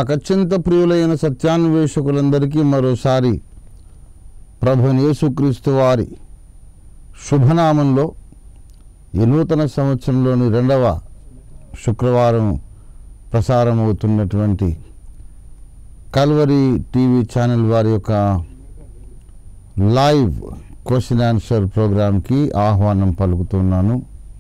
నాకు అత్యంత ప్రియులైన సత్యాన్వేషకులందరికీ మరోసారి ప్రభు యేసుక్రీస్తు వారి శుభనామంలో ఈ నూతన సంవత్సరంలోని రెండవ శుక్రవారం ప్రసారమవుతున్నటువంటి కల్వరి టీవీ ఛానల్ వారి యొక్క లైవ్ క్వశ్చన్ ఆన్సర్ ప్రోగ్రాంకి ఆహ్వానం పలుకుతున్నాను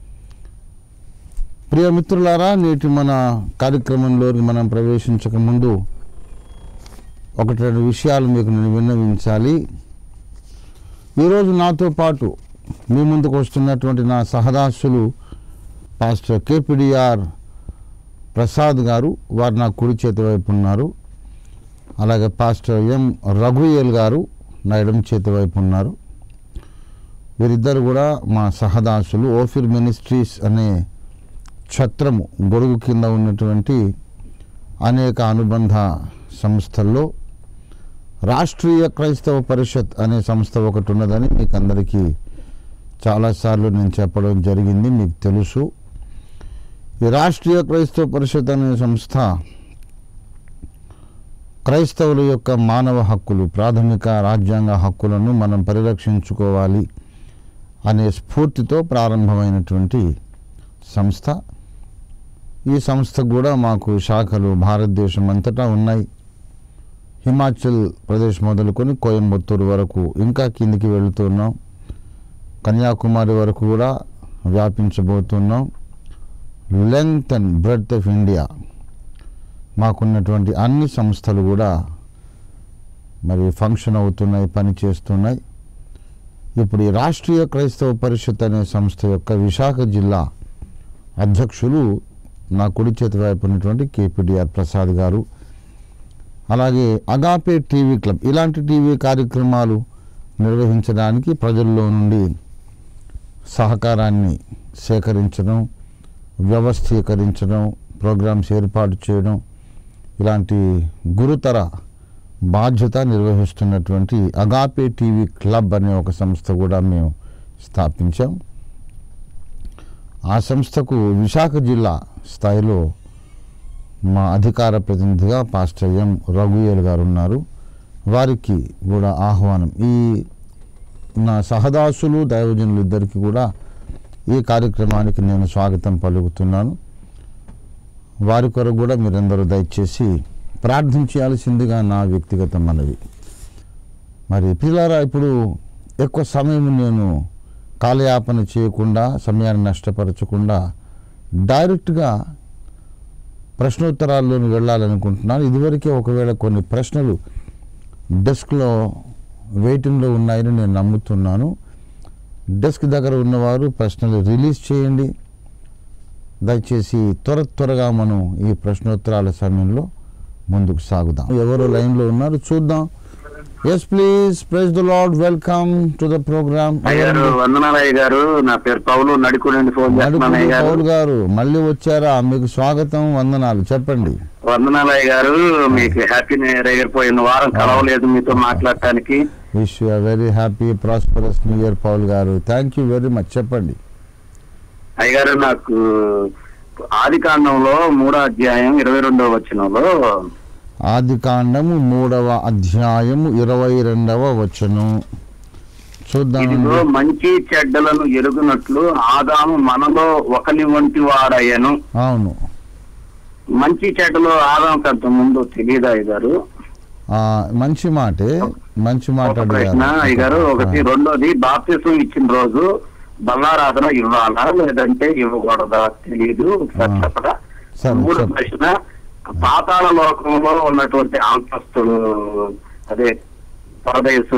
ప్రియ మిత్రులారా నేటి మన కార్యక్రమంలోకి మనం ప్రవేశించక ముందు ఒకటి రెండు విషయాలు మీకు నేను విన్నవించాలి ఈరోజు నాతో పాటు మీ ముందుకు వస్తున్నటువంటి నా సహదాసులు పాస్టర్ కేపిడిఆర్ ప్రసాద్ గారు వారు నా కుడి చేతి వైపు ఉన్నారు అలాగే పాస్టర్ ఎం రఘుయేల్ గారు నా ఎడమ చేతి వైపు ఉన్నారు వీరిద్దరు కూడా మా సహదాసులు ఓఫిర్ మినిస్ట్రీస్ అనే ఛత్రము గొడుగు కింద ఉన్నటువంటి అనేక అనుబంధ సంస్థల్లో రాష్ట్రీయ క్రైస్తవ పరిషత్ అనే సంస్థ ఒకటి ఉన్నదని మీకు అందరికీ చాలాసార్లు నేను చెప్పడం జరిగింది మీకు తెలుసు ఈ రాష్ట్రీయ క్రైస్తవ పరిషత్ అనే సంస్థ క్రైస్తవుల యొక్క మానవ హక్కులు ప్రాథమిక రాజ్యాంగ హక్కులను మనం పరిరక్షించుకోవాలి అనే స్ఫూర్తితో ప్రారంభమైనటువంటి సంస్థ ఈ సంస్థ కూడా మాకు శాఖలు భారతదేశం అంతటా ఉన్నాయి హిమాచల్ ప్రదేశ్ మొదలుకొని కోయంబత్తూరు వరకు ఇంకా కిందికి వెళుతున్నాం కన్యాకుమారి వరకు కూడా వ్యాపించబోతున్నాం length and breadth of India మాకున్నటువంటి అన్ని సంస్థలు కూడా మరి ఫంక్షన్ అవుతున్నాయి పని చేస్తున్నాయి ఇప్పుడు ఈ రాష్ట్రీయ క్రైస్తవ పరిషత్ అనే సంస్థ యొక్క విశాఖ జిల్లా అధ్యక్షులు నా కుడి చేతి వైపు ఉన్నటువంటి కేపీడిఆర్ ప్రసాద్ గారు అలాగే అగాపే టీవీ క్లబ్ ఇలాంటి టీవీ కార్యక్రమాలు నిర్వహించడానికి ప్రజల్లో నుండి సహకారాన్ని సేకరించడం వ్యవస్థీకరించడం ప్రోగ్రామ్స్ ఏర్పాటు చేయడం ఇలాంటి గురుతర బాధ్యత నిర్వహిస్తున్నటువంటి అగాపే టీవీ క్లబ్ అనే ఒక సంస్థ కూడా మేము స్థాపించాం ఆ సంస్థకు విశాఖ జిల్లా స్థాయిలో మా అధికార ప్రతినిధిగా పాస్టర్ ఎం రఘుయేల్ గారు ఉన్నారు వారికి కూడా ఆహ్వానం ఈ నా సహదాసులు దైవజనులు ఇద్దరికి కూడా ఈ కార్యక్రమానికి నేను స్వాగతం పలుకుతున్నాను వారి కొరకు కూడా మీరందరూ దయచేసి ప్రార్థించాల్సిందిగా నా వ్యక్తిగత మనవి మరి పిల్లారా ఇప్పుడు ఎక్కువ సమయం నేను కాలయాపన చేయకుండా సమయాన్ని నష్టపరచకుండా డైరెక్ట్గా ప్రశ్నోత్తరాల్లోకి వెళ్ళాలనుకుంటున్నాను ఇదివరకే ఒకవేళ కొన్ని ప్రశ్నలు డెస్క్లో వెయిటింగ్లో ఉన్నాయని నేను నమ్ముతున్నాను డెస్క్ దగ్గర ఉన్నవారు ప్రశ్నలు రిలీజ్ చేయండి దయచేసి త్వర త్వరగా మనం ఈ ప్రశ్నోత్తరాల సమయంలో ముందుకు సాగుదాం ఎవరు లైన్లో ఉన్నారు చూద్దాం yes please praise the lord welcome to the program అయ్యారు వందనాలయ్య గారు నా పేరు పౌలు నడుకు నుండి ఫోన్ చేస్తున్నాను అయ్య గారు పౌల్ గారు మళ్ళీ వచ్చారా మీకు స్వాగతం వందనాలు చెప్పండి వందనాలయ్య గారు మీకు హ్యాపీ న్యూ ఇయర్ అయ్యారు పోయిన వారం కలవలేదు మీతో మాట్లాడటానికి wish you very happy prosperous new year Paul garu thank you very much చెప్పండి అయ్యగారు నాకు ఆది కాండంలో మూడో అధ్యాయం ఇరవై రెండవ వచనంలో ఆది కాండము మూడవ అధ్యాయము ఇరవై రెండవ వచనం చూద్దామండి ఇదిగో మంచి చెడ్డలను ఎరుగునట్లు ఆదాము మనలో ఒకని వంటి వాడయ్యను అవును మంచి చెడ్డలు ఆదాం అంత ముందు తెలియదా అయ్యగారు ఆ, మంచి మాటే మంచి మాట ఒక ప్రశ్న అయ్యగారు ఒకటి అడిగారు రెండోది బాప్తిసం ఇచ్చిన రోజు బల్లారాధన ఇవ్వాలా లేదంటే ఇవ్వకూడదా తెలియదు ఒకసారి ఆ. చెప్పరా సరే, మూడో చెప్పు. ప్రశ్న పాతాళ లోకంలో ఉన్నటువంటి అంతస్తులు అదే పరదేశు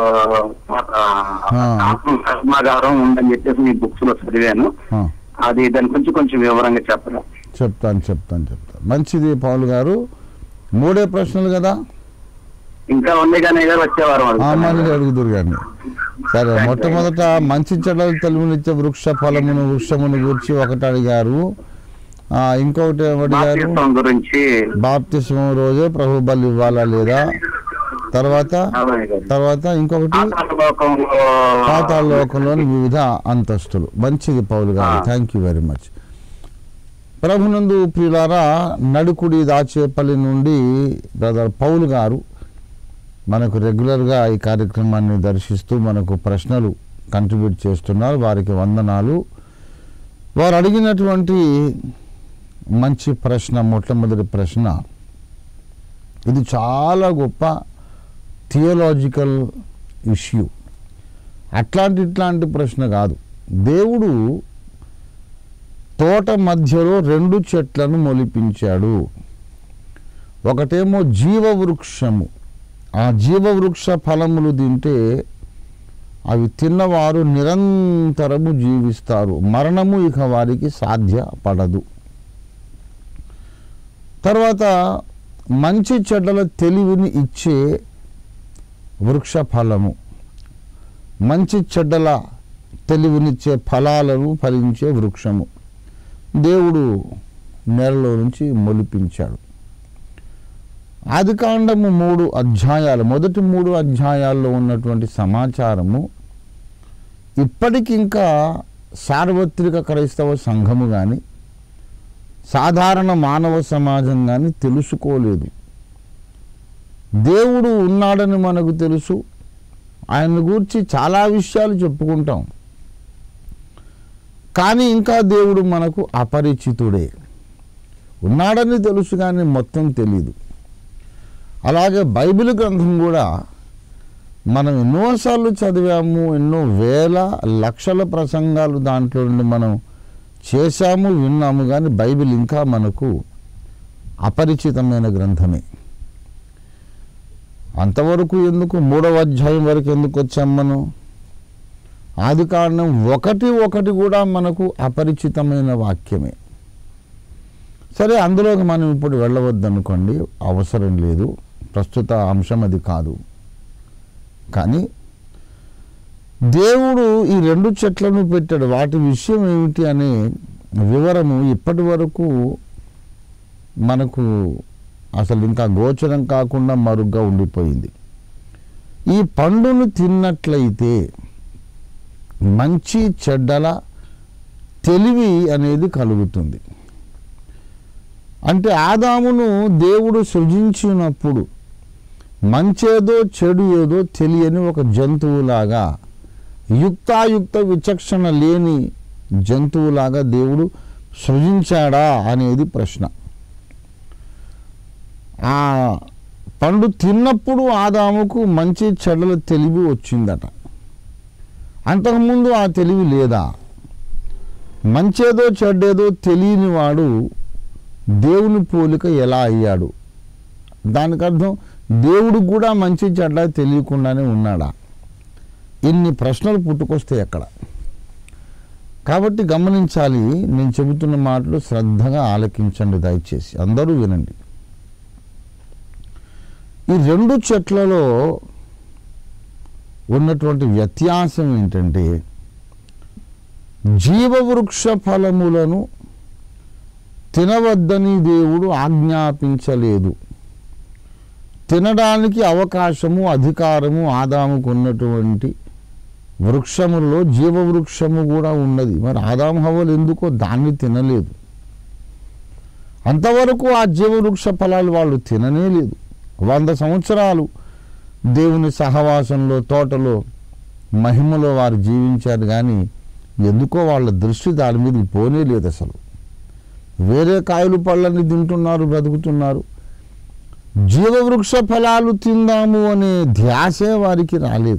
ఆ. ఆత్మ కర్మాగారం ఉందని చెప్పేసి మీ బుక్స్ లో చదివాను ఆ, అది దాని గురించి కొంచెం వివరంగా చెప్పరా చెప్తాను చెప్తాను చెప్తాను మంచిది పౌల్ గారు మూడే ప్రశ్నలు కదా ఇంకా ఉంది కానీ గారు వచ్చేవారం ఆ అడుగుతాను. మళ్ళీ అడుగుదురు కానీ సరే మొట్టమొదట మంచి చెడ్డలు తెలుగునిచ్చే వృక్ష ఫలమును వృక్షమును గురించి ఒకటి అడిగారు ఆ, ఇంకొకటి ఏమడిగారు బాప్తిసం గురించి బాప్తిస్మం రోజే ప్రభు బలి ఇవ్వాలా లేదా తర్వాత అవును గారు. తర్వాత ఇంకొకటి పాతాళ లోకంలో పాతాళ లోకంలోని వివిధ అంతస్తులు మంచిది పౌలు గారు ఆ. థ్యాంక్ యూ వెరీ మచ్ ప్రభునందు ప్రియులారా నడుకుడి దాచేపల్లి నుండి బ్రదర్ పౌలు గారు మనకు రెగ్యులర్గా ఈ కార్యక్రమాన్ని దర్శిస్తూ మనకు ప్రశ్నలు కంట్రిబ్యూట్ చేస్తున్నారు వారికి వందనాలు వారు అడిగినటువంటి మంచి ప్రశ్న మొట్టమొదటి ప్రశ్న ఇది చాలా గొప్ప థియోలాజికల్ ఇష్యూ అట్లాంటి ఇట్లాంటి ప్రశ్న కాదు దేవుడు తోట మధ్యలో రెండు చెట్లను మొలిపించాడు ఒకటేమో జీవవృక్షము ఆ జీవవృక్ష ఫలములు తింటే అవి తిన్నవారు నిరంతరము జీవిస్తారు మరణము ఇక వారికి సాధ్యపడదు తర్వాత మంచి చెడ్డల తెలివిని ఇచ్చే వృక్ష ఫలము మంచి చెడ్డల తెలివినిచ్చే ఫలాలను ఫలించే వృక్షము దేవుడు నేలలో నుంచి మొలిపించాడు ఆదికాండము మూడు అధ్యాయాలు మొదటి మూడు అధ్యాయాల్లో ఉన్నటువంటి సమాచారము ఇప్పటికింకా సార్వత్రిక క్రైస్తవ సంఘము కానీ సాధారణ మానవ సమాజం కానీ తెలుసుకోలేదు దేవుడు ఉన్నాడని మనకు తెలుసు ఆయన గురించి చాలా విషయాలు చెప్పుకుంటాం కానీ ఇంకా దేవుడు మనకు అపరిచితుడే ఉన్నాడని తెలుసు కానీ మొత్తం తెలీదు అలాగే బైబిల్ గ్రంథం కూడా మనం ఎన్నోసార్లు చదివాము ఎన్నో వేల లక్షల ప్రసంగాలు దాంట్లో నుండి మనం చేశాము విన్నాము కానీ బైబిల్ ఇంకా మనకు అపరిచితమైన గ్రంథమే అంతవరకు ఎందుకు మూడవ అధ్యాయం వరకు ఎందుకు వచ్చాం మనం ఆది కారణం ఒకటి ఒకటి కూడా మనకు అపరిచితమైన వాక్యమే సరే అందులోకి మనం ఇప్పుడు వెళ్ళవద్దనుకోండి అవసరం లేదు ప్రస్తుత అంశం అది కాదు కానీ దేవుడు ఈ రెండు చెట్లను పెట్టాడు వాటి విషయం ఏమిటి అనే వివరము ఇప్పటి వరకు మనకు అసలు ఇంకా గోచరం కాకుండా మరుగ్గా ఉండిపోయింది ఈ పండును తిన్నట్లయితే మంచి చెడ్డల తెలివి అనేది కలుగుతుంది అంటే ఆదామును దేవుడు సృజించినప్పుడు మంచేదో చెడు ఏదో తెలియని ఒక జంతువులాగా యుక్తాయుక్త విచక్షణ లేని జంతువులాగా దేవుడు సృజించాడా అనేది ప్రశ్న ఆ పండు తిన్నప్పుడు ఆదాముకు మంచి చెడ్డల తెలివి వచ్చిందట అంతకుముందు ఆ తెలివి లేదా మంచేదో చెడ్డేదో తెలియని వాడు దేవుని పోలిక ఎలా అయ్యాడు దానికి అర్థం దేవుడు కూడా మంచి చెడ్డ తెలియకుండానే ఉన్నాడా ఇన్ని ప్రశ్నలు పుట్టుకొస్తాయి అక్కడ కాబట్టి గమనించాలి నేను చెబుతున్న మాటలు శ్రద్ధగా ఆలకించండి దయచేసి అందరూ వినండి ఈ రెండు చెట్లలో ఉన్నటువంటి వ్యత్యాసం ఏంటంటే జీవవృక్ష ఫలములను తినవద్దని దేవుడు ఆజ్ఞాపించలేదు తినడానికి అవకాశము అధికారము ఆదాముకు ఉన్నటువంటి వృక్షములో జీవవృక్షము కూడా ఉన్నది మరి ఆదాము హవలు ఎందుకో దాన్ని తినలేదు అంతవరకు ఆ జీవవృక్ష ఫలాలు వాళ్ళు తిననే లేదు వంద సంవత్సరాలు దేవుని సహవాసంలో తోటలో మహిమలో వారు జీవించారు కానీ ఎందుకో వాళ్ళ దృష్టి దాని మీద పోనే లేదు అసలు వేరే కాయలు పళ్ళని తింటున్నారు బ్రతుకుతున్నారు జీవవృక్ష ఫలాలు తిందాము అనే ధ్యాసే వారికి రాలేదు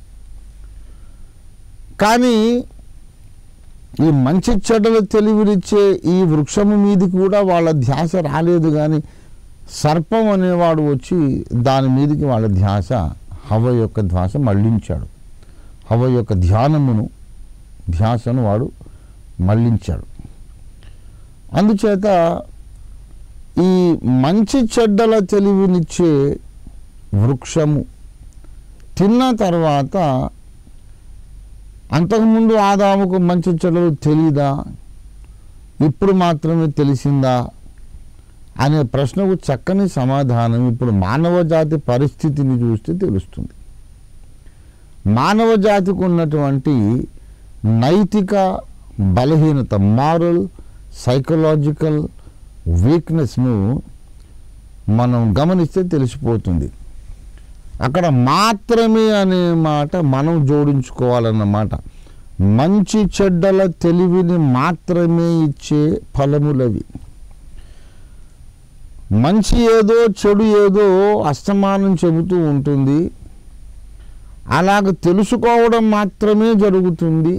కానీ ఈ మంచి చెడ్డలు తెలివినిచ్చే ఈ వృక్షము మీదకి కూడా వాళ్ళ ధ్యాస రాలేదు కానీ సర్పం అనేవాడు వచ్చి దాని మీదకి వాళ్ళ ధ్యాస హవ యొక్క ధ్యాస మళ్ళించాడు హవ యొక్క ధ్యానమును ధ్యాసను వాడు మళ్ళించాడు అందుచేత ఈ మంచి చెడ్డల తెలివినిచ్చే వృక్షము తిన్న తర్వాత అంతకుముందు ఆదాముకు మంచి చెడ్డలు తెలీదా ఇప్పుడు మాత్రమే తెలిసిందా అనే ప్రశ్నకు చక్కని సమాధానం ఇప్పుడు మానవ జాతి పరిస్థితిని చూస్తే తెలుస్తుంది మానవ జాతికి ఉన్నటువంటి నైతిక బలహీనత మారల్ సైకలాజికల్ వీక్నెస్ను మనం గమనిస్తే తెలిసిపోతుంది అక్కడ మాత్రమే అనే మాట మనం జోడించుకోవాలన్నమాట మంచి చెడ్డల తెలివిని మాత్రమే ఇచ్చే ఫలములవి మంచి ఏదో చెడు ఏదో అస్తమానం చెబుతూ ఉంటుంది అలాగ తెలుసుకోవడం మాత్రమే జరుగుతుంది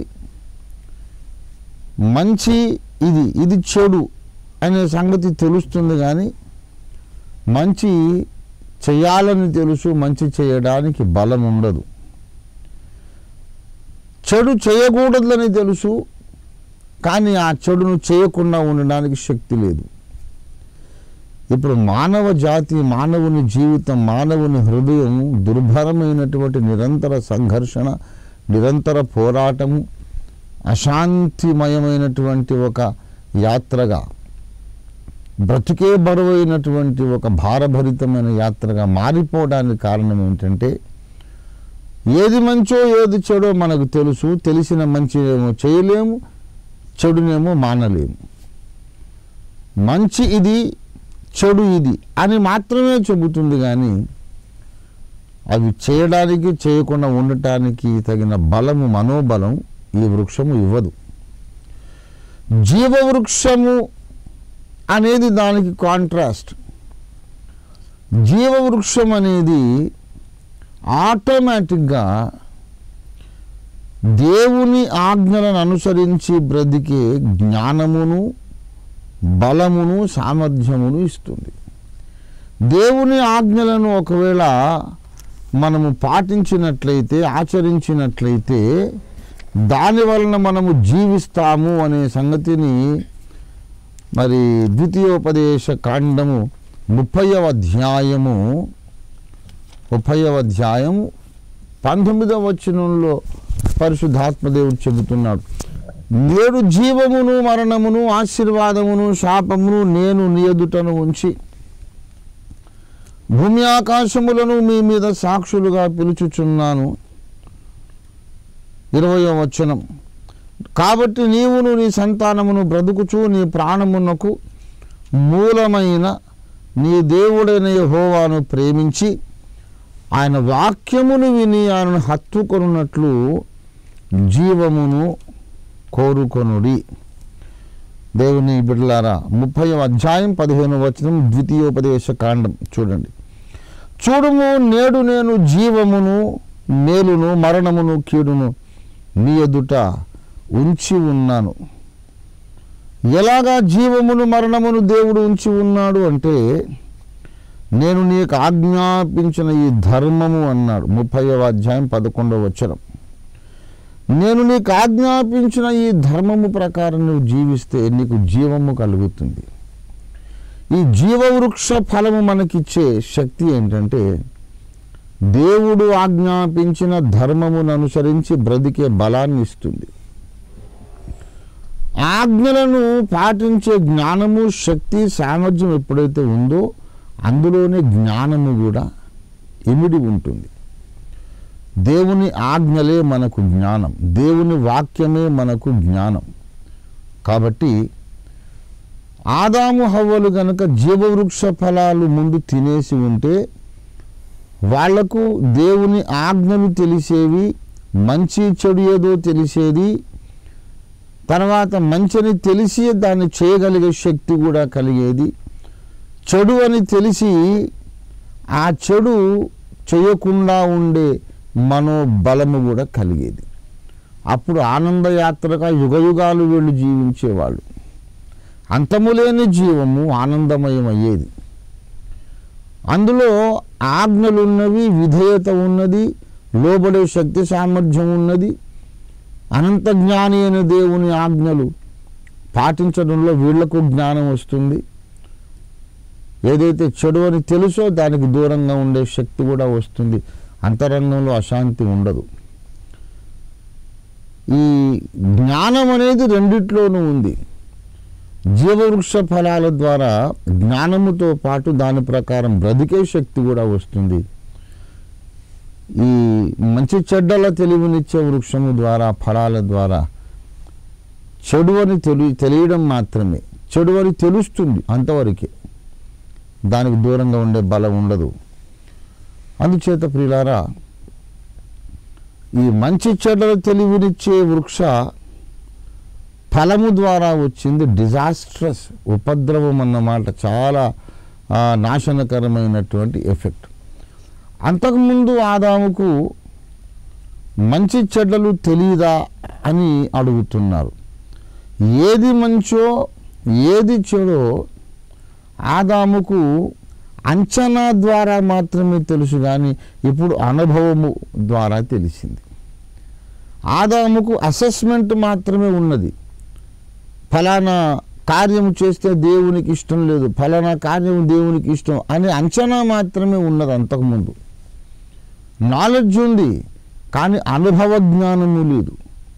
మంచి ఇది ఇది చెడు అనే సంగతి తెలుస్తుంది కానీ మంచి చేయాలని తెలుసు మంచి చేయడానికి బలం ఉండదు చెడు చేయకూడదని తెలుసు కానీ ఆ చెడును చేయకుండా ఉండడానికి శక్తి లేదు ఇప్పుడు మానవ జాతి మానవుని జీవితం మానవుని హృదయం దుర్భరమైనటువంటి నిరంతర సంఘర్షణ నిరంతర పోరాటము అశాంతిమయమైనటువంటి ఒక యాత్రగా బ్రతికే బరువైనటువంటి ఒక భారభరితమైన యాత్రగా మారిపోవడానికి కారణం ఏంటంటే ఏది మంచో ఏది చెడో మనకు తెలుసు తెలిసిన మంచి ఏమో చేయలేము చెడునేమో మానలేము మంచి ఇది చెడు ఇది అని మాత్రమే చెబుతుంది కానీ అవి చేయడానికి చేయకుండా ఉండటానికి తగిన బలము మనోబలం ఈ వృక్షము ఇవ్వదు జీవవృక్షము అనేది దానికి కాంట్రాస్ట్ జీవవృక్షం అనేది ఆటోమేటిక్గా దేవుని ఆజ్ఞలను అనుసరించి బ్రతికే జ్ఞానమును బలమును సామర్థ్యమును ఇస్తుంది దేవుని ఆజ్ఞలను ఒకవేళ మనము పాటించినట్లయితే ఆచరించినట్లయితే దాని వలన మనము జీవిస్తాము అనే సంగతిని మరి ద్వితీయోపదేశ కాండము ముప్పైవ అధ్యాయము ముప్పైవ అధ్యాయము పంతొమ్మిదవ వచనంలో పరిశుద్ధాత్మదేవుడు చెబుతున్నాడు నేడు జీవమును మరణమును ఆశీర్వాదమును శాపమును నేను నియదుటను ఉంచి భూమి ఆకాశములను మీ మీద సాక్షులుగా పిలుచుచున్నాను ఇరవయో వచనం కాబట్టి నీవును నీ సంతానమును బ్రతుకుచు నీ ప్రాణమునకు మూలమైన నీ దేవుడైన యెహోవాను ప్రేమించి ఆయన వాక్యమును విని ఆయనను హత్తుకొనున్నట్లు జీవమును కోరుకొనుడి దేవుని బిడ్డలారా ముప్పై అధ్యాయం పదిహేను వచనం ద్వితీయోపదేశ కాండం చూడండి చూడుము నేడు నేను జీవమును మేలును మరణమును కీడును నీ ఎదుట ఉంచి ఉన్నాను ఎలాగా జీవమును మరణమును దేవుడు ఉంచి ఉన్నాడు అంటే నేను నీకు ఆజ్ఞాపించిన ఈ ధర్మము అన్నాడు ముప్పైవ అధ్యాయం పదకొండవ వచనం నేను నీకు ఆజ్ఞాపించిన ఈ ధర్మము ప్రకారం నువ్వు జీవిస్తే నీకు జీవము కలుగుతుంది ఈ జీవవృక్ష ఫలము మనకిచ్చే శక్తి ఏంటంటే దేవుడు ఆజ్ఞాపించిన ధర్మమును అనుసరించి బ్రతికే బలాన్ని ఇస్తుంది ఆజ్ఞలను పాటించే జ్ఞానము శక్తి సామర్థ్యం ఎప్పుడైతే ఉందో అందులోనే జ్ఞానము కూడా ఇమిడి ఉంటుంది దేవుని ఆజ్ఞలే మనకు జ్ఞానం దేవుని వాక్యమే మనకు జ్ఞానం కాబట్టి ఆదాము హవ్వలు గనక జీవవృక్ష ఫలాలు ముందు తినేసి ఉంటే వాళ్లకు దేవుని ఆజ్ఞలు తెలిసేవి మంచి చెడు ఏదో తెలిసేది తర్వాత మంచిని తెలిసి దాన్ని చేయగలిగే శక్తి కూడా కలిగేది చెడు అని తెలిసి ఆ చెడు చేయకుండా ఉండే మనోబలము కూడా కలిగేది అప్పుడు ఆనందయాత్రగా యుగయుగాలు వీళ్ళు జీవించేవాళ్ళు అంతములేని జీవము ఆనందమయం అయ్యేది అందులో ఆజ్ఞలున్నవి విధేయత ఉన్నది లోబడే శక్తి సామర్థ్యం ఉన్నది అనంత జ్ఞాని అయిన దేవుని ఆజ్ఞలు పాటించడంలో వీళ్లకు జ్ఞానం వస్తుంది ఏదైతే చెడు అని తెలుసో దానికి దూరంగా ఉండే శక్తి కూడా వస్తుంది అంతరంగంలో అశాంతి ఉండదు ఈ జ్ఞానం అనేది రెండిట్లోనూ ఉంది జీవవృక్ష ఫలాల ద్వారా జ్ఞానముతో పాటు దాని ప్రకారం బ్రతికే శక్తి కూడా వస్తుంది ఈ మంచి చెడ్డల తెలివినిచ్చే వృక్షము ద్వారా ఫలాల ద్వారా చెడు అని తెలి తెలియడం మాత్రమే చెడు అని తెలుస్తుంది అంతవరకే దానికి దూరంగా ఉండే బలం ఉండదు అందుచేత ప్రియులారా ఈ మంచి చెడ్డల తెలివినిచ్చే వృక్ష ఫలము ద్వారా వచ్చింది డిజాస్ట్రస్ ఉపద్రవం అన్నమాట చాలా ఆ, నాశనకరమైనటువంటి ఎఫెక్ట్ అంతకుముందు ఆదాముకు మంచి చెడ్డలు తెలియదా అని అడుగుతున్నారు ఏది మంచో ఏది చెడో ఆదాముకు అంచనా ద్వారా మాత్రమే తెలుసు కానీ ఇప్పుడు అనుభవము ద్వారా తెలిసింది ఆదాముకు అసెస్మెంట్ మాత్రమే ఉన్నది ఫలానా కార్యం చేస్తే దేవునికి ఇష్టం లేదు ఫలానా కార్యం దేవునికి ఇష్టం అనే అంచనా మాత్రమే ఉన్నది అంతకుముందు నాలెడ్జ్ ఉంది కానీ అనుభవ జ్ఞానము లేదు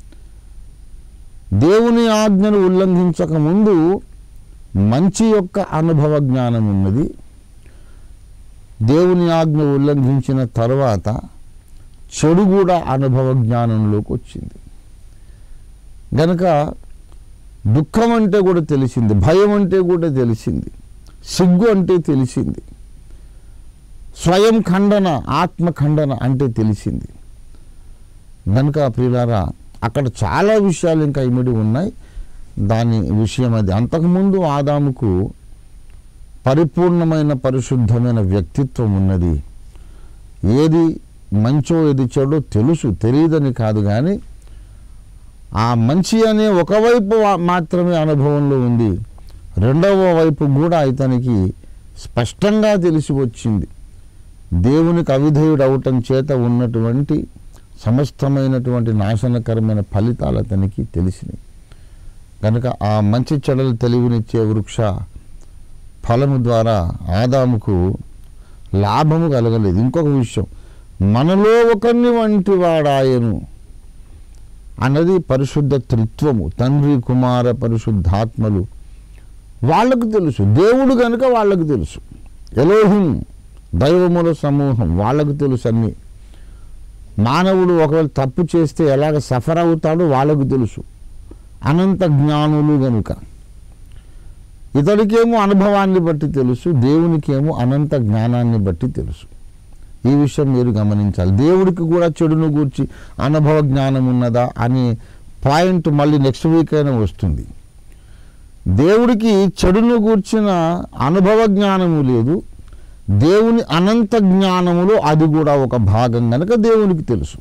దేవుని ఆజ్ఞను ఉల్లంఘించక ముందు మంచి యొక్క అనుభవ జ్ఞానం ఉన్నది దేవుని ఆజ్ఞ ఉల్లంఘించిన తర్వాత చెడు కూడా అనుభవ జ్ఞానంలోకి వచ్చింది గనక దుఃఖం అంటే కూడా తెలిసింది భయం అంటే కూడా తెలిసింది సిగ్గు అంటే తెలిసింది స్వయం ఖండన ఆత్మ ఖండన అంటే తెలిసింది కనుక ప్రియులారా అక్కడ చాలా విషయాలు ఇంకా ఇమిడి ఉన్నాయి దాని విషయం అది అంతకుముందు ఆదాముకు పరిపూర్ణమైన పరిశుద్ధమైన వ్యక్తిత్వం ఉన్నది ఏది మంచో ఏది చెడో తెలుసు తెలియదని కాదు కానీ ఆ మంచి అనే ఒకవైపు వా- మాత్రమే అనుభవంలో ఉంది రెండవ వైపు కూడా ఇతనికి స్పష్టంగా తెలిసి వచ్చింది దేవునికి అవిధేయుడు అవటం చేత ఉన్నటువంటి సమస్తమైనటువంటి నాశనకరమైన ఫలితాలు అతనికి తెలిసినాయి కనుక ఆ మంచి చెడలు తెలివినిచ్చే వృక్ష ఫలము ద్వారా ఆదాముకు లాభము కలగలేదు ఇంకొక విషయం మనలో ఒకరిని వంటి వాడాయను అన్నది పరిశుద్ధ త్రిత్వము తండ్రి కుమార పరిశుద్ధాత్మలు వాళ్ళకు తెలుసు దేవుడు కనుక వాళ్ళకు తెలుసు ఎలోహిం దైవముల సమూహం వాళ్ళకు తెలుసు అన్నీ మానవుడు ఒకవేళ తప్పు చేస్తే ఎలాగ సఫర్ అవుతాడో వాళ్ళకు తెలుసు అనంత జ్ఞానులు గనుక ఇతడికేమో అనుభవాన్ని బట్టి తెలుసు దేవునికేమో అనంత జ్ఞానాన్ని బట్టి తెలుసు ఈ విషయం మీరు గమనించాలి దేవుడికి కూడా చెడును గూర్చి అనుభవ జ్ఞానం ఉన్నదా అనే పాయింట్ మళ్ళీ నెక్స్ట్ వీక్ అయినా వస్తుంది దేవుడికి చెడును గూర్చిన అనుభవ జ్ఞానము లేదు దేవుని అనంత జ్ఞానములో అది కూడా ఒక భాగం కనుక దేవునికి తెలుసు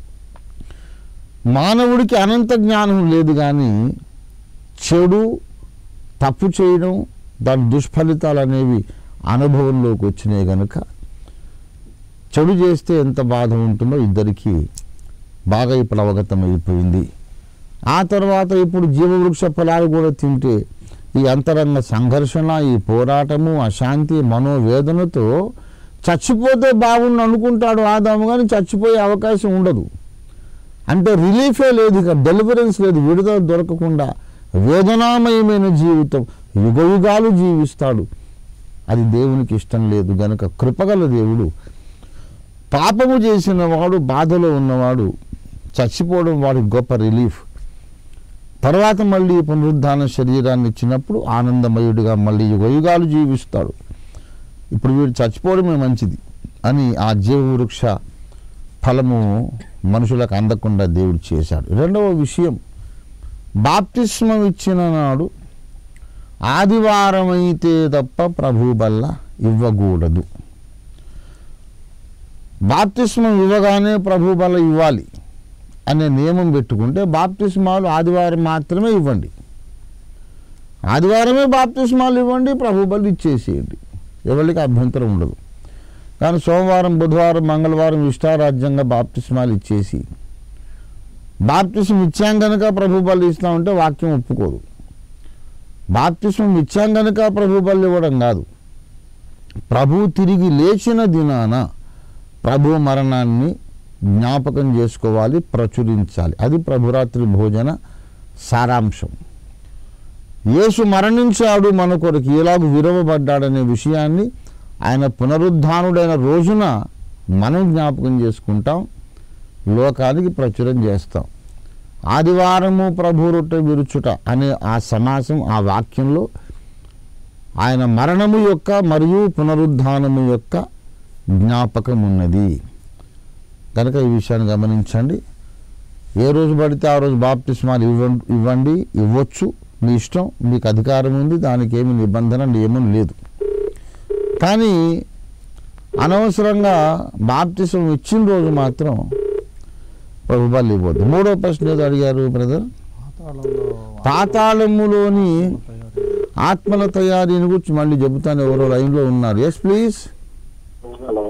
మానవుడికి అనంత జ్ఞానం లేదు కానీ చెడు తప్పు చేయడం దాని దుష్ఫలితాలు అనేవి అనుభవంలోకి వచ్చినాయి కనుక చెడు చేస్తే ఎంత బాధ ఉంటుందో ఇద్దరికి బాగా ఇప్పుడు అవగతమైపోయింది ఆ తర్వాత ఇప్పుడు జీవవృక్ష ఫలాలు కూడా తింటే ఈ అంతరంగ సంఘర్షణ ఈ పోరాటము అశాంతి మనోవేదనతో చచ్చిపోతే బాగుండు అనుకుంటాడు ఆదాము కానీ చచ్చిపోయే అవకాశం ఉండదు అంటే రిలీఫే లేదు ఇక డెలివరెన్స్ లేదు విడుదల దొరకకుండా వేదనామయమైన జీవితం యుగయుగాలు జీవిస్తాడు అది దేవునికి ఇష్టం లేదు గనుక కృపగల దేవుడు పాపము చేసిన వాడు బాధలో ఉన్నవాడు చచ్చిపోవడం వాడికి గొప్ప రిలీఫ్ తర్వాత మళ్ళీ పునరుద్ధాన శరీరాన్ని ఇచ్చినప్పుడు ఆనందమయుడిగా మళ్ళీ యుగయుగాలు జీవిస్తాడు ఇప్పుడు వీడు చచ్చిపోవడమే మంచిది అని ఆ జీవవృక్ష ఫలము మనుషులకు అందకుండా దేవుడు చేశాడు రెండవ విషయం బాప్తిస్మం ఇచ్చిన నాడు ఆదివారం అయితే తప్ప ప్రభు బల్ల ఇవ్వకూడదు బాప్తిస్మం ఇవ్వగానే ప్రభు బల ఇవ్వాలి అనే నియమం పెట్టుకుంటే బాప్తిస్మాలు ఆదివారం మాత్రమే ఇవ్వండి ఆదివారమే బాప్తిస్మాలు ఇవ్వండి ప్రభు బలి ఇచ్చేసేయండి ఎవరికి అభ్యంతరం ఉండదు కానీ సోమవారం బుధవారం మంగళవారం ఇష్టారాజ్యంగా బాప్తిస్మాలు ఇచ్చేసి బాప్తిస్మం ఇచ్చాం కనుక ప్రభు బలి ఇస్తామంటే వాక్యం ఒప్పుకోదు బాప్తిస్మం ఇచ్చాం కనుక ప్రభు బలి ఇవ్వడం కాదు ప్రభు తిరిగి లేచిన దినాన ప్రభు మరణాన్ని జ్ఞాపకం చేసుకోవాలి ప్రచురించాలి అది ప్రభురాత్రి భోజన సారాంశం యేసు మరణించాడు మన కొరకు ఎలాగూ విరవబడ్డాడనే విషయాన్ని ఆయన పునరుద్ధానుడైన రోజున మనం జ్ఞాపకం చేసుకుంటాం లోకానికి ప్రచురం చేస్తాం ఆదివారము ప్రభు రొట్టె విరుచుట అనే ఆ సమాసం ఆ వాక్యంలో ఆయన మరణము యొక్క మరియు పునరుద్ధానము యొక్క జ్ఞాపకం ఉన్నది కనుక ఈ విషయాన్ని గమనించండి ఏ రోజు పడితే ఆ రోజు బాప్తిస్మాలు ఇవ్వ ఇవ్వండి ఇవ్వచ్చు మీ ఇష్టం మీకు అధికారం ఉంది దానికి ఏమి నిబంధన నియమం లేదు కానీ అనవసరంగా బాప్తిసం ఇచ్చిన రోజు మాత్రం ప్రభు బలి ఇవ్వద్దు మూడో ప్రశ్న ఏదో అడిగారు బ్రదర్ పాతాళంలో పాతాళములోని ఆత్మల తయారీని గురించి మళ్ళీ చెబుతాను ఎవరో లైన్లో ఉన్నారు ఎస్ ప్లీజ్ హలో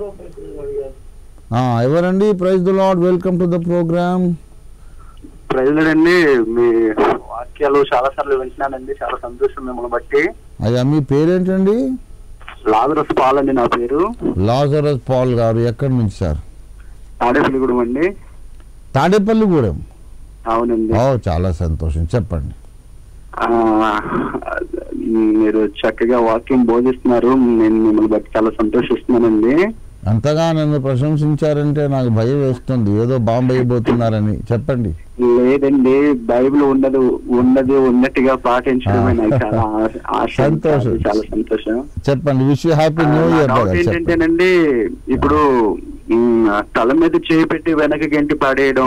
ఎవరండి praise the lord welcome to the program ప్రజలండి మీ వాక్యాలు చాలా సార్లు వింటున్నానండి చాలా సంతోషం మిమ్మల్ని బట్టి అయ్యా మీ పేరేంటండి లాజరస్ పాల్ అండి నా పేరు లాజరస్ పాల్ గారు ఎక్కడి నుంచి సార్ తాడేపల్లిగూడెం అండి తాడేపల్లిగూడెం అవునండి ఓ చాలా సంతోషం చెప్పండి ఆ, మీరు చక్కగా వాక్యం బోధిస్తున్నారు నేను మిమ్మల్ని బట్టి చాలా సంతోషిస్తున్నానండి అంతగా నన్ను ప్రశంసించారంటే నాకు భయం వేస్తుంది ఏదో బాంబు అయిపోతున్నారని చెప్పండి లేదండి బైబిల్ ఉన్నది ఉన్నది ఉన్నట్టుగా పాటించడమే నాకు చాలా ఆ- ఆశ సంతోషం. చాలా సంతోషం చెప్పండి విష్ హ్యాపీ ఆ, న్యూ నా ఇయర్ డౌట్ బ్రదర్ చెప్పండి ఏంటంటేనండి ఇప్పుడు ఉమ్, తల మీద చేయి పెట్టి వెనక గంటి పాడేయడం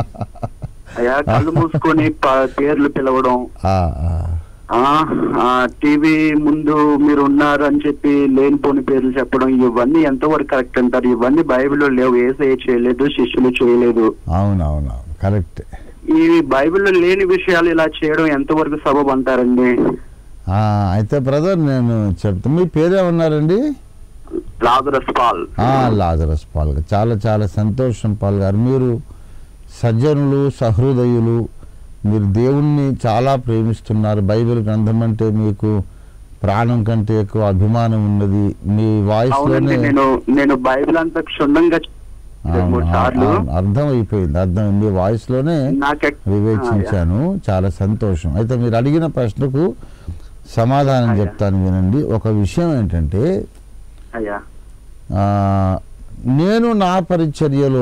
అయ్యా కళ్ళు మూసుకొని ప- పేర్లు పిలవడం ఆ, ఆ. ఆ ఆ, టీవీ ముందు మీరు ఉన్నారు అని చెప్పి లేనిపోని పేర్లు చెప్పడం ఇవన్నీ ఎంతవరకు కరెక్ట్ అంటారు ఇవన్నీ బైబిల్లో లేవు ఏసే చేయలేదు శిష్యులు చేయలేదు అవునవును కరెక్ట్ ఈ బైబిల్లో లేని విషయాలు ఇలా చేయడం ఎంతవరకు సబబు అంటారండి అయితే బ్రదర్ నేను చెప్తా మీ పేరేమన్నారండి లాజరస్ పాల్ ఆ, లాజరస్ పాల్ గారు చాలా చాలా సంతోషం పాల్ గారు మీరు సజ్జనులు సహృదయులు మీరు దేవుణ్ణి చాలా ప్రేమిస్తున్నారు బైబిల్ గ్రంథం అంటే మీకు ప్రాణం కంటే ఎక్కువ అభిమానం ఉన్నది మీ వాయిస్ అవునండి లోనే నేను నేను బైబిల్ అంతా క్షుణ్ణంగా రెండు మూడు సార్లు అర్థం అయిపోయింది అర్థం మీ వాయిస్ లోనే నాకే వివేచించాను చాలా సంతోషం అయితే మీరు అడిగిన ప్రశ్నకు సమాధానం అయ్యా. చెప్తాను వినండి ఒక విషయం ఏంటంటే అయ్యా ఆ, నేను నా పరిచర్యలో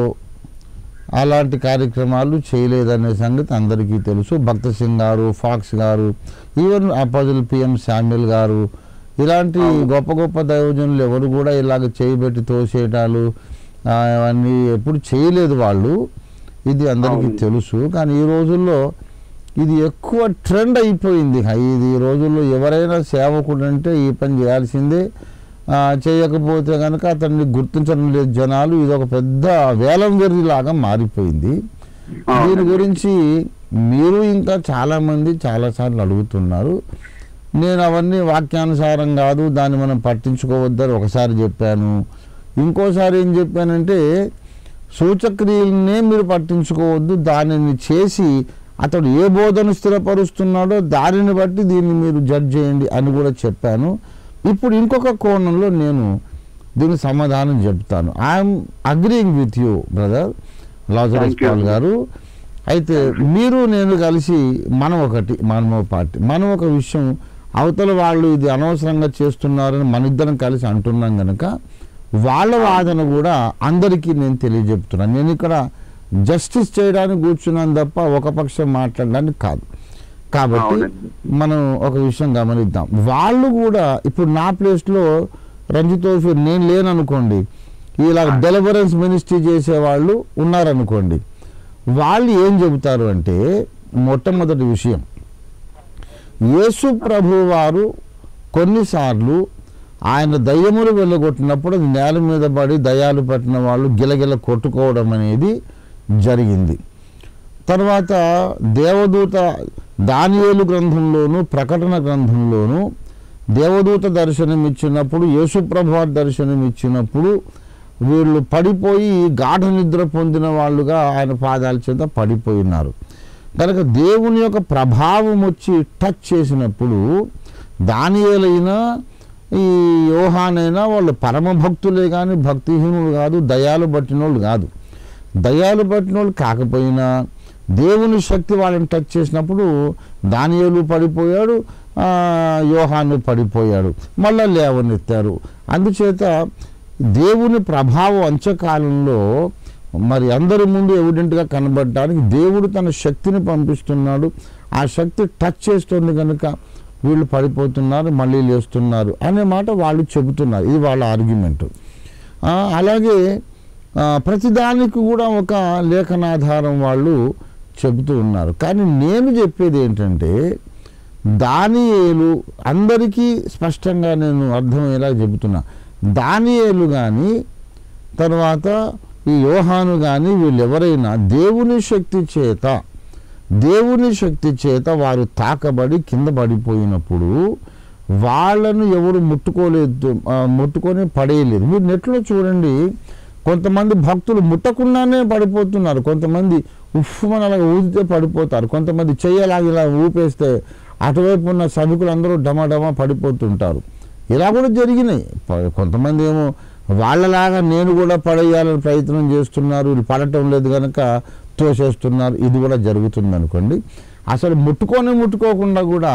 అలాంటి కార్యక్రమాలు చేయలేదనే సంగతి అందరికీ తెలుసు భక్త సింగ్ గారు ఫాక్స్ గారు ఈవెన్ అపోజల్ పిఎం శామ్యుల్ గారు ఇలాంటి గొప్ప గొప్ప దైవజనులు ఎవరు కూడా ఇలాగ చేయబెట్టి తోసేయటాలు ఆ, అవన్నీ ఎప్పుడు చేయలేదు వాళ్ళు ఇది అందరికీ అవును. తెలుసు కానీ ఈ రోజుల్లో ఇది ఎక్కువ ట్రెండ్ అయిపోయింది ఇది ఈ రోజుల్లో ఎవరైనా సేవకుడు అంటే ఈ పని చేయాల్సిందే ఆ, చేయకపోతే కనుక అతన్ని గుర్తించడం లేదు జనాలు ఇది ఒక పెద్ద వేలం లాగా మారిపోయింది దీని గురించి మీరు ఇంకా చాలామంది చాలాసార్లు అడుగుతున్నారు నేను అవన్నీ వాక్యానుసారం కాదు దాన్ని మనం పట్టించుకోవద్దని ఒకసారి చెప్పాను ఇంకోసారి ఏం చెప్పానంటే సూచక్రియలనే మీరు పట్టించుకోవద్దు దానిని చేసి అతడు ఏ బోధన స్థిరపరుస్తున్నాడో దానిని బట్టి దీన్ని మీరు జడ్జ్ చేయండి అని కూడా చెప్పాను ఇప్పుడు ఇంకొక కోణంలో నేను దీనికి సమాధానం చెప్తాను I'm agreeing with you brother Lazarus Thank you. Paul garu అయితే మీరు నేను కలిసి మనం ఒకటి మనమో పార్టీ మనం ఒక విషయం అవతల వాళ్ళు ఇది అనవసరంగా చేస్తున్నారని మన ఇద్దరం కలిసి అంటున్నాం గనక వాళ్ళ వాదన కూడా అందరికీ నేను తెలియజెప్తున్నాను నేను ఇక్కడ జస్టిస్ చేయడానికి కూర్చున్నాను తప్ప ఒక పక్షం మాట్లాడడానికి కాదు కాబట్టి అవునండి. మనం ఒక విషయం గమనిద్దాం వాళ్ళు కూడా ఇప్పుడు నా ప్లేస్లో రంజిత్ నేను లేననుకోండి ఇలా డెలివరెన్స్ మినిస్ట్రీ చేసేవాళ్ళు ఉన్నారనుకోండి వాళ్ళు ఏం చెబుతారు అంటే మొట్టమొదటి విషయం యేసు ప్రభు వారు కొన్నిసార్లు ఆయన దయ్యములు వెళ్ళగొట్టినప్పుడు అది నేల మీద పడి దయ్యాలు పట్టిన వాళ్ళు గిలగిల కొట్టుకోవడం అనేది జరిగింది తర్వాత దేవదూత దానియేలు గ్రంథంలోను ప్రకటన గ్రంథంలోను దేవదూత దర్శనం ఇచ్చినప్పుడు యేసుప్రభు వారి దర్శనం ఇచ్చినప్పుడు వీళ్ళు పడిపోయి గాఢ నిద్ర పొందిన వాళ్ళుగా ఆయన పాదాల చేత పడిపోయినారు కనుక దేవుని యొక్క ప్రభావం వచ్చి టచ్ చేసినప్పుడు దానియేలైనా ఈ యోహానైనా వాళ్ళు పరమ భక్తులే కానీ భక్తిహీనులు కాదు దయాలు పట్టిన వాళ్ళు కాదు దయాలు పట్టిన వాళ్ళు కాకపోయినా దేవుని శక్తి వాళ్ళని టచ్ చేసినప్పుడు దానియేలు పడిపోయాడు ఆ, యోహాను పడిపోయాడు మళ్ళా లేవనెత్తారు అందుచేత దేవుని ప్రభావం అంత్యకాలంలో మరి అందరి ముందు ఎవిడెంట్గా కనబడడానికి దేవుడు తన శక్తిని పంపిస్తున్నాడు ఆ శక్తి టచ్ చేస్తుంది కనుక వీళ్ళు పడిపోతున్నారు మళ్ళీ లేస్తున్నారు అనే మాట వాళ్ళు చెబుతున్నారు ఇది వాళ్ళ ఆర్గ్యుమెంట్ అలాగే ఆ, ప్రతిదానికి కూడా ఒక లేఖనాధారం వాళ్ళు చెబుతూ ఉన్నారు కానీ నేను చెప్పేది ఏంటంటే దానియేలు అందరికీ స్పష్టంగా నేను అర్థమయ్యేలా చెబుతున్నా దానియేలు కానీ తర్వాత ఈ యోహాను కానీ వీళ్ళు ఎవరైనా దేవుని శక్తి చేత దేవుని శక్తి చేత వారు తాకబడి కింద పడిపోయినప్పుడు వాళ్ళను ఎవరు ముట్టుకోలేదు ఆ, ముట్టుకొని పడేయలేదు మీరు నెట్లో చూడండి కొంతమంది భక్తులు ముట్టకుండానే పడిపోతున్నారు కొంతమంది ఉఫ్ఫమని అలా ఊదితే పడిపోతారు కొంతమంది చెయ్యలాగా ఇలా ఊపేస్తే అటువైపు ఉన్న సభికులు అందరూ డమాడమా పడిపోతుంటారు ఇలా కూడా జరిగినాయి ప- కొంతమంది ఏమో వాళ్ళలాగా నేను కూడా పడేయాలని ప్రయత్నం చేస్తున్నారు వీళ్ళు పడటం లేదు కనుక తోసేస్తున్నారు ఇది కూడా జరుగుతుంది అనుకోండి అసలు ముట్టుకొని ముట్టుకోకుండా కూడా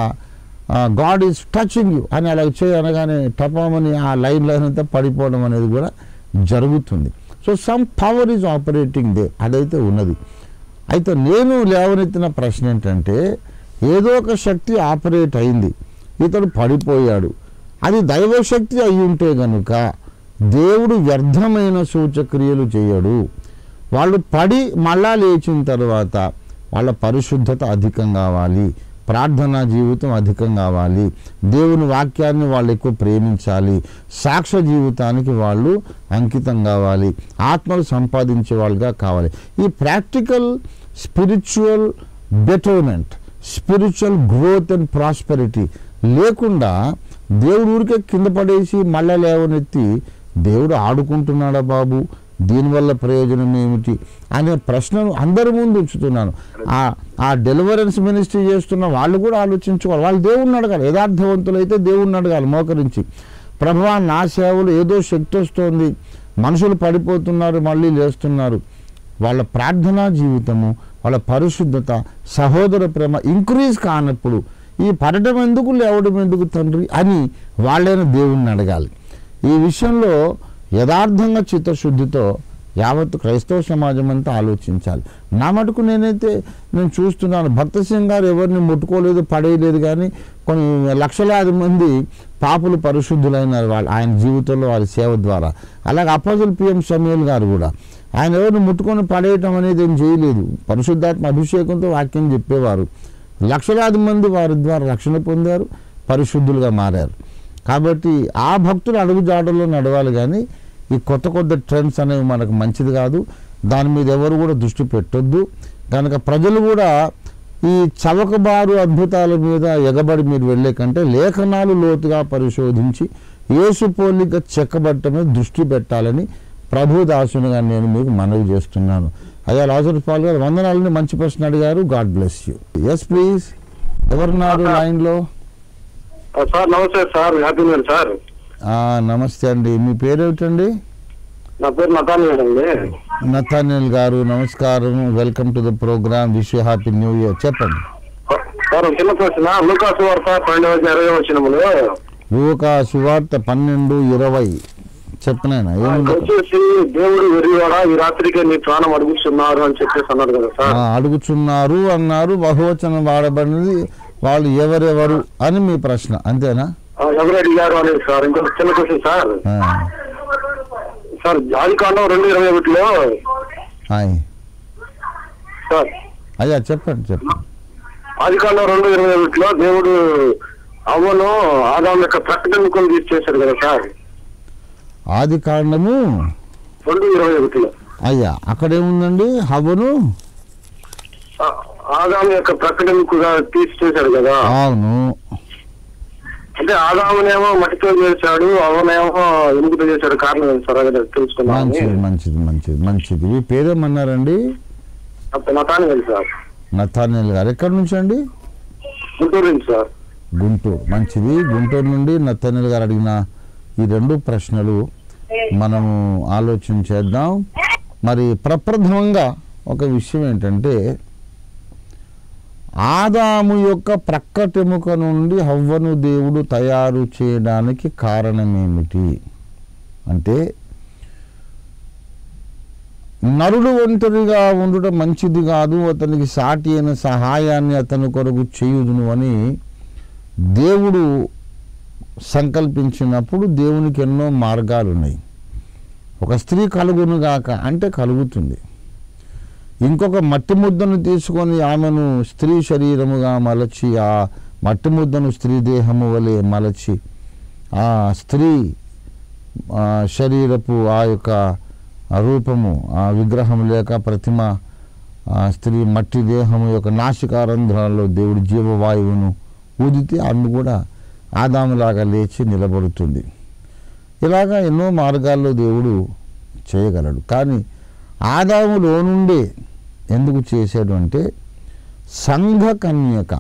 గాడ్ ఈజ్ టచింగ్ యూ అని అలా చేయి అనగానే టపామని ఆ లైన్ లైన్ అంతా పడిపోవడం అనేది కూడా జరుగుతుంది so some power is operating there అదైతే ఉన్నది అయితే నేను లేవనెత్తిన ప్రశ్న ఏంటంటే ఏదో ఒక శక్తి ఆపరేట్ అయింది ఇతడు పడిపోయాడు అది దైవశక్తి అయి ఉంటే గనుక దేవుడు వ్యర్థమైన సూచక్రియలు చేయడు వాళ్ళు పడి మళ్ళా లేచిన తర్వాత వాళ్ళ పరిశుద్ధత అధికం కావాలి ప్రార్థనా జీవితం అధికం కావాలి దేవుని వాక్యాన్ని వాళ్ళు ఎక్కువ ప్రేమించాలి సాక్ష్య జీవితానికి వాళ్ళు అంకితం కావాలి ఆత్మలు సంపాదించే వాళ్ళుగా కావాలి ఈ practical spiritual betterment spiritual growth and prosperity లేకుండా దేవుడు ఊరికే కింద పడేసి మళ్ళా లేవనెత్తి దేవుడు ఆడుకుంటున్నాడా బాబు దీనివల్ల ప్రయోజనం ఏమిటి అనే ప్రశ్నను అందరి ముందు ఉంచుతున్నాను ఆ ఆ డెలివరెన్స్ మినిస్ట్రీ చేస్తున్న వాళ్ళు కూడా ఆలోచించుకోవాలి వాళ్ళు దేవుణ్ణి అడగాలి యథార్థవంతులైతే దేవుణ్ణి అడగాలి మోకరించి ప్రభువా నా సేవలు ఏదో శక్తి వస్తోంది మనుషులు పడిపోతున్నారు మళ్ళీ లేస్తున్నారు వాళ్ళ ప్రార్థనా జీవితము వాళ్ళ పరిశుద్ధత సహోదర ప్రేమ ఇంక్రీజ్ కానప్పుడు ఈ పడటం ఎందుకు లేవడం ఎందుకు తండ్రి అని వాళ్ళైన దేవుణ్ణి అడగాలి ఈ విషయంలో యథార్థంగా చిత్తశుద్ధితో యావత్ క్రైస్తవ సమాజం అంతా ఆలోచించాలి నా మటుకు నేనైతే నేను చూస్తున్నాను భక్త సింగ్ గారు ఎవరిని ముట్టుకోలేదు పడేయలేదు కానీ కొన్ని లక్షలాది మంది పాపులు పరిశుద్ధులైనారు వాళ్ళు ఆయన జీవితంలో వారి సేవ ద్వారా అలాగే అపోజల్ పిఎం సమీల్ గారు కూడా ఆయన ఎవరిని ముట్టుకొని పడేయటం అనేది ఏం చేయలేదు పరిశుద్ధాత్మ అభిషేకంతో వాక్యం చెప్పేవారు లక్షలాది మంది వారి ద్వారా రక్షణ పొందారు పరిశుద్ధులుగా మారారు కాబట్టి ఆ భక్తులు అడుగుజాడల్లో నడవాలి కానీ ఈ కొత్త కొత్త ట్రెండ్స్ అనేవి మనకు మంచిది కాదు దాని మీద ఎవరు కూడా దృష్టి పెట్టొద్దు కనుక ప్రజలు కూడా ఈ చవకబారు అద్భుతాల మీద ఎగబడి మీరు వెళ్ళే కంటే లేఖనాలు లోతుగా పరిశోధించి యేసు పోలిక చెక్కబట్ట మీద దృష్టి పెట్టాలని ప్రభుదాసునిగా నేను మీకు మనవి చేస్తున్నాను అయ్యా లాజర్ పాల్ గారు వందనాలని మంచి ప్రశ్న అడిగారు God bless you yes please ఎవరున్నారు లైన్లో ఆ, సార్ నమస్తే sir happy new year sir ఆ, నమస్తే అండి మీ పేరేమిటండి నా పేరు నతాన్ అండి నథానియల్ గారు నమస్కారం welcome to the program wish happy new year చెప్పండి సార్ ఒక చిన్న ప్రశ్న లూకాసు వార్త పన్నెండు వచ్చిన ఇరవై వచ్చినములు యువక సువార్త పన్నెండు ఇరవై చెప్పనైనా ఏముంది వచ్చేసి దేవుడు వెర్రివాడా ఈ రాత్రికి నీ ప్రాణం అడుగుతున్నారు అని చెప్పేసి అన్నారు కదా ఆ, సార్ అడుగుచున్నారు అన్నారు బహువచనం వాడబడినది వాళ్ళు ఎవరెవరు అని మీ ప్రశ్న అంతేనా ఆ, ఎవరు అడిగారు అనేది సార్ ఇంకొక చిన్న క్వశ్చన్ సార్ ఆ, సార్ ఆది కాండం రెండు ఇరవై ఒకటిలో హాయ్ సార్ అయ్యా చెప్పండి చెప్పండి ఆది కాండం రెండు ఇరవై ఒకటిలో దేవుడు అవ్వను ఆదాం యొక్క ప్రకటన కొని తీర్చేశాడు కదా సార్ ఆది కాండము రెండు ఇరవై ఒకటిలో అయ్యా అక్కడేముందండి హవను ఆ, ఆదాం యొక్క ప్రకటనకుగా తీర్చేశాడు కదా అవును అంటే ఆదామునేమో మట్టితో చేశాడు అవనేమో ఎనుగుతో చేశాడు కారణం ఏంటి సార్ అది తెలుసుకున్నాను మంచిది మంచిది మంచిది మంచిది మీ పేరేమన్నారండి మతాన్ని వెళ్ళి సార్ నథానియల్ గారు ఎక్కడి నుంచి అండి గుంటూరు నుంచి సార్ గుంటూరు మంచిది గుంటూరు నుండి నత్తనిల్ గారు అడిగిన ఈ రెండు ప్రశ్నలు మనము ఆలోచన చేద్దాం మరి ప్రప్రథమంగా ఒక విషయం ఏంటంటే ఆదాము యొక్క ప్రక్కటెముక నుండి హవ్వను దేవుడు తయారు చేయడానికి కారణమేమిటి అంటే నరుడు ఒంటరిగా ఉండటం మంచిది కాదు అతనికి సాటి అయిన సహాయాన్ని అతని కొరకు చేయుదును అని దేవుడు సంకల్పించినప్పుడు దేవునికి ఎన్నో మార్గాలు ఉన్నాయి ఒక స్త్రీ కలుగునుగాక అంటే కలుగుతుంది ఇంకొక మట్టి ముద్దను తీసుకొని ఆమెను స్త్రీ శరీరముగా మలచి ఆ మట్టి ముద్దను స్త్రీ దేహము వలె మలచి ఆ స్త్రీ ఆ శరీరపు ఆ యొక్క ఆ రూపము ఆ విగ్రహం లేక ప్రతిమ ఆ స్త్రీ మట్టి దేహము యొక్క నాసికారంధ్రాల్లో దేవుడు జీవవాయువును ఊదితే ఆమె కూడా ఆదాములాగా లేచి నిలబడుతుంది ఇలాగా ఎన్నో మార్గాల్లో దేవుడు చేయగలడు కానీ ఆదాములో నుండే ఎందుకు చేశాడు అంటే సంఘ కన్యక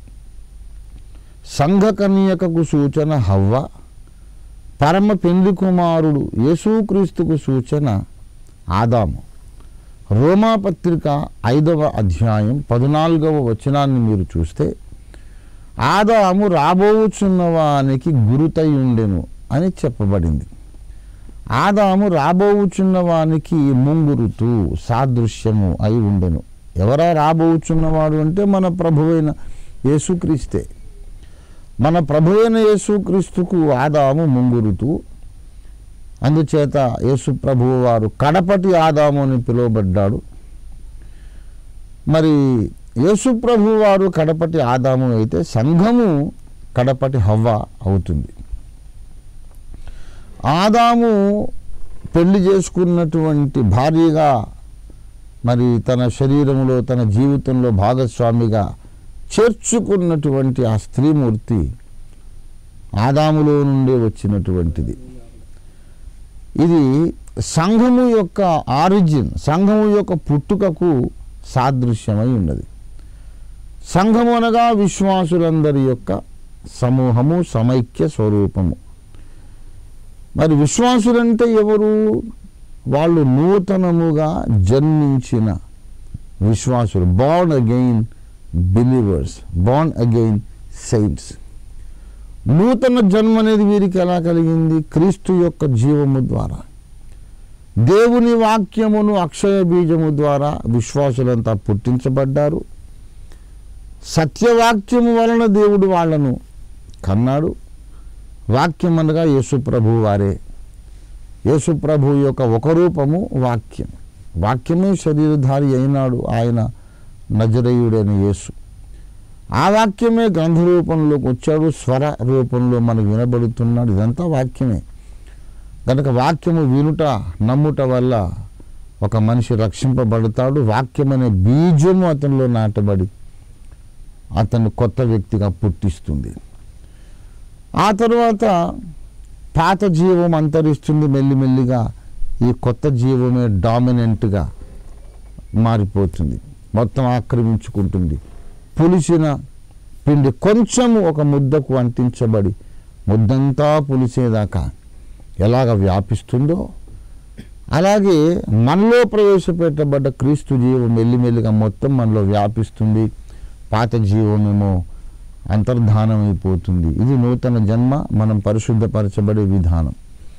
సంఘ కన్యకకు సూచన హవ్వ పరమ పెండ్లి కుమారుడు యేసుక్రీస్తుకు సూచన ఆదాము రోమాపత్రిక ఐదవ అధ్యాయం పద్నాలుగవ వచనాన్ని మీరు చూస్తే ఆదాము రాబోచున్నవానికి గురుతై ఉండెను అని చెప్పబడింది ఆదాము రాబోచున్నవానికి ముంగురుతు సాదృశ్యము అయి ఉండెను ఎవరా రాబోచున్నవాడు అంటే మన ప్రభువైన యేసుక్రీస్తే మన ప్రభువైన యేసుక్రీస్తుకు ఆదాము ముంగురుతూ అందుచేత యేసు ప్రభువు వారు కడపటి ఆదాము అని పిలువబడ్డాడు మరి యేసు ప్రభు వారు కడపటి ఆదాము అయితే సంఘము కడపటి హవ్వ అవుతుంది ఆదాము పెళ్లి చేసుకున్నటువంటి భార్యగా మరి తన శరీరంలో తన జీవితంలో భాగస్వామిగా చేర్చుకున్నటువంటి ఆ స్త్రీమూర్తి ఆదాములో నుండే వచ్చినటువంటిది ఇది సంఘము యొక్క ఆరిజిన్ సంఘము యొక్క పుట్టుకకు సాదృశ్యమై ఉన్నది సంఘము అనగా విశ్వాసులందరి యొక్క సమూహము సమైక్య స్వరూపము మరి విశ్వాసులంటే ఎవరు వాళ్ళు నూతనముగా జన్మించిన విశ్వాసులు born again believers born again saints నూతన జన్మ అనేది వీరికి ఎలా కలిగింది క్రీస్తు యొక్క జీవము ద్వారా దేవుని వాక్యమును అక్షయ బీజము ద్వారా విశ్వాసులంతా పుట్టించబడ్డారు సత్యవాక్యము వలన దేవుడు వాళ్ళను కన్నాడు వాక్యం అనగా యేసు ప్రభు వారే యేసు ప్రభు యొక్క ఒక రూపము వాక్యం వాక్యమే శరీరధారి అయినాడు ఆయన నజరేయుడైన యేసు ఆ వాక్యమే గ్రంథ రూపంలోకి వచ్చాడు స్వర రూపంలో మనకు వినబడుతున్నాడు ఇదంతా వాక్యమే కనుక వాక్యము వినుట నమ్ముట వల్ల ఒక మనిషి రక్షింపబడతాడు వాక్యం అనే బీజము అతనిలో నాటబడి అతను కొత్త వ్యక్తిగా పుట్టిస్తుంది ఆ తరువాత పాత జీవం అంతరిస్తుంది మెల్లిమెల్లిగా ఈ కొత్త జీవమే డామినెంట్గా మారిపోతుంది మొత్తం ఆక్రమించుకుంటుంది పులిసిన పిండి కొంచెము ఒక ముద్దకు అంటించబడి ముద్దంతా పులిసేదాకా ఎలాగ వ్యాపిస్తుందో అలాగే మనలో ప్రవేశపెట్టబడ్డ క్రీస్తు జీవం మెల్లిమెల్లిగా మొత్తం మనలో వ్యాపిస్తుంది పాత జీవమేమో అంతర్ధానం అయిపోతుంది ఇది నూతన జన్మ మనం పరిశుద్ధపరచబడే విధానం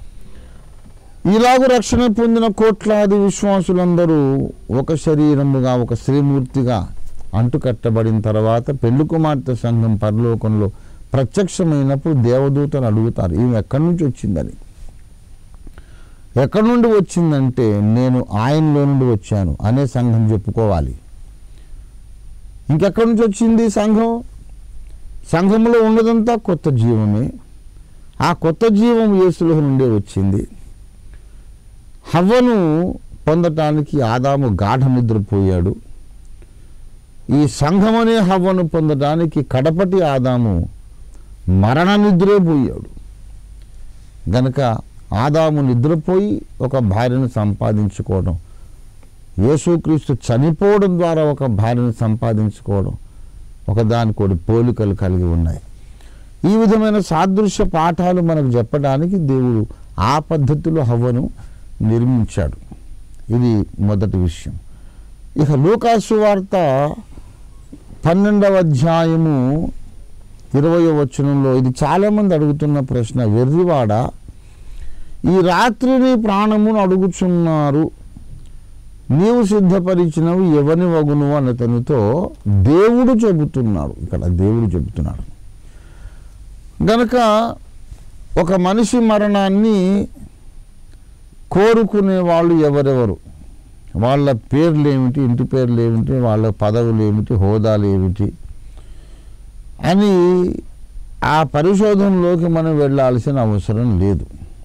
ఇలాగూ రక్షణ పొందిన కోట్లాది విశ్వాసులందరూ ఒక శరీరముగా ఒక శ్రీమూర్తిగా అంటుకట్టబడిన తర్వాత పెళ్లి కుమార్తె సంఘం పరలోకంలో ప్రత్యక్షమైనప్పుడు దేవదూతలు అడుగుతారు ఈమె ఎక్కడి నుంచి వచ్చిందని ఎక్కడి నుండి వచ్చిందంటే నేను ఆయనలో నుండి వచ్చాను అనే సంఘం చెప్పుకోవాలి ఇంకెక్కడి నుంచి వచ్చింది సంఘం సంఘంలో ఉన్నదంతా కొత్త జీవమే ఆ కొత్త జీవం యేసులో నుండే వచ్చింది హవ్వను పొందటానికి ఆదాము గాఢ నిద్రపోయాడు ఈ సంఘం అనే హవ్వను పొందడానికి కడపటి ఆదాము మరణ నిద్రే పోయాడు గనక ఆదాము నిద్రపోయి ఒక భార్యను సంపాదించుకోవడం యేసుక్రీస్తు చనిపోవడం ద్వారా ఒక భార్యను సంపాదించుకోవడం ఒకదానికోటి పోలికలు కలిగి ఉన్నాయి ఈ విధమైన సాదృశ్య పాఠాలు మనకు చెప్పడానికి దేవుడు ఆ పద్ధతిలో హవ్వను నిర్మించాడు ఇది మొదటి విషయం ఇక లూకాసు వార్త పన్నెండవ అధ్యాయము ఇరవయో వచనంలో ఇది చాలామంది అడుగుతున్న ప్రశ్న వెర్రివాడ ఈ రాత్రి నీ ప్రాణమును అడుగుచున్నారు నీవు సిద్ధపరిచినవి ఎవని వగును అని అతనితో దేవుడు చెబుతున్నాడు ఇక్కడ దేవుడు చెబుతున్నాడు గనక ఒక మనిషి మరణాన్ని కోరుకునే వాళ్ళు ఎవరెవరు వాళ్ళ పేర్లు ఏమిటి ఇంటి పేర్లు ఏమిటి వాళ్ళ పదవులు ఏమిటి హోదాలు ఏమిటి అని ఆ పరిశోధనలోకి మనం వెళ్ళాల్సిన అవసరం లేదు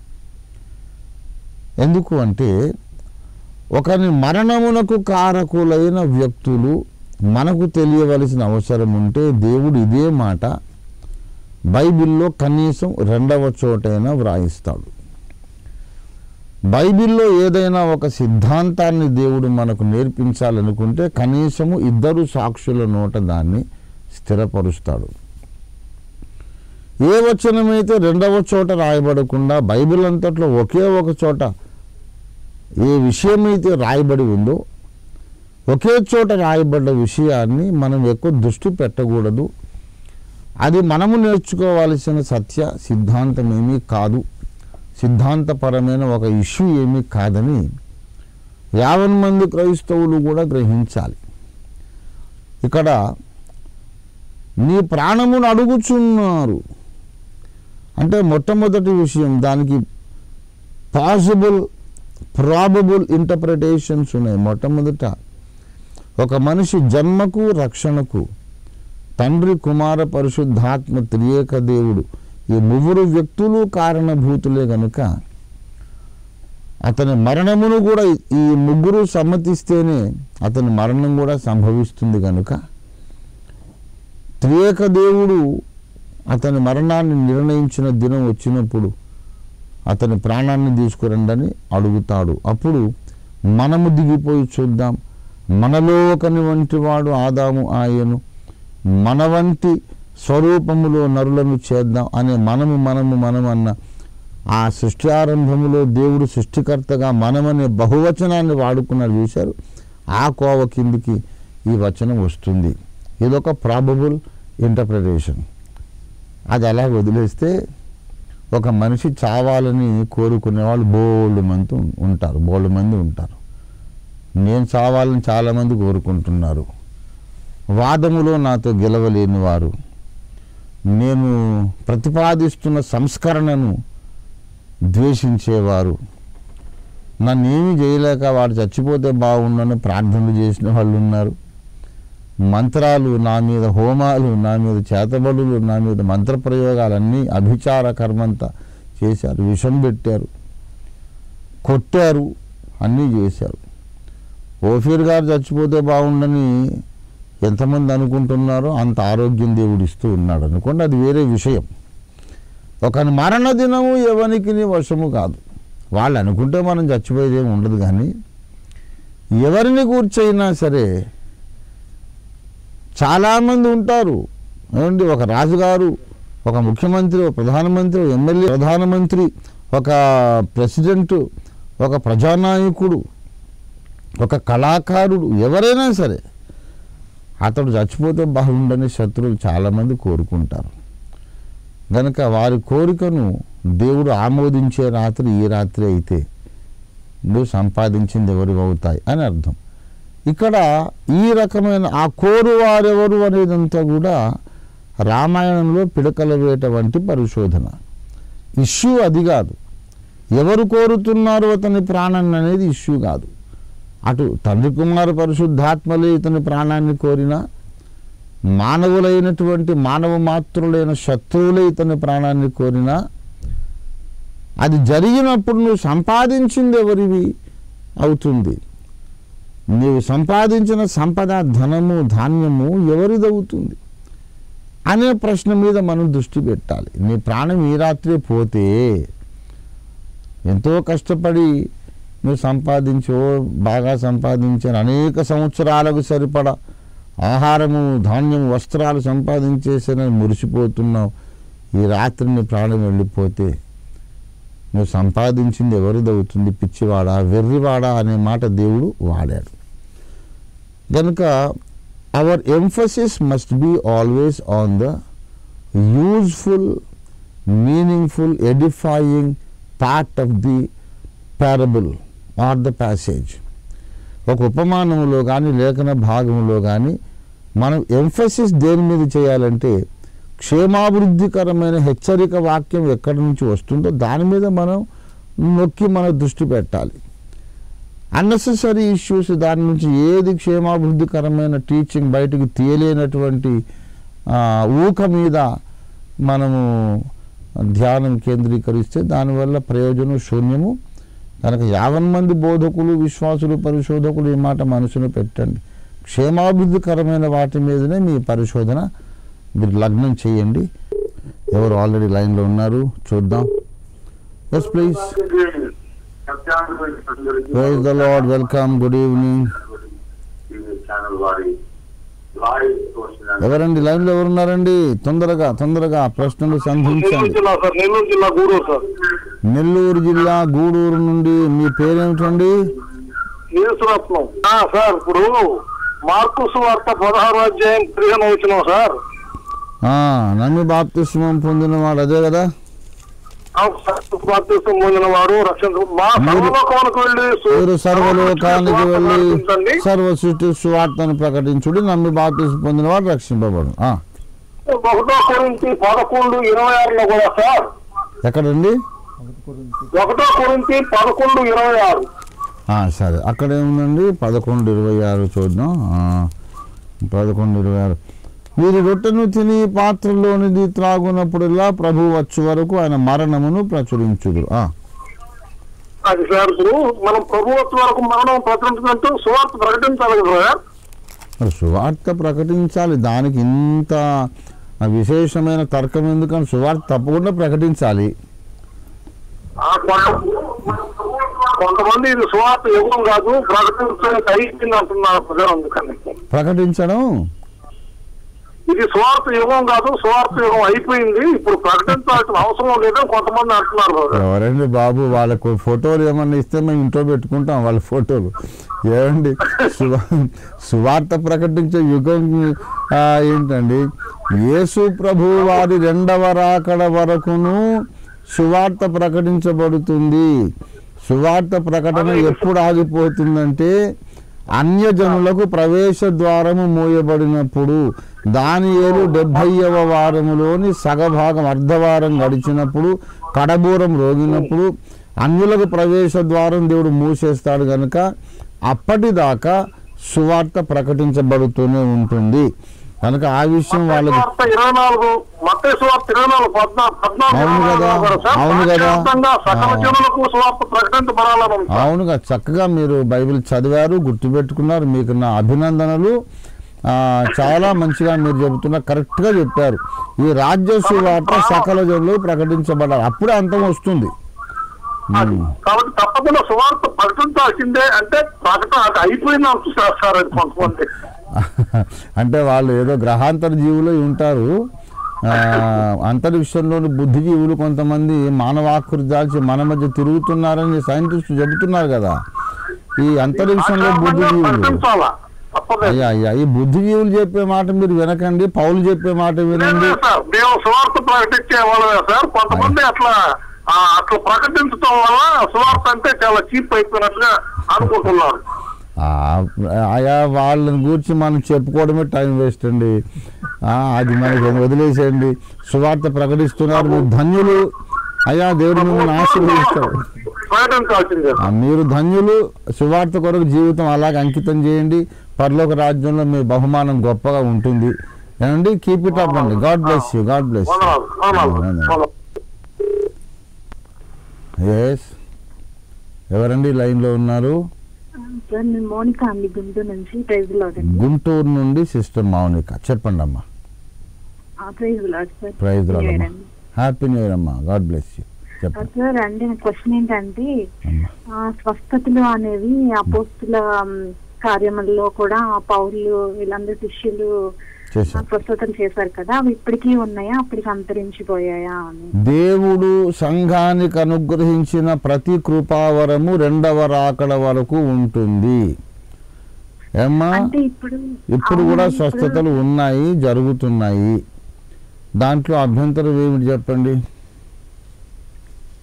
ఎందుకు అంటే ఒకరి మరణమునకు కారకులైన వ్యక్తులు మనకు తెలియవలసిన అవసరం ఉంటే దేవుడు ఇదే మాట బైబిల్లో కనీసం రెండవ చోటైనా వ్రాయిస్తాడు బైబిల్లో ఏదైనా ఒక సిద్ధాంతాన్ని దేవుడు మనకు నేర్పించాలనుకుంటే కనీసము ఇద్దరు సాక్షుల నోట దాన్ని స్థిరపరుస్తాడు ఏ వచనమైతే రెండవ చోట రాయబడకుండా బైబిల్ అంతట్లో ఒకే ఒక చోట ఏ విషయమైతే రాయబడి ఉందో ఒకే చోట రాయబడ్డ విషయాన్ని మనం ఎక్కువ దృష్టి పెట్టకూడదు అది మనము నేర్చుకోవాల్సిన సత్య సిద్ధాంతం ఏమీ కాదు సిద్ధాంతపరమైన ఒక ఇష్యూ ఏమీ కాదని యావన్ మంది క్రైస్తవులు కూడా గ్రహించాలి ఇక్కడ నీ ప్రాణమును అడుగుచున్నారు అంటే మొట్టమొదటి విషయం దానికి పాసిబుల్ ప్రాబబుల్ ఇంటర్ప్రిటేషన్స్ ఉన్నాయి మొట్టమొదట ఒక మనిషి జన్మకు రక్షణకు తండ్రి కుమార పరిశుద్ధాత్మ త్రియేక దేవుడు ఈ ముగ్గురు వ్యక్తులు కారణభూతులే గనుక అతని మరణమును కూడా ఈ ముగ్గురు సమ్మతిస్తేనే అతని మరణం కూడా సంభవిస్తుంది కనుక త్రియేక దేవుడు అతని మరణాన్ని నిర్ణయించిన దినం వచ్చినప్పుడు అతని ప్రాణాన్ని తీసుకురండని అడుగుతాడు అప్పుడు మనము దిగిపోయి చూద్దాం మనలో ఒకని వంటి వాడు ఆదాము ఆయను మన వంటి స్వరూపములో నరులను చేద్దాం అనే మనము మనము మనం అన్న ఆ సృష్టి ఆరంభములో దేవుడు సృష్టికర్తగా మనమనే బహువచనాన్ని వాడుకున్నారు చూశారు ఆ కోవ కిందికి ఈ వచనం వస్తుంది ఇదొక ప్రాబబుల్ ఇంటర్ప్రిటేషన్ అది అలా వదిలేస్తే ఒక మనిషి చావాలని కోరుకునే వాళ్ళు బోల్డ్ మంది ఉం- ఉంటారు బోల్డ్ మంది ఉంటారు నేను చావాలని చాలామంది కోరుకుంటున్నారు వాదములో నాతో గెలవలేని వారు నేను ప్రతిపాదిస్తున్న సంస్కరణను ద్వేషించేవారు నన్ను ఏమీ చేయలేక వాడు చచ్చిపోతే బాగుండని ప్రార్థనలు చేసిన వాళ్ళు ఉన్నారు మంత్రాలు నా మీద హోమాలు నా మీద చేతబడులు నా మీద మంత్రప్రయోగాలన్నీ అభిచార కర్మంతా చేశారు విషం పెట్టారు కొట్టారు అన్నీ చేశారు ఓఫీర్ గారు చచ్చిపోతే బాగుండని ఎంతమంది అనుకుంటున్నారో అంత ఆరోగ్యం దేవుడు ఇస్తూ ఉన్నాడు అనుకోండి అది వేరే విషయం ఒకని మరణ దినము ఎవనికి వశము కాదు వాళ్ళు అనుకుంటే మనం చచ్చిపోయేది ఏమి ఉండదు కానీ ఎవరిని కూర్చైనా సరే చాలామంది ఉంటారు ఏమండి ఒక రాజుగారు ఒక ముఖ్యమంత్రి ఒక ప్రధానమంత్రి ఒక ఎమ్మెల్యే ప్రధానమంత్రి ఒక ప్రెసిడెంట్ ఒక ప్రజానాయకుడు ఒక కళాకారుడు ఎవరైనా సరే అతడు చచ్చిపోతే బాగుండని శత్రువులు చాలామంది కోరుకుంటారు గనక వారి కోరికను దేవుడు ఆమోదించే రాత్రి ఈ రాత్రి అయితే నువ్వు సంపాదించింది ఎవరు అవుతాయి అని అర్థం ఇక్కడ ఈ రకమైన ఆ కోరు వారెవరు అనేదంతా కూడా రామాయణంలో పిడకల వేట వంటి పరిశోధన ఇష్యూ అది కాదు ఎవరు కోరుతున్నారు అతని ప్రాణాన్ని అనేది ఇష్యూ కాదు అటు తండ్రి కుమార పరిశుద్ధాత్మలే ఇతని ప్రాణాన్ని కోరినా మానవులైనటువంటి మానవ మాతృలైన శత్రువులే ఇతని ప్రాణాన్ని కోరినా అది జరిగినప్పుడు నువ్వు సంపాదించింది ఎవరివి అవుతుంది నీవు సంపాదించిన సంపద ధనము ధాన్యము ఎవరిదవుతుంది అనే ప్రశ్న మీద మనం దృష్టి పెట్టాలి నీ ప్రాణం ఈ రాత్రి పోతే ఎంతో కష్టపడి నువ్వు సంపాదించో బాగా సంపాదించాను అనేక సంవత్సరాలకు సరిపడా ఆహారము ధాన్యము వస్త్రాలు సంపాదించేసానని మురిసిపోతున్నావు ఈ రాత్రి నీ ప్రాణం వెళ్ళిపోతే నువ్వు సంపాదించింది ఎవరిదవుతుంది పిచ్చివాడా వెర్రివాడా అనే మాట దేవుడు వాడాడు కనుక our emphasis must be always on the useful meaningful edifying part of the parable or the passage ఒక ఉపమానములో కానీ లేఖన భాగంలో కానీ మనం ఎంఫసిస్ దేని మీద చేయాలంటే క్షేమాభివృద్ధికరమైన హెచ్చరిక వాక్యం ఎక్కడి నుంచి వస్తుందో దాని మీద మనం నొక్కి మన దృష్టి పెట్టాలి అన్నెసెసరీ ఇష్యూస్ దాని నుంచి ఏది క్షేమాభివృద్ధికరమైన టీచింగ్ బయటకు తీయలేనటువంటి ఆ, ఊక మీద మనము ధ్యానం కేంద్రీకరిస్తే దానివల్ల ప్రయోజనం శూన్యము కనుక యావన్ మంది బోధకులు విశ్వాసులు పరిశోధకులు ఈ మాట మనసులో పెట్టండి క్షేమాభివృద్ధికరమైన వాటి మీదనే మీ పరిశోధన మీరు లగ్నం చేయండి ఎవరు ఆల్రెడీ లైన్లో ఉన్నారు చూద్దాం yes please praise the lord welcome good evening ఎవరండి లైన్లో ఎవరున్నారండి తొందరగా తొందరగా ప్రశ్నలు సంధించండి నెల్లూరు జిల్లా సార్ నెల్లూరు జిల్లా గూడూరు సార్ నెల్లూరు జిల్లా గూడూరు నుండి మీ పేరేమిటండి నీరసరత్నం ఆ, సార్ ఇప్పుడు మార్కుసు వార్త పదహారు అధ్యాయం పదిహేను వచ్చినాం సార్ ఆ, నమ్మి బాప్తిస్మం పొందినవాడు అదే కదా అవును సార్, బాప్తిసం పొందిన వారు రక్షణ మా మీరు- సర్వలోకమునకు వెళ్ళి సు- మీరు సర్వలోకానికి వెళ్ళి ప్రకటించండి. సర్వ సృష్టి సువార్తను ప్రకటించుడి నమ్మి బాప్తిస్మం పొందినవాడు రక్షింపబడు ఆ, ఒకటో కొరింతి పదకొండు ఇరవై ఆరులో కూడా సార్ ఎక్కడండి ఒకటో కొరింతి పదకొండు ఇరవై ఆరు ఆ, సరే అక్కడ ఏముందండి పదకొండు ఇరవై ఆరు చూద్దాం ఆ, పదకొండు ఇరవై ఆరు వీరి రొట్టెను తిని పాత్రలోనిది త్రాగునప్పుడల్లా ప్రభు వచ్చు వరకు ఆయన మరణమును ప్రచురించుదురు ఆ, అది సార్ ఇప్పుడు మనం ప్రభుత్వ వరకు మరణం ప్రకటించినట్టు సువార్త ప్రకటించాలి కదా సార్ మరి సువార్త ప్రకటించాలి దానికి ఇంత విశేషమైన తర్కం ఎందుకని సువార్త తప్పకుండా ప్రకటించాలి ఆ కొంత- కొంతమంది ఇది సువార్త యుగం కాదు ప్రకటించడానికి అయిపోయింది అంటున్నారు ప్రజలు అందుకని ప్రకటించడం ఇది సువార్త యుగం కాదు సువార్త యుగం అయిపోయింది ఇప్పుడు ప్రకటించాల్సిన అవసరం లేదని కొంతమంది అంటున్నారు కదా. ఎవరండి బాబు వాళ్ళకు ఫోటోలు ఏమన్నా ఇస్తే మేము ఇంట్లో పెట్టుకుంటాం వాళ్ళ ఫోటోలు ఏమండి సువా సువార్త ప్రకటించే యుగం ఆ, ఏంటండి యేసు ప్రభు వారి రెండవ రాకడ వరకును సువార్త ప్రకటించబడుతుంది సువార్త ప్రకటన ఎప్పుడు ఆగిపోతుందంటే అన్యజనులకు ప్రవేశ ద్వారము మూయబడినప్పుడు దానియేలు డెబ్భైవ వారములోని సగభాగం అర్ధవారం గడిచినప్పుడు కడబూరం రోగినప్పుడు అన్యులకు ప్రవేశ ద్వారం దేవుడు మూసేస్తాడు కనుక అప్పటిదాకా సువార్త ప్రకటించబడుతూనే ఉంటుంది కనుక ఆ విషయం వాళ్ళకి సువార్త ఇరవై నాలుగు మత్తయి సువార్త ఇరవై నాలుగు పద్నాలుగు పద్నాలుగు అవును కదా, ఇరవై నాలుగు సార్. అవును కదా. పాఠ్యాంశంగా సకల ఆ. జనులకు సువార్త ప్రకటించబడాలని ఉంది సార్. అవునుగా చక్కగా మీరు బైబిల్ చదివారు గుర్తుపెట్టుకున్నారు మీకు నా అభినందనలు ఆ, చాలా మంచిగా మీరు చెబుతున్నారు కరెక్ట్గా చెప్పారు ఈ రాజ్య సువార్త సకల జనులు ప్రకటించబడాలి అప్పుడే అంతం వస్తుంది అది. కాబట్టి తప్పకుండా సువార్త ప్రకటించాల్సిందే అంటే ప్రకటన అది అయిపోయింది అంటున్నారు సార్ అది కొంతమంది అంటే వాళ్ళు ఏదో గ్రహాంతర జీవులు ఉంటారు ఆ, అంతరిక్షంలోని బుద్ధిజీవులు కొంతమంది మానవాకృతి దాల్చి మన మధ్య తిరుగుతున్నారని సైంటిస్టులు చెబుతున్నారు కదా ఈ అంతరిక్షంలో బుద్ధిజీవులు ప్రకటించాలా తప్పలేదు అయ్యా అయ్యా ఈ బుద్ధిజీవులు చెప్పే మాట మీరు వినకండి పౌలు చెప్పే మాట వినండి లేదు సార్ మేము సువార్త ప్రకటించే వాళ్ళమే సార్ కొంతమంది అట్లా ఆ, అట్లా ప్రకటించడం వల్ల సువార్త అంటే చాలా చీప్ అయిపోయినట్టుగా అనుకుంటున్నారు ఆ, ఆయా వాళ్ళని గురించి మనం చెప్పుకోవడమే టైం వేస్ట్ అండి ఆ, అది మనకి వదిలేసేయండి సువార్త ప్రకటిస్తున్నారు మీరు ధన్యులు అయ్యా దేవుడు మిమ్మల్ని ఆశీర్వదిస్తాడు ప్రకటించాల్సిందే ఆ, మీరు ధన్యులు సువార్త కొరకు జీవితం అలాగే అంకితం చేయండి పరలోక రాజ్యంలో మీ బహుమానం గొప్పగా ఉంటుంది ఏమండి కీప్ ఇట్ అప్ అండి God bless you God bless వందనాలు వందనాలు వందనాలు ఎస్ ఎవరండి లైన్లో ఉన్నారు సార్ నేను మోనిక అండి గుంటూరు నుంచి ప్రైజ్ లాడ్ అండి గుంటూరు నుండి సిస్టర్ మౌనిక చెప్పండి అమ్మా ఆ praise lord sir praise New Year రాదమ్మా అండి. హ్యాపీ న్యూ ఇయర్ అమ్మా గాడ్ బ్లెస్ యూ ఆ చెప్పండి సార్ అంటే నా క్వశ్చన్ ఏంటంటే అమ్మా ఆ స్వస్థతలు అనేవి అపోస్తుల మ్, కార్యములలో కూడా ఆ పౌరులు వీళ్ళందరూ శిష్యులు ఆ చేశాను స్వస్థతలు చేశారు కదా అవి ఇప్పటికీ ఉన్నాయా అప్పటికి అంతరించిపోయాయా అని దేవుడు సంఘానికి అనుగ్రహించిన ప్రతి కృపావరము రెండవ రాకడ వరకు ఉంటుంది ఏమ్మా అంటే ఇప్పుడు ఇప్పుడు అవును, కూడా ఇప్పుడు- స్వస్థతలు ఉన్నాయి జరుగుతున్నాయి దాంట్లో అభ్యంతరం ఏమిటి చెప్పండి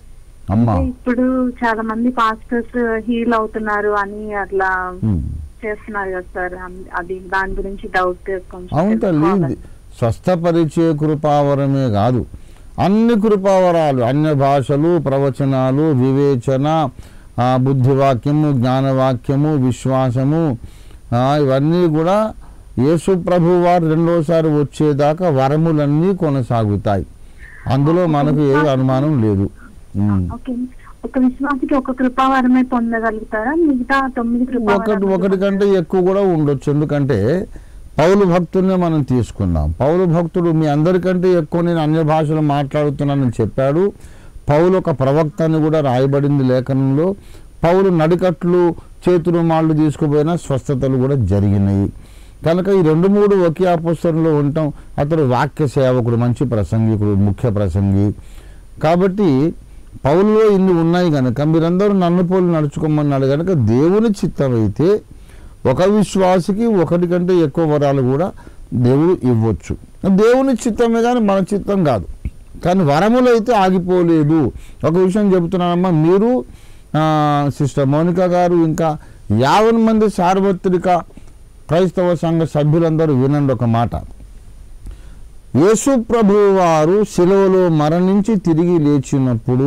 అమ్మా అంటే ఇప్పుడు చాలా మంది పాస్టర్స్ హీల్ అవుతున్నారు అని అట్లా ఉమ్. చేస్తున్నారు కదా సార్ అం- అది దాని గురించి డౌట్ కొంచెం అవును తల్లి తెలుసుకోవాలి. ఇది స్వస్థపరిచే కృపావరమే కాదు అన్ని కృపావరాలు అన్య భాషలు ప్రవచనాలు వివేచన ఆ, బుద్ధివాక్యము జ్ఞానవాక్యము విశ్వాసము ఆ, ఇవన్నీ కూడా యేసు ప్రభు వారు రెండోసారి వచ్చేదాకా వరములన్నీ కొనసాగుతాయి అందులో మనకు ఏ అనుమానం లేదు ఉమ్. ఓకే ఒక విశ్వాసికి ఒక కృపావరమే పొందగలుగుతారా మిగతా తొమ్మిది ఒకటి కృపావరాలు ఒకటి కంటే ఎక్కువ కూడా ఉండొచ్చు ఎందుకంటే పౌలు భక్తుడినే మనం తీసుకుందాం పౌలు భక్తుడు మీ అందరికంటే ఎక్కువ నేను అన్య భాషలు మాట్లాడుతున్నానని చెప్పాడు పౌలు ఒక ప్రవక్త అని కూడా రాయబడింది లేఖనంలో పౌలు నడికట్లు చేతులు మాళ్ళు తీసుకుపోయిన స్వస్థతలు కూడా జరిగినాయి కనుక ఈ రెండు మూడు ఒకే అపుస్తకంలో ఉండటం అతడు వాక్య సేవకుడు మంచి ప్రసంగికుడు ముఖ్య ప్రసంగి కాబట్టి పౌల్లో ఇన్ని ఉన్నాయి కనుక మీరందరూ నన్ను పోలి నడుచుకోమన్నాడు కనుక దేవుని చిత్తం అయితే ఒక విశ్వాసికి ఒకటి కంటే ఎక్కువ వరాలు కూడా దేవుడు ఇవ్వచ్చు దేవుని చిత్తమే కానీ మన చిత్తం కాదు కానీ వరములు అయితే ఆగిపోలేదు ఒక విషయం చెబుతున్నానమ్మా మీరు ఆ, సిస్టర్ మౌనిక గారు ఇంకా యావన్ మంది సార్వత్రిక క్రైస్తవ సంఘ సభ్యులందరూ వినండి ఒక మాట యేసు ప్రభు వారు శిలువలో మరణించి తిరిగి లేచినప్పుడు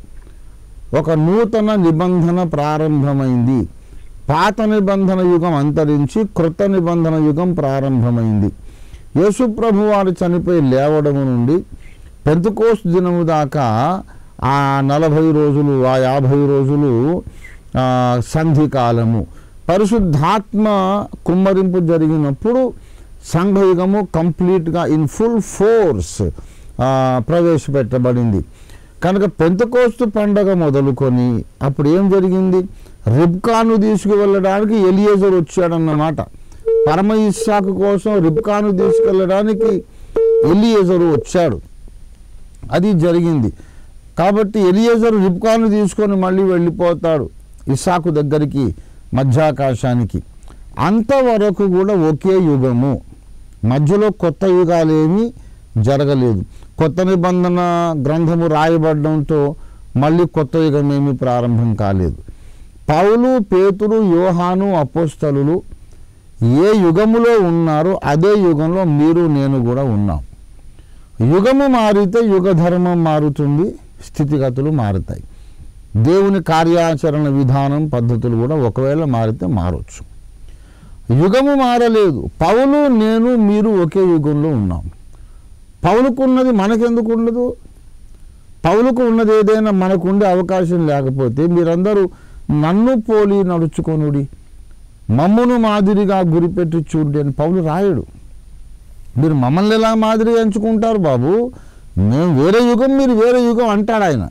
ఒక నూతన నిబంధన ప్రారంభమైంది పాత నిబంధన యుగం అంతరించి క్రొత్త నిబంధన యుగం ప్రారంభమైంది యేసు ప్రభు వారు చనిపోయి లేవడము నుండి పెంతకోస్ దినము దాకా ఆ నలభై రోజులు ఆ యాభై రోజులు ఆ, సంధి కాలము పరిశుద్ధాత్మ కుమ్మరింపు జరిగినప్పుడు సంఘయుగము కంప్లీట్గా ఇన్ ఫుల్ ఫోర్స్ ప్రవేశపెట్టబడింది కనుక పెంతకోస్తు పండగ మొదలుకొని అప్పుడు ఏం జరిగింది రిబ్కాను తీసుకువెళ్ళడానికి ఎలియేజర్ వచ్చాడన్నమాట పరమ ఇస్సాకు కోసం రిబ్కాను తీసుకెళ్ళడానికి ఎలియేజరు వచ్చాడు అది జరిగింది కాబట్టి ఎలియేజరు రిబ్కాను తీసుకొని మళ్ళీ వెళ్ళిపోతాడు ఇసాకు దగ్గరికి మధ్యాకాశానికి అంతవరకు కూడా ఒకే యుగము మధ్యలో కొత్త యుగాలేమీ జరగలేదు కొత్త నిబంధన గ్రంథము రాయబడడంతో మళ్ళీ కొత్త యుగం ఏమీ ప్రారంభం కాలేదు పౌలు పేతురు యోహాను అపోస్తలులు ఏ యుగములో ఉన్నారో అదే యుగంలో మీరు నేను కూడా ఉన్నాం యుగము మారితే యుగ ధర్మం మారుతుంది స్థితిగతులు మారుతాయి దేవుని కార్యాచరణ విధానం పద్ధతులు కూడా ఒకవేళ మారితే మారొచ్చు యుగము మారలేదు పౌలు నేను మీరు ఒకే యుగంలో ఉన్నాం పౌలుకు ఉన్నది మనకెందుకు ఉండదు పౌలుకు ఉన్నది ఏదైనా మనకు ఉండే అవకాశం లేకపోతే మీరందరూ నన్ను పోలి నడుచుకొనుడి మమ్మును మాదిరిగా గురిపెట్టి చూడండి అని పౌలు రాయడు మీరు మమ్మల్ని ఎలా మాదిరిగా ఎంచుకుంటారు బాబు మేము వేరే యుగం మీరు వేరే యుగం అంటాడు ఆయన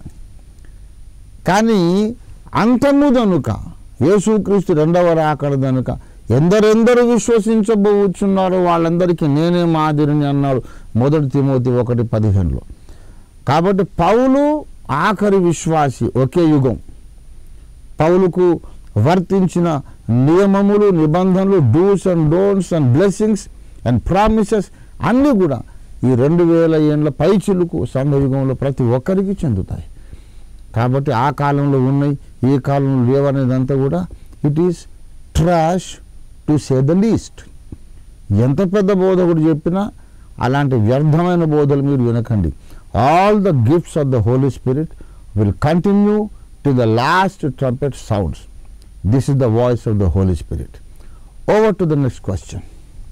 కానీ అంతము దనుక యేసుక్రీస్తు రెండవ రాకడ దనుక ఎందరెందరు విశ్వసించబోచున్నారో వాళ్ళందరికీ నేనే మాదిరిని అన్నాడు మొదటి తిమోతి ఒకటి పదిహేనులో కాబట్టి పౌలు ఆఖరి విశ్వాసి ఒకే యుగం పౌలుకు వర్తించిన నియమములు నిబంధనలు do's and don'ts and blessings and promises అన్నీ కూడా ఈ రెండు వేల ఏండ్ల పైచిలుకు సంఘయుగంలో ప్రతి ఒక్కరికి చెందుతాయి కాబట్టి ఆ కాలంలో ఉన్నాయి ఈ కాలంలో లేవనేదంతా కూడా it is trash to say the least ఎంత పెద్ద బోధకుడు చెప్పినా అలాంటి వ్యర్థమైన బోధలు మీరు వినకండి all the gifts of the holy spirit will continue to the last trumpet sounds this is the voice of the holy spirit over to the next question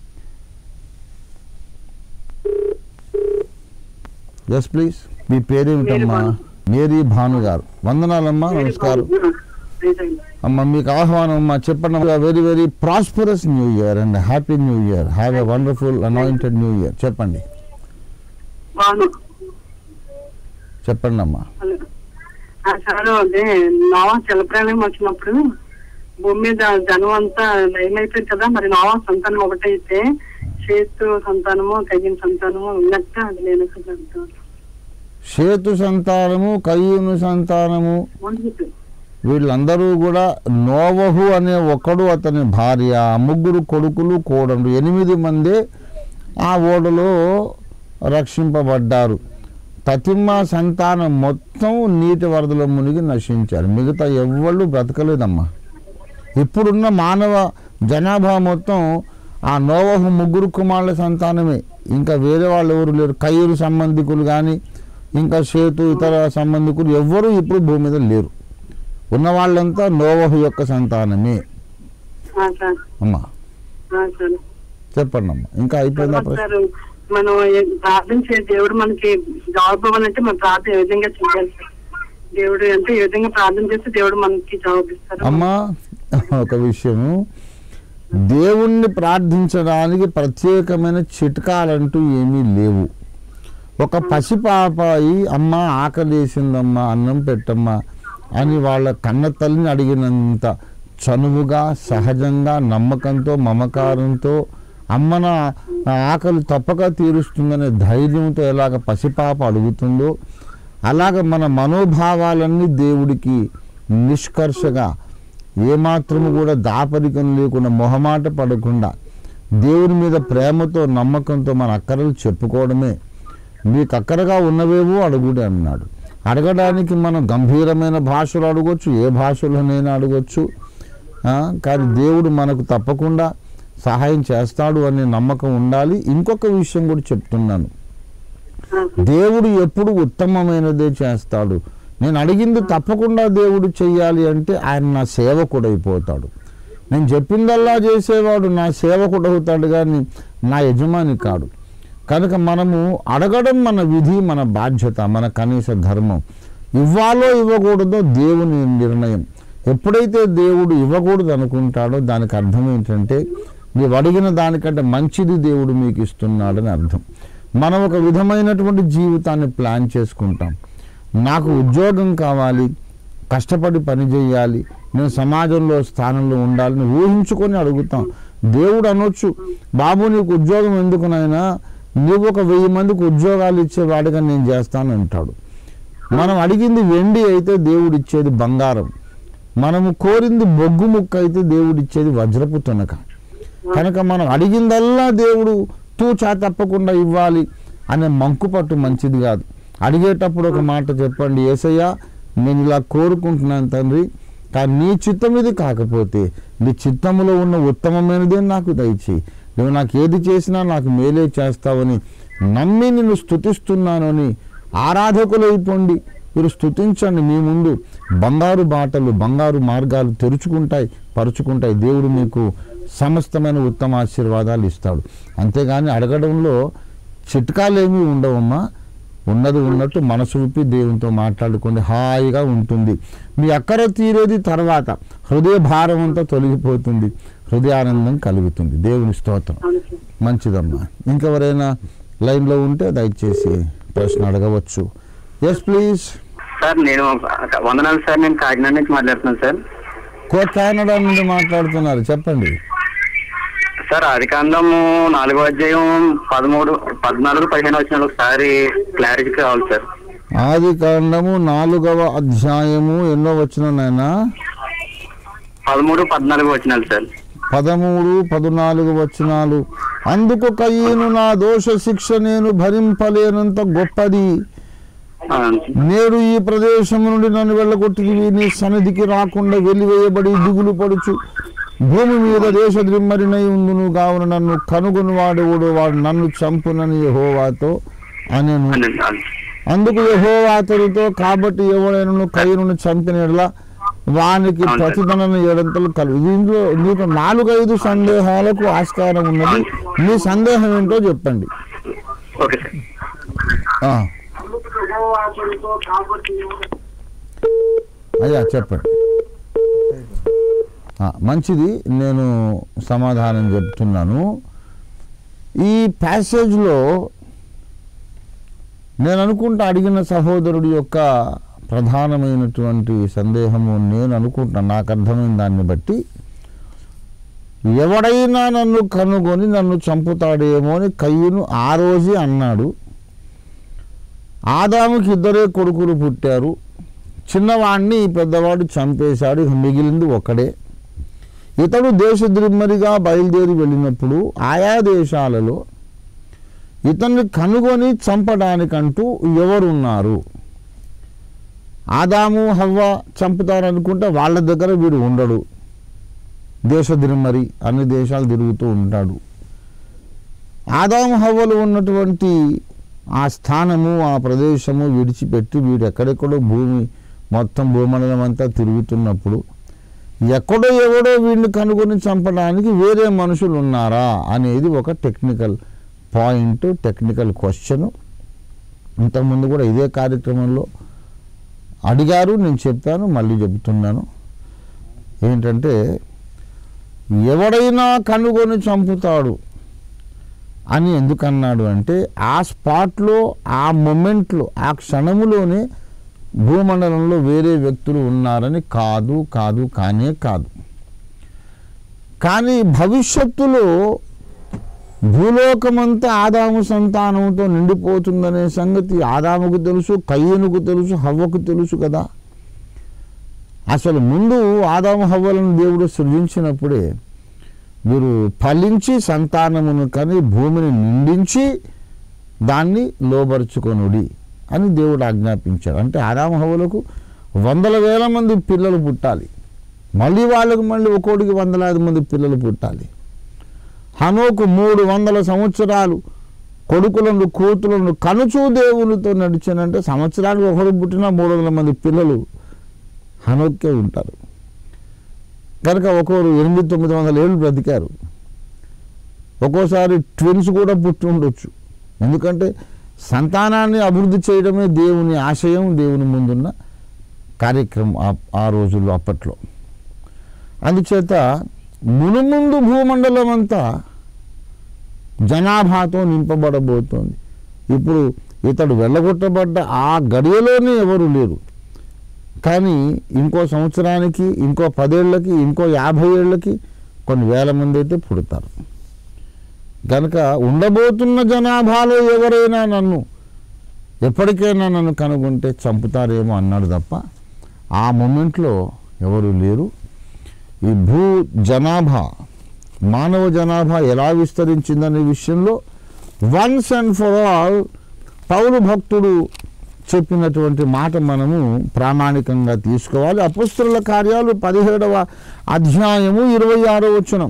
yes please మీ పేరేమిటమ్మా మేరీ భాను గారు వందనాలమ్మా నమస్కారం అమ్మ మీకు ఆహ్వానం అమ్మా చెప్పండి very very prosperous new year and happy new year have a wonderful anointed new year చెప్పండి బాను చెప్పండి అమ్మా సార్ అదే నోవా జలప్రలయం వచ్చినప్పుడు భూమి మీద జనం అంతా లయమైపోయింది కదా మరి నోవా సంతానం ఒకటైతే చేతు సంతానము కయ్యం సంతానము ఉన్నట్టు అది నేను కదా షేతు సంతానము కయ్యూను సంతానము వీళ్ళందరూ కూడా నోవహు అనే ఒకడు అతని భార్య ముగ్గురు కొడుకులు కోడలు ఎనిమిది మందే ఆ ఓడలో రక్షింపబడ్డారు తతిమ్మ సంతానం మొత్తం నీటి వరదలో మునిగి నశించారు మిగతా ఎవ్వళ్ళు బ్రతకలేదమ్మా ఇప్పుడున్న మానవ జనాభా మొత్తం ఆ నోవహు ముగ్గురు కుమారుల సంతానమే ఇంకా వేరే వాళ్ళు ఎవరు లేరు కయ్యూరు సంబంధికులు కానీ ఇంకా సేతు ఇతర సంబంధికులు ఎవ్వరూ ఇప్పుడు భూమి మీద లేరు ఉన్న వాళ్ళంతా నోవహు యొక్క సంతానమే ఆ, సార్ అమ్మా ఆ, సార్ చెప్పండి అమ్మా ఇంకా అయిపోయిందా తర్వాత ప్రశ్న సార్ మనం ఏ- ప్రార్థన చే దేవుడు మనకి జవాబు ఇవ్వాలంటే మన ప్రార్థన ఏ విధంగా చేయాలి సార్ దేవుడు అంటే ఏ విధంగా ప్రార్థన చేస్తే దేవుడు మనకి జవాబు ఇస్తారు అమ్మా ఒక విషయము దేవుణ్ణి ప్రార్థించడానికి ప్రత్యేకమైన చిట్కాలంటూ ఏమీ లేవు ఒక పసిపాపాయి అమ్మ ఆకలేసిందమ్మా అన్నం పెట్టమ్మా అని వాళ్ళ కన్న తల్లిని అడిగినంత చనువుగా సహజంగా నమ్మకంతో మమకారంతో అమ్మ నా నా ఆకలి తప్పక తీరుస్తుందనే ధైర్యంతో ఎలాగ పసిపాప అడుగుతుందో అలాగ మన మనోభావాలన్నీ దేవుడికి నిష్కర్షగా ఏమాత్రము కూడా దాపరికం లేకుండా మొహమాట పడకుండా దేవుని మీద ప్రేమతో నమ్మకంతో మన అక్కరలు చెప్పుకోవడమే మీకు అక్కరగా ఉన్నవేవో అడుగుడి అన్నాడు అడగడానికి మనం గంభీరమైన భాషలు అడగొచ్చు ఏ భాషలోనైనా అడగొచ్చు ఆ, కానీ దేవుడు మనకు తప్పకుండా సహాయం చేస్తాడు అనే నమ్మకం ఉండాలి ఇంకొక విషయం కూడా చెప్తున్నాను దేవుడు ఎప్పుడు ఉత్తమమైనదే చేస్తాడు నేను అడిగింది తప్పకుండా దేవుడు చెయ్యాలి అంటే ఆయన నా సేవకుడు అయిపోతాడు నేను చెప్పిందల్లా చేసేవాడు నా సేవకుడు అవుతాడు కానీ నా యజమాని కాడు కనుక మనము అడగడం మన విధి మన బాధ్యత మన కనీస ధర్మం ఇవ్వాలో ఇవ్వకూడదో దేవుని నిర్ణయం ఎప్పుడైతే దేవుడు ఇవ్వకూడదు అనుకుంటాడో దానికి అర్థం ఏంటంటే నీవు అడిగిన దానికంటే మంచిది దేవుడు మీకు ఇస్తున్నాడని అర్థం మనం ఒక విధమైనటువంటి జీవితాన్ని ప్లాన్ చేసుకుంటాం నాకు ఉద్యోగం కావాలి కష్టపడి పని చేయాలి నేను సమాజంలో స్థానంలో ఉండాలని ఊహించుకొని అడుగుతాం దేవుడు అనొచ్చు బాబు నీకు ఉద్యోగం ఎందుకునైనా నువ్వు ఒక వెయ్యి మందికి ఉద్యోగాలు ఇచ్చేవాడిగా నేను చేస్తాను అంటాడు మనం అడిగింది వెండి అయితే దేవుడు ఇచ్చేది బంగారం మనము కోరింది బొగ్గు ముక్క అయితే దేవుడు ఇచ్చేది వజ్రపు తునక కనుక మనం అడిగిందల్లా దేవుడు తూచా తప్పకుండా ఇవ్వాలి అనే మంకుపట్టు మంచిది కాదు అడిగేటప్పుడు ఒక మాట చెప్పండి ఏసయ్య నేను ఇలా కోరుకుంటున్నాను తండ్రి కానీ నీ చిత్తం ఇది కాకపోతే నీ చిత్తములో ఉన్న ఉత్తమమైనదే నాకు దయచేయి నువ్వు నాకు ఏది చేసినా నాకు మేలే చేస్తావని నమ్మి నిన్ను స్తుతిస్తున్నానని ఆరాధకులైపోండి మీరు స్తుతించండి మీ ముందు బంగారు బాటలు బంగారు మార్గాలు తెరుచుకుంటాయి పరుచుకుంటాయి దేవుడు మీకు సమస్తమైన ఉత్తమ ఆశీర్వాదాలు ఇస్తాడు అంతేగాని అడగడంలో చిట్కాలు ఏమీ ఉండవమ్మా ఉన్నది ఉన్నట్టు మనసు విప్పి దేవునితో మాట్లాడుకోండి హాయిగా ఉంటుంది మీ అక్కర తీరేది తర్వాత హృదయ భారం అంతా తొలగిపోతుంది హృదయానందం కలుగుతుంది దేవుని స్తోత్రం అవును సార్ మంచిదమ్మా ఇంకెవరైనా లైన్లో ఉంటే దయచేసి ప్రశ్న అడగవచ్చు ఎస్ ప్లీజ్ సార్ నేను వందనాలు సార్ నేను కాకినాడ నుంచి మాట్లాడుతున్నాను సార్ కోట్ కెనడా నుండి మాట్లాడుతున్నారు చెప్పండి సార్ ఆదికాండము నాలుగో అధ్యాయం పదమూడు పద్నాలుగు పదిహేను వచ్చిన ఒకసారి క్లారిటీ కావాలి సార్ ఆది కాండము నాలుగవ అధ్యాయము ఎన్నో వచ్చిన నాయనా పదమూడు పద్నాలుగు వచ్చినాలు సార్ పదమూడు పద్నాలుగు వచనాలు అందుకు కయ్యను నా దోష శిక్ష నేను భరింపలేనంత గొప్పది ఆ, నేడు ఈ ప్రదేశం నుండి నన్ను వెళ్ళగొట్టివి నీ సన్నిధికి రాకుండా వెలివేయబడి దిగులు పడుచు భూమి మీద దేశద్రిమ్మరినై ఉండును కావున నన్ను కనుగొని వాడేవాడు వాడు నన్ను చంపునని యెహోవాతో అనెను అనండి, అనండి. అందుకు యెహోవా అతనితో కాబట్టి ఎవడైనా కయ్యను చంపిన యెడల వానికి అవును సార్. ప్రతిదనను ఏడంతలు కలుగు దీంట్లో నీకు నాలుగైదు సందేహాలకు ఆస్కారం ఉన్నది మీ సందేహం ఏంటో చెప్పండి ఓకే సార్ ఆ, అయ్యా చెప్పండి ఆ, మంచిది నేను సమాధానం చెప్తున్నాను ఈ ప్యాసేజ్లో నేను అనుకుంటా అడిగిన సహోదరుడి యొక్క ప్రధానమైనటువంటి సందేహము నేను అనుకుంటున్నా నాకు అర్థమైన దాన్ని బట్టి ఎవడైనా నన్ను కనుగొని నన్ను చంపుతాడేమో అని కయ్యును ఆ రోజే అన్నాడు ఆదాముకి ఇద్దరే కొడుకులు పుట్టారు చిన్నవాడిని ఈ పెద్దవాడు చంపేశాడు ఇక మిగిలింది ఒకడే ఇతడు దేశద్రిమ్మరిగా బయలుదేరి వెళ్ళినప్పుడు ఆయా దేశాలలో ఇతన్ని కనుగొని చంపడానికంటూ ఎవరున్నారు ఆదాము హవ్వ చంపుతారనుకుంటే వాళ్ళ దగ్గర వీడు ఉండడు దేశ దినమరి అన్ని దేశాలు తిరుగుతూ ఉంటాడు ఆదాము హవ్వలు ఉన్నటువంటి ఆ స్థానము ఆ ప్రదేశము విడిచిపెట్టి వీడు ఎక్కడెక్కడో భూమి మొత్తం భూమండలం అంతా తిరుగుతున్నప్పుడు ఎక్కడో ఎవడో వీడిని కనుగొని చంపడానికి వేరే మనుషులు ఉన్నారా అనేది ఒక టెక్నికల్ పాయింట్ టెక్నికల్ క్వశ్చన్ ఇంతకుముందు కూడా ఇదే కార్యక్రమంలో అడిగారు నేను చెప్పాను మళ్ళీ చెబుతున్నాను ఏంటంటే ఎవడైనా కనుగొని చంపుతాడు అని ఎందుకన్నాడు అంటే ఆ స్పాట్లో ఆ మొమెంట్లో ఆ క్షణములోనే భూమండలంలో వేరే వ్యక్తులు ఉన్నారని కాదు కాదు కానే కాదు కానీ భవిష్యత్తులో భూలోకమంతా ఆదాము సంతానంతో నిండిపోతుందనే సంగతి ఆదాముకు తెలుసు కయ్యనుకు తెలుసు హవ్వకు తెలుసు కదా అసలు ముందు ఆదాము హవ్వలను దేవుడు సృజించినప్పుడే మీరు ఫలించి సంతానమును కని భూమిని నిండించి దాన్ని లోబరుచుకొనుడి అని దేవుడు ఆజ్ఞాపించాడు అంటే ఆదాము హవ్వలకు వందల వేల మంది పిల్లలు పుట్టాలి మళ్ళీ వాళ్ళకు మళ్ళీ ఒక్కోడికి వందలాది మంది పిల్లలు పుట్టాలి హనోకు మూడు వందల సంవత్సరాలు కొడుకులను కూతులను కనుచూ దేవునితో నడిచానంటే సంవత్సరానికి ఒకడు పుట్టిన మూడు వందల మంది పిల్లలు హనోక్కే ఉంటారు కనుక ఒక్కొరు ఎనిమిది తొమ్మిది వందల ఏళ్ళు బ్రతికారు ఒక్కోసారి ట్విన్స్ కూడా పుట్టి ఉండొచ్చు ఎందుకంటే సంతానాన్ని అభివృద్ధి చేయడమే దేవుని ఆశయం దేవుని ముందున్న కార్యక్రమం ఆ- ఆ రోజుల్లో అప్పట్లో అందుచేత మునుముందు భూమండలం అంతా జనాభాతో నింపబడబోతోంది ఇప్పుడు ఇతడు వెళ్ళగొట్టబడ్డ ఆ గడియలోనే ఎవరు లేరు కానీ ఇంకో సంవత్సరానికి ఇంకో పదేళ్ళకి ఇంకో యాభై ఏళ్ళకి కొన్ని వేల మంది అయితే పుడతారు కనుక ఉండబోతున్న జనాభాలో ఎవరైనా నన్ను ఎప్పటికైనా నన్ను కనుగొంటే చంపుతారేమో అన్నాడు తప్ప ఆ మూమెంట్లో ఎవరు లేరు ఈ భూ జనాభా మానవ జనాభా ఎలా విస్తరించిందనే విషయంలో వన్స్ అండ్ ఫర్ ఆల్ పౌరు భక్తుడు చెప్పినటువంటి మాట మనము ప్రామాణికంగా తీసుకోవాలి అపుస్తుల కార్యాలు పదిహేడవ అధ్యాయము ఇరవై ఆరో వచనం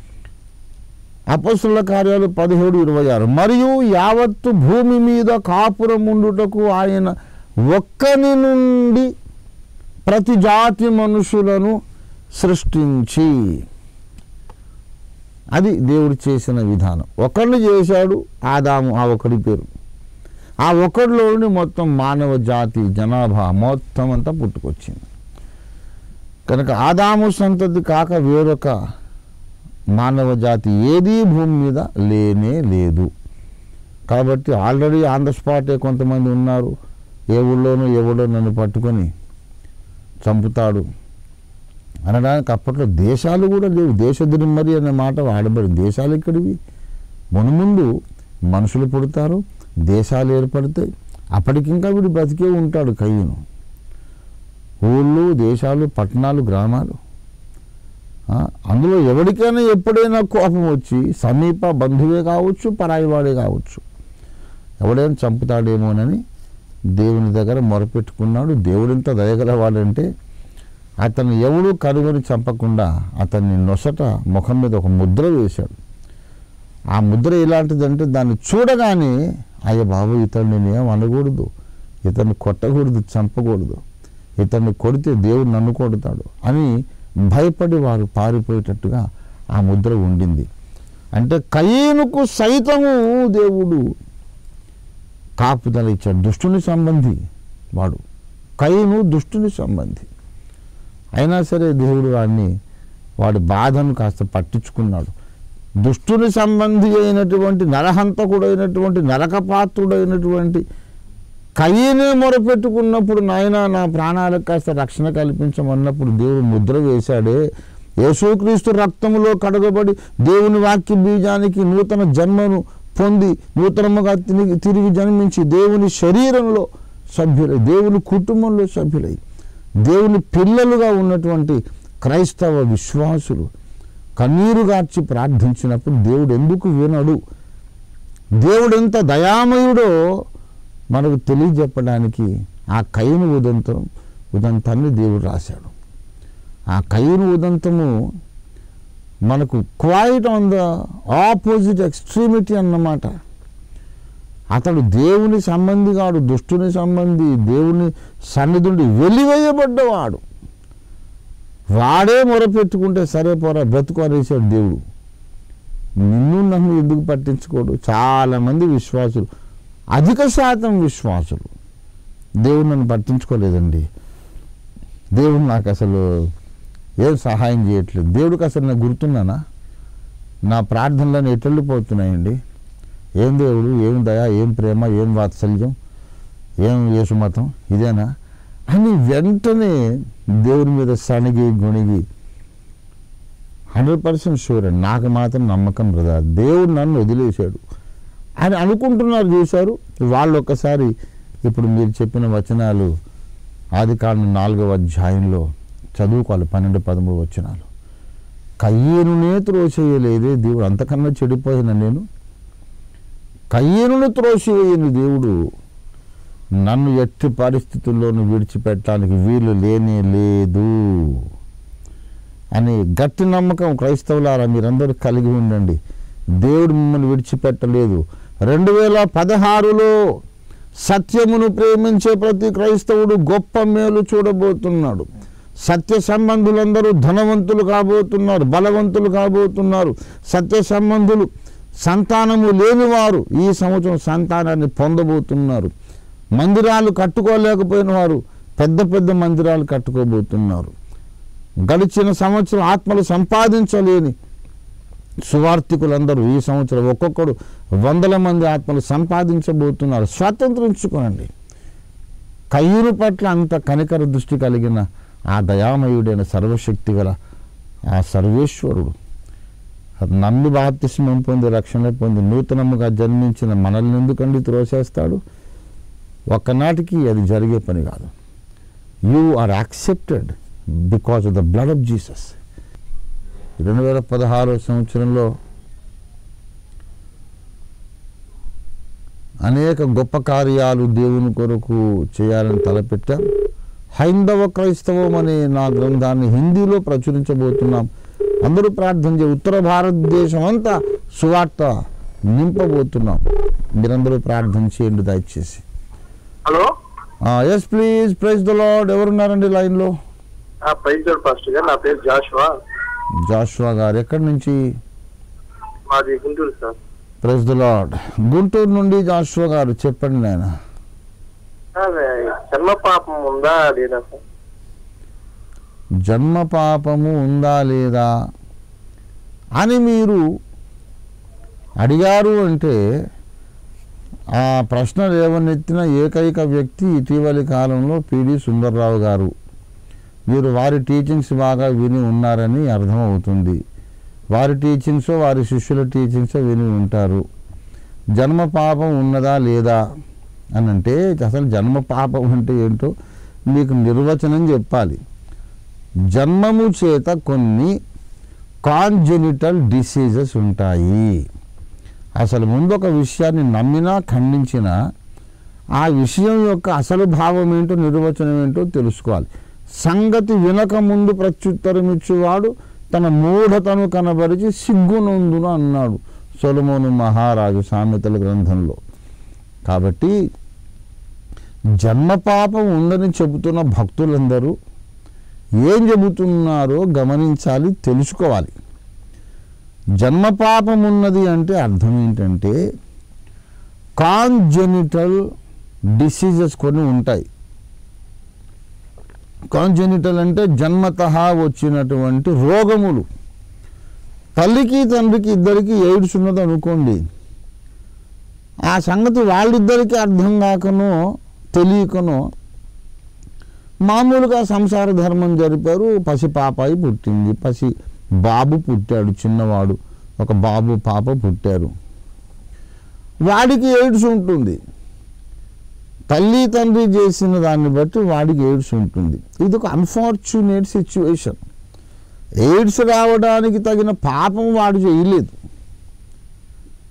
అపస్తుల కార్యాలు పదిహేడు ఇరవై ఆరు మరియు యావత్తు భూమి మీద కాపురం ఉండుటకు ఆయన ఒక్కని నుండి ప్రతి జాతి మనుషులను సృష్టించి అది దేవుడు చేసిన విధానం ఒకడిని చేశాడు ఆదాము ఆ ఒకడి పేరు ఆ ఒకడిలోని మొత్తం మానవ జాతి జనాభా మొత్తం అంతా పుట్టుకొచ్చింది కనుక ఆదాము సంతతి కాక వేరొక మానవ జాతి ఏదీ భూమి మీద లేనే లేదు కాబట్టి ఆల్రెడీ ఆన్ ద స్పాటే కొంతమంది ఉన్నారు ఏ ఊళ్ళోనూ ఎవడో నన్ను పట్టుకొని చంపుతాడు అనడానికి అప్పట్లో దేశాలు కూడా లేవు దేశద్రిమ్మరి అనే మాట వాడబడింది దేశాలు ఎక్కడివి మునుముందు మనుషులు పుడతారు దేశాలు ఏర్పడతాయి అప్పటికింకా వీడు బ్రతికే ఉంటాడు కయ్యను ఊళ్ళు దేశాలు పట్టణాలు గ్రామాలు ఆ, అందులో ఎవరికైనా ఎప్పుడైనా కోపం వచ్చి సమీప బంధువే కావచ్చు పరాయివాడే కావచ్చు ఎవడైనా చంపుతాడేమోనని దేవుని దగ్గర మొరపెట్టుకున్నాడు దేవుడింత దయగలవాడంటే అతను ఎవడు కనుగొని చంపకుండా అతన్ని నొసట ముఖం మీద ఒక ముద్ర వేశాడు ఆ ముద్ర ఎలాంటిదంటే దాన్ని చూడగానే అయ్య బాబు ఇతను నేను ఏం అనకూడదు ఇతన్ని కొట్టకూడదు చంపకూడదు ఇతన్ని కొడితే దేవుడు నన్ను కొడతాడు అని భయపడి వారు పారిపోయేటట్టుగా ఆ ముద్ర ఉండింది అంటే కయ్యనుకు సైతము దేవుడు కాపుదల ఇచ్చాడు దుష్టుని సంబంధి వాడు కయ్యను దుష్టుని సంబంధి అయినా సరే దేవుడు వాడిని వాడి బాధను కాస్త పట్టించుకున్నాడు దుష్టుని సంబంధి అయినటువంటి నరహంతకుడైనటువంటి నరకపాత్రుడైనటువంటి కయ్యనే మొరపెట్టుకున్నప్పుడు నాయన నా ప్రాణాలకు కాస్త రక్షణ కల్పించమన్నప్పుడు దేవుడు ముద్ర వేశాడే యేసుక్రీస్తు రక్తములో కడగబడి దేవుని వాక్య బీజానికి నూతన జన్మను పొంది నూతనముగా తిరిగి తిరిగి జన్మించి దేవుని శరీరంలో సభ్యులై దేవుని కుటుంబంలో సభ్యులై దేవుని పిల్లలుగా ఉన్నటువంటి క్రైస్తవ విశ్వాసులు కన్నీరు గార్చి ప్రార్థించినప్పుడు దేవుడు ఎందుకు వినడు దేవుడు ఎంత దయామయుడో మనకు తెలియజెప్పడానికి ఆ కయ్యను ఉదంతం ఉదంతాన్ని దేవుడు రాశాడు ఆ కయ్యను ఉదంతము మనకు quite on the opposite extremity అన్నమాట అతడు దేవుని సంబంధి కాడు దుష్టుని సంబంధి దేవుని సన్నిధుండి వెలివేయబడ్డవాడు వాడే మొరపెట్టుకుంటే సరే పోరా బ్రతుకు అనేసాడు దేవుడు నిన్ను నన్ను ఎందుకు పట్టించుకోడు చాలామంది విశ్వాసులు అధిక శాతం విశ్వాసులు దేవుడు నన్ను పట్టించుకోలేదండి దేవుడు నాకు అసలు ఏం సహాయం చేయట్లేదు దేవుడికి అసలు నేను గుర్తున్నానా నా ప్రార్థనలను ఎటెళ్ళిపోతున్నాయండి ఏం దేవుడు ఏం దయ ఏం ప్రేమ ఏం వాత్సల్యం ఏం యేసుమతం ఇదేనా అని వెంటనే దేవుని మీద సణిగి గొణిగి హండ్రెడ్ పర్సెంట్ షూర్ అండి నాకు మాత్రం నమ్మకం బ్రదర్ దేవుడు నన్ను వదిలేశాడు అని అనుకుంటున్నారు చూశారు వాళ్ళు ఒక్కసారి ఇప్పుడు మీరు చెప్పిన వచనాలు ఆది కాండం నాలుగవ అధ్యాయంలో చదువుకోవాలి పన్నెండు పదమూడు వచనాలు కయ్యేనునే త్రోసేయలేదే దేవుడు అంతకన్నా చెడిపోయిన నేను కయ్యేనును త్రోసివేయని దేవుడు నన్ను ఎట్టి పరిస్థితుల్లోనూ విడిచిపెట్టడానికి వీలు లేనే లేదు అని గట్టి నమ్మకం క్రైస్తవులారా మీరందరూ కలిగి ఉండండి దేవుడు మిమ్మల్ని విడిచిపెట్టలేదు రెండు వేల పదహారులో సత్యమును ప్రేమించే ప్రతి క్రైస్తవుడు గొప్ప మేలు చూడబోతున్నాడు సత్య సంబంధులందరూ ధనవంతులు కాబోతున్నారు బలవంతులు కాబోతున్నారు సత్య సంబంధులు సంతానము లేనివారు ఈ సంవత్సరం సంతానాన్ని పొందబోతున్నారు మందిరాలు కట్టుకోలేకపోయిన వారు పెద్ద పెద్ద మందిరాలు కట్టుకోబోతున్నారు గడిచిన సంవత్సరం ఆత్మలు సంపాదించలేని సువార్థికులందరూ ఈ సంవత్సరం ఒక్కొక్కడు వందల మంది ఆత్మలు సంపాదించబోతున్నారు స్వాతంత్రించుకోండి కయ్యూరు పట్ల అంత కనికర దృష్టి కలిగిన ఆ దయామయుడైన సర్వశక్తి గల ఆ సర్వేశ్వరుడు నమ్మి బాప్తిస్మం పొంది రక్షణ పొంది నూతనముగా జన్మించిన మనల్ని ఎందుకండి త్రోసేస్తాడు ఒక్కనాటికి అది జరిగే పని కాదు you are accepted because of the blood of Jesus రెండు వేల పదహారో సంవత్సరంలో అనేక గొప్ప కార్యాలు దేవుని కొరకు చేయాలని తలపెట్టాం హైందవ క్రైస్తవం అనే నా గ్రంథాన్ని హిందీలో ప్రచురించబోతున్నాం అందరూ ప్రార్థన చేయ ఉత్తర భారతదేశం అంతా సువార్త నింపబోతున్నాం మీరందరూ ప్రార్థన చేయండి దయచేసి hello yes please praise the Lord ఎవరున్నారండి లైన్లో ప్రైజ్లాడ్ పాస్టర్ గారు నా పేరు జాషువా జాషువా గారు ఎక్కడి నుంచి మాది Guntur sir praise the Lord Guntur నుండి జాషువా గారు చెప్పండి నాయన అదే జన్మ పాపం ఉందా లేదా సార్ జన్మ పాపము ఉందా లేదా అని మీరు అడిగారు అంటే ఆ ప్రశ్న లేవనెత్తిన ఏకైక వ్యక్తి ఇటీవలి కాలంలో పిడి సుందర్రావు గారు మీరు వారి టీచింగ్స్ బాగా విని ఉన్నారని అర్థమవుతుంది వారి టీచింగ్స్ వారి శిష్యుల టీచింగ్స్ విని ఉంటారు జన్మ పాపం ఉన్నదా లేదా అని అంటే అసలు జన్మ పాపం అంటే ఏంటో మీకు నిర్వచనం చెప్పాలి జన్మము చేత కొన్ని కాన్జెనిటల్ డిసీజెస్ ఉంటాయి అసలు ముందు ఒక విషయాన్ని నమ్మినా ఖండించినా ఆ విషయం యొక్క అసలు భావం ఏంటో నిర్వచనం ఏంటో తెలుసుకోవాలి సంగతి వినక ముందు ప్రత్యుత్తరం ఇచ్చేవాడు తన మూఢతను కనబరిచి సిగ్గునందున అన్నాడు సొలమోను మహారాజు సామెతల గ్రంథంలో కాబట్టి జన్మ పాపం ఉందని చెబుతున్న భక్తులందరూ ఏం చెబుతున్నారో గమనించాలి తెలుసుకోవాలి జన్మ పాపం ఉన్నది అంటే అర్థం ఏంటంటే కాన్జెనిటల్ డిసీజెస్ కొన్ని ఉంటాయి కాన్జెనిటల్ అంటే జన్మత వచ్చినటువంటి రోగములు తల్లికి తండ్రికి ఇద్దరికి ఎయిడ్స్ ఉన్నది అనుకోండి ఆ సంగతి వాళ్ళిద్దరికీ అర్థం కాకనో తెలియకనో మామూలుగా సంసార ధర్మం జరిపారు పసి పాపాయి పుట్టింది పసి బాబు పుట్టాడు చిన్నవాడు ఒక బాబు పాప పుట్టారు వాడికి ఎయిడ్స్ ఉంటుంది తల్లి తండ్రి చేసిన దాన్ని బట్టి వాడికి ఎయిడ్స్ ఉంటుంది ఇది ఒక అన్ఫార్చునేట్ సిచ్యువేషన్ ఎయిడ్స్ రావడానికి తగిన పాపం వాడు చేయలేదు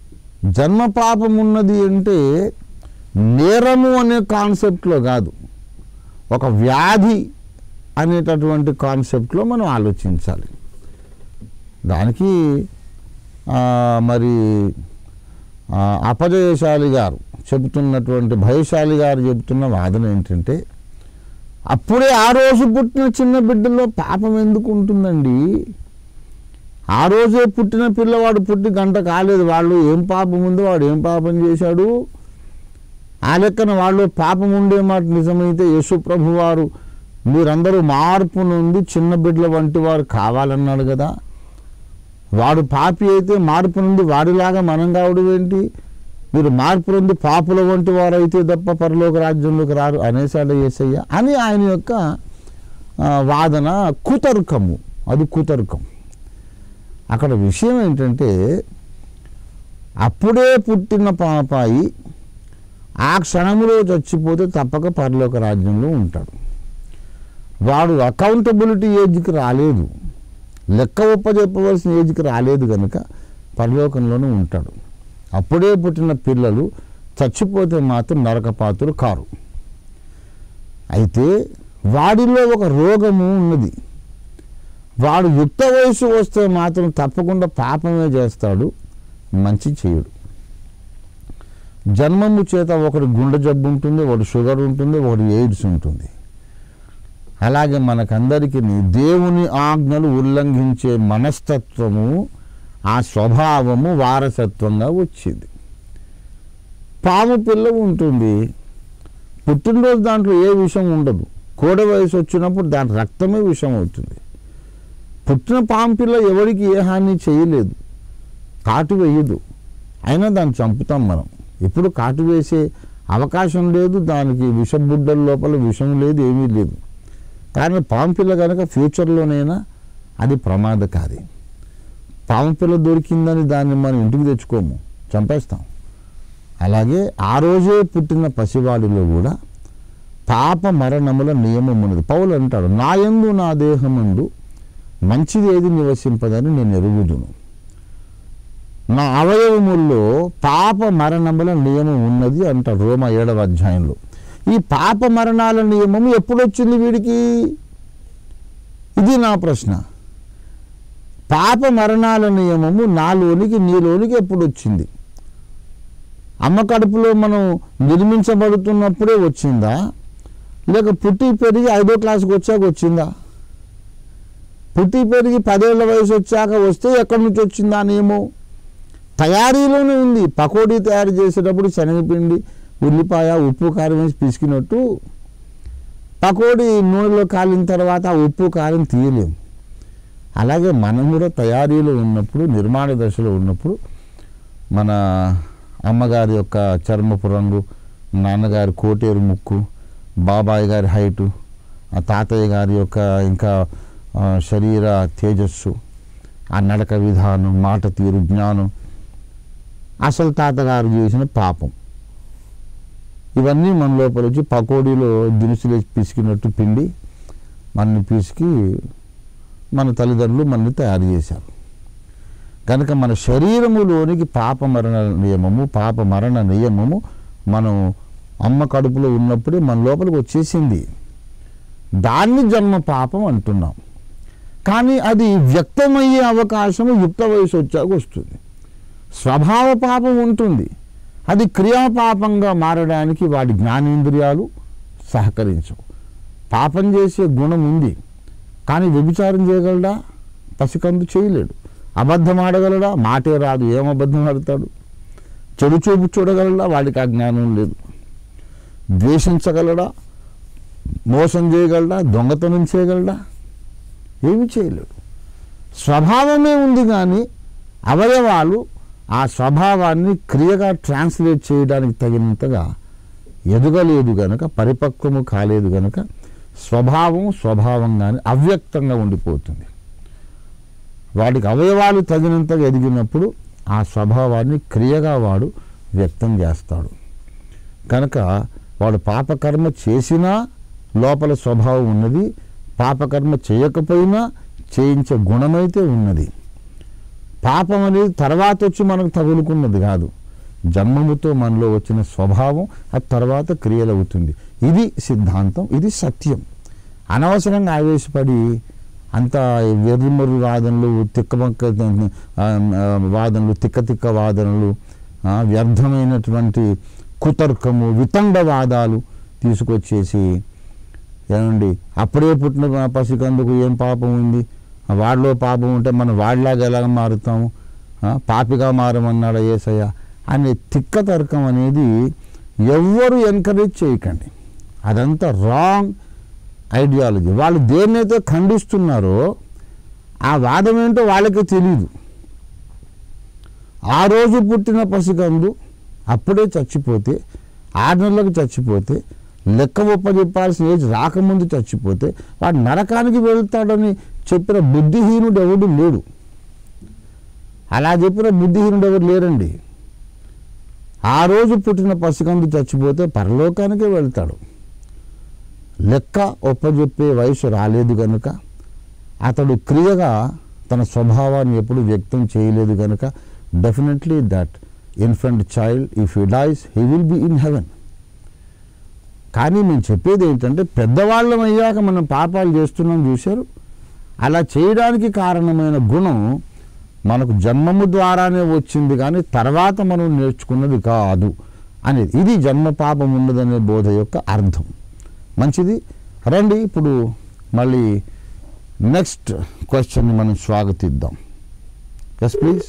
జన్మ పాపం ఉన్నది అంటే నేరము అనే కాన్సెప్ట్లో కాదు ఒక వ్యాధి అనేటటువంటి కాన్సెప్ట్లో మనం ఆలోచించాలి దానికి ఆ, మరి ఆ, అపజయశాలి గారు చెబుతున్నటువంటి భయశాలి గారు చెబుతున్న వాదన ఏంటంటే అప్పుడే ఆ రోజు పుట్టిన చిన్న బిడ్డలో పాపం ఎందుకు ఉంటుందండి ఆ రోజే పుట్టిన పిల్లవాడు పుట్టి గంట కాలేదు వాళ్ళు ఏం పాపం ఉందో వాడు ఏం పాపం చేశాడు ఆ లెక్కన వాళ్ళు పాపం ఉండే మాట నిజమైతే యేసు ప్రభు వారు మీరందరూ మార్పు నుండి చిన్న బిడ్డల వంటి వారు కావాలన్నాడు కదా వాడు పాపి అయితే మార్పు నుండి వాడిలాగా మనం కావడం ఏంటి మీరు మార్పు నుండి పాపుల వంటి వారు అయితే తప్ప పరలోక రాజ్యంలోకి రారు అనేసాడు యేసయ్య అని ఆయన యొక్క ఆ, వాదన కుతర్కము అది కుతర్కం అక్కడ విషయం ఏంటంటే అప్పుడే పుట్టిన పాపాయి ఆ క్షణంలో చచ్చిపోతే తప్పక పరలోక రాజ్యంలో ఉంటాడు వాడు అకౌంటబిలిటీ ఏజ్కి రాలేదు లెక్క ఒప్పజెప్పవలసిన ఏజ్కి రాలేదు కనుక పరలోకంలోనే ఉంటాడు అప్పుడే పుట్టిన పిల్లలు చచ్చిపోతే మాత్రం నరకపాతులు కారు అయితే వాడిలో ఒక రోగము ఉన్నది వాడు యుక్త వయసు వస్తే మాత్రం తప్పకుండా పాపమే చేస్తాడు మంచి చేయడు జన్మము చేత ఒకటి గుండె జబ్బు ఉంటుంది ఒకటి షుగర్ ఉంటుంది ఒకటి ఎయిడ్స్ ఉంటుంది అలాగే మనకందరికీ దేవుని ఆజ్ఞలు ఉల్లంఘించే మనస్తత్వము ఆ స్వభావము వారసత్వంగా వచ్చింది పాము పిల్ల ఉంటుంది పుట్టినరోజు దాంట్లో ఏ విషయం ఉండదు కోడ వయసు వచ్చినప్పుడు దాని రక్తమే విషం అవుతుంది పుట్టిన పాము పిల్ల ఎవరికి ఏ హాని చేయలేదు కాటు వేయదు అయినా దాన్ని చంపుతాం మనం ఎప్పుడు కాటు వేసే అవకాశం లేదు దానికి విషబుడ్డల లోపల విషం లేదు ఏమీ లేదు కానీ పాము పిల్ల కనుక ఫ్యూచర్లోనైనా అది ప్రమాదకారి పాము పిల్ల దొరికిందని దాన్ని మనం ఇంటికి తెచ్చుకోము చంపేస్తాం అలాగే ఆ రోజే పుట్టిన పసివాడిలో కూడా పాప మరణముల నియమం ఉన్నది పౌలు అంటాడు నా యందు నా దేహమందు మంచిది ఏది నివసింపదని నేను ఎరుగుదును నా అవయవముల్లో పాప మరణముల నియమం ఉన్నది అంటాడు రోమ ఏడవ అధ్యాయంలో ఈ పాప మరణాల నియమం ఎప్పుడు వచ్చింది వీడికి ఇది నా ప్రశ్న పాప మరణాల నియమము నాలోనికి నీలోనికి ఎప్పుడు వచ్చింది అమ్మ కడుపులో మనం నిర్మించబడుతున్నప్పుడే వచ్చిందా లేక పుట్టి పెరిగి ఐదో క్లాస్కి వచ్చాక వచ్చిందా పుట్టి పెరిగి పదేళ్ల వయసు వచ్చాక వస్తే ఎక్కడి నుంచి వచ్చిందా ఆ నియమం తయారీలోనే ఉంది పకోడీ తయారు చేసేటప్పుడు శనగపిండి ఉల్లిపాయ ఉప్పు కారం వేసి పిసికినట్టు పకోడీ నూనెలో కాలిన తర్వాత ఆ ఉప్పు కారం తీయలేము అలాగే మనం కూడా తయారీలో ఉన్నప్పుడు నిర్మాణ దశలో ఉన్నప్పుడు మన అమ్మగారి యొక్క చర్మపు రంగు నాన్నగారి కోటేరు ముక్కు బాబాయ్ గారి హైటు ఆ తాతయ్య గారి యొక్క ఇంకా ఆ, శరీర తేజస్సు ఆ నడక విధానం మాట తీరు జ్ఞానం అసలు తాతగారు చేసిన పాపం ఇవన్నీ మన లోపల వచ్చి పకోడీలో దినుసులు వేసి పిసికినట్టు పిండి మనని పిసికి మన తల్లిదండ్రులు మనని తయారు చేశారు కనుక మన శరీరములోనికి పాప మరణ నియమము పాప మరణ నియమము మనం అమ్మ కడుపులో ఉన్నప్పుడే మన లోపలికి వచ్చేసింది దాన్ని జన్మ పాపం అంటున్నాం కానీ అది వ్యక్తమయ్యే అవకాశము యుక్త వయసు వచ్చాక వస్తుంది స్వభావ పాపం ఉంటుంది అది క్రియాపాపంగా మారడానికి వాడి జ్ఞానేంద్రియాలు సహకరించవు పాపం చేసే గుణం ఉంది కానీ వ్యభిచారం చేయగలడా పసికందు చేయలేడు అబద్ధం ఆడగలడా మాటే రాదు ఏం అబద్ధం ఆడతాడు చెడు చూపు చూడగలడా వాడికి ఆ జ్ఞానం లేదు ద్వేషించగలడా మోసం చేయగలడా దొంగతనం చేయగలడా ఏమి చేయలేడు స్వభావమే ఉంది కానీ అవయవాలు ఆ స్వభావాన్ని క్రియగా ట్రాన్స్లేట్ చేయడానికి తగినంతగా ఎదగలేదు గనక పరిపక్వము కాలేదు గనక స్వభావం స్వభావంగానే అవ్యక్తంగా ఉండిపోతుంది వాడికి అవయవాలు తగినంతగా ఎదిగినప్పుడు ఆ స్వభావాన్ని క్రియగా వాడు వ్యక్తం చేస్తాడు కనుక వాడు పాపకర్మ చేసినా లోపల స్వభావం ఉన్నది పాపకర్మ చేయకపోయినా చేయించే గుణమైతే ఉన్నది పాపం అనేది తర్వాత వచ్చి మనకు తగులుకున్నది కాదు జన్మముతో మనలో వచ్చిన స్వభావం ఆ తర్వాత క్రియలు అవుతుంది ఇది సిద్ధాంతం ఇది సత్యం అనవసరంగా ఆవేశపడి అంత వెర్రిమర్రు వాదనలు తిక్కమక్క ఆ, ఆ, వాదనలు తిక్క తిక్క వాదనలు ఆ, వ్యర్థమైనటువంటి కుతర్కము వితండవాదాలు తీసుకొచ్చేసి ఏమండి అప్పుడే పుట్టిన పసికందుకు ఏం పాపం ఉంది వాడిలో పాపం ఉంటే మనం వాడిలాగా ఎలా మారుతాము ఆ, పాపిగా మారమన్నాడు ఏసయ్య అనే తిక్క తర్కం అనేది ఎవ్వరు ఎంకరేజ్ చేయకండి అదంతా రాంగ్ ఐడియాలజీ వాళ్ళు దేన్నైతే ఖండిస్తున్నారో ఆ వాదం ఏంటో వాళ్ళకి తెలియదు ఆ రోజు పుట్టిన పసికందు అప్పుడే చచ్చిపోతే ఆరు నెలలకు చచ్చిపోతే లెక్క ఒప్పజెప్పాల్సిన ఏజ్ రాకముందు చచ్చిపోతే వాడు నరకానికి వెళ్తాడని చెప్పిన బుద్ధిహీనుడు ఎవడు లేడు అలా చెప్పిన బుద్ధిహీనుడు ఎవరు లేరండి ఆ రోజు పుట్టిన పసికందు చచ్చిపోతే పరలోకానికే వెళ్తాడు లెక్క ఒప్పజెప్పే వయసు రాలేదు కనుక అతడు క్రియగా తన స్వభావాన్ని ఎప్పుడు వ్యక్తం చేయలేదు కనుక definitely that infant child if you dies he will be in heaven కానీ మేము చెప్పేది ఏంటంటే పెద్దవాళ్ళం అయ్యాక మనం పాపాలు చేస్తున్నాం చూశారు అలా చేయడానికి కారణమైన గుణం మనకు జన్మము ద్వారానే వచ్చింది కానీ తర్వాత మనం నేర్చుకున్నది కాదు అనేది ఇది జన్మ పాపం ఉన్నదనే బోధ యొక్క అర్థం మంచిది రండి ఇప్పుడు మళ్ళీ నెక్స్ట్ క్వశ్చన్ని మనం స్వాగతిద్దాం ఎస్ ప్లీజ్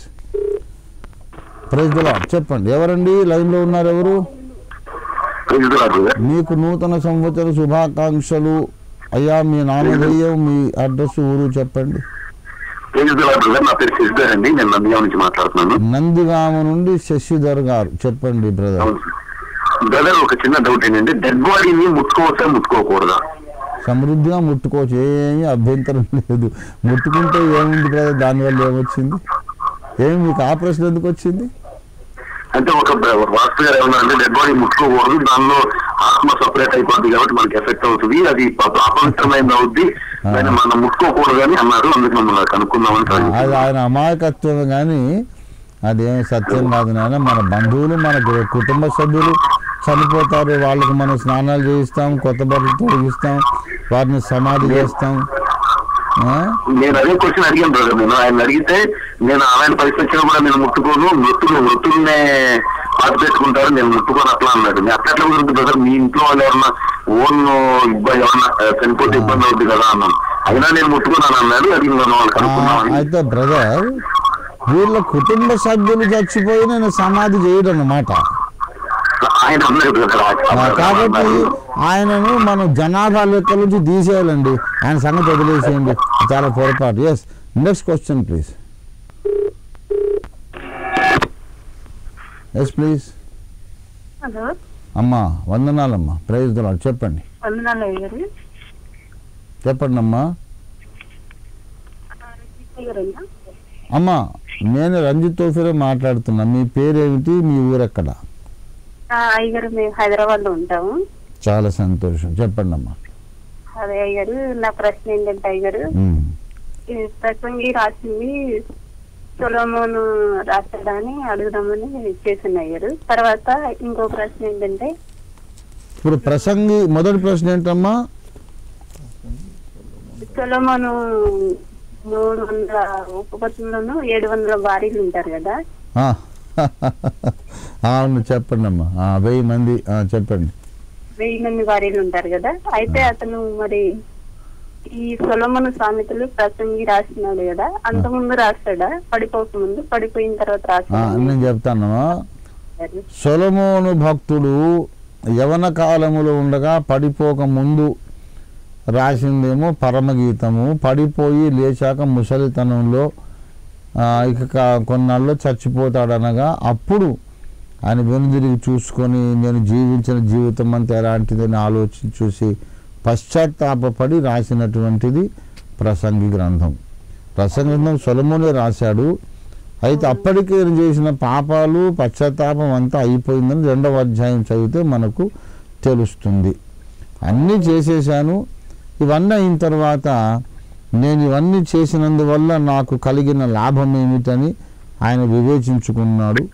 ప్రైజ్ లా చెప్పండి ఎవరండి లైన్లో ఉన్నారు ఎవరు ప్రెసిడెంట్ గారు మీకు నూతన సంవత్సర శుభాకాంక్షలు అయ్యా మీ నామధేయం మీ అడ్రస్ ఊరు చెప్పండి ప్రెసిడెంట్ గారు నా పేరు శశిధర్ అండి నేను నందిగాం నుంచి మాట్లాడుతున్నాను నందిగామ నుండి శశిధర్ గారు చెప్పండి బ్రదర్ అవును బ్రదర్ ఒక చిన్న డౌట్ ఏంటంటే డెడ్ బాడీని ముట్టుకోవచ్చా ముట్టుకోకూడదా సమృద్ధిగా ముట్టుకోవచ్చు ఏమీ అభ్యంతరం లేదు ముట్టుకుంటే ఏముంది బ్రదర్ దానివల్ల ఏమొచ్చింది ఏమి మీకు ఆ ప్రశ్న ఎందుకు వచ్చింది అంటే ఒక వాస్తు గారు ఏమన్నా అంటే డెడ్ బాడీ ముట్టుకోకూడదు దానిలో ఆత్మ సపరేట్ అయిపోద్ది కాబట్టి మనకి ఎఫెక్ట్ అవుతుంది అది ప- అపవిత్రమైనది అవుద్ది దాన్ని మనం ముట్టుకోకూడదు అని అన్నారు అందుకు మిమ్మల్ని కనుక్కుందామని try అది చేస్తున్నాను. ఆయన అమాయకత్వం కానీ అదేం సత్యం కాదు నాయన మన బంధువులు మన గు- కుటుంబ సభ్యులు చనిపోతారు వాళ్ళకి మనం స్నానాలు చేయిస్తాం కొత్త బట్టలు తొలగిస్తాం వారిని సమాధి చేస్తాం ఆ? నేను అదే క్వశ్చన్ అడిగాను బ్రదర్ నేను ఆయన అడిగితే నేను ఆయన పరిస్థితి వచ్చినా కూడా నేను ముట్టుకోను మృతులు మృతుల్నే పాతి పెట్టుకుంటారు నేను ముట్టుకోను అట్లా అన్నాడు నేను అట్లా ఎట్లా కుదురుతుంది బ్రదర్ మీ ఇంట్లో వాళ్ళు ఎవరన్నా ఓన్ ఇబ్బంది ఎవరన్నా ఆ, చనిపోతే ఇబ్బంది అవుతుంది కదా అన్నాను అయినా నేను ముట్టుకున్నాను అన్నాడు అది నేను వాళ్ళు ఆ, కనుక్కున్నామని అయితే బ్రదర్ వీళ్ళ కుటుంబ సభ్యులు చచ్చిపోయి నేను సమాధి చేయడం అన్నమాట ఆయన అన్నాడు బ్రదర్ ఆ, కాబట్టి ఆయనను మనం జనాభా లెక్క నుంచి తీసేయాలండి ఆయన సంగతి వదిలేసేయండి చాలా పొరపాటు yes next question please yes please hello అమ్మా వందనాలమ్మా ప్రైజ్ దొలాడు చెప్పండి వందనాలు అయ్యారు చెప్పండి అమ్మా అయ్యారన్నా అమ్మా నేను రంజిత్ తోఫీరే మాట్లాడుతున్నా మీ పేరేమిటి మీ ఊరెక్కడ అయ్యగారు మేము హైదరాబాద్ లో ఉంటాము చాలా సంతోషం చెప్పండి అమ్మా అదే అయ్యారు నా ప్రశ్న ఏంటంటే అయ్యారు ఉమ్. ఈ ప్రసంగి రాసింది సొలోమోను రాశాడని అడుగుదామని చేసిన అయ్యారు తర్వాత ఇంకో ప్రశ్న ఏంటంటే ఇప్పుడు ప్రసంగి మొదటి ప్రశ్న ఏంటమ్మా సొలోమోను మూడు వందల ఉపపత్నులను ఏడు వందల భార్యలు ఉంటారు కదా ఆ, అవును చెప్పండి అమ్మా ఆ, వెయ్యి మంది ఆ, చెప్పండి వెయ్యి మంది భార్యలు ఉంటారు కదా అయితే అతను మరి ఈ సొలమను సామెతలు ప్రసంగి రాసినాడు కదా అంత ముందు రాస్తాడా పడిపోక ముందు పడిపోయిన తర్వాత ఆ, రాస్తాడా నేను చెప్తాను సొలమోను భక్తుడు యవన కాలములో ఉండగా పడిపోక ముందు రాసిందేమో పరమగీతము పడిపోయి లేచాక ముసలితనంలో ఆ, ఇక కా- కొన్నాళ్ళు చచ్చిపోతాడనగా అప్పుడు ఆయన వెనుదిరిగి చూసుకొని నేను జీవించిన జీవితం అంతా ఎలాంటిదని ఆలోచించి చూసి పశ్చాత్తాపపడి రాసినటువంటిది ప్రసంగి గ్రంథం ప్రసంగి గ్రంథం సొలమునే రాశాడు అయితే అప్పటికే ఈయన చేసిన పాపాలు పశ్చాత్తాపం అంతా అయిపోయిందని రెండవ అధ్యాయం చదివితే మనకు తెలుస్తుంది అన్నీ చేసేసాను ఇవన్నీ అయిన తర్వాత నేను ఇవన్నీ చేసినందువల్ల నాకు కలిగిన లాభం ఏమిటని ఆయన వివేచించుకున్నాడు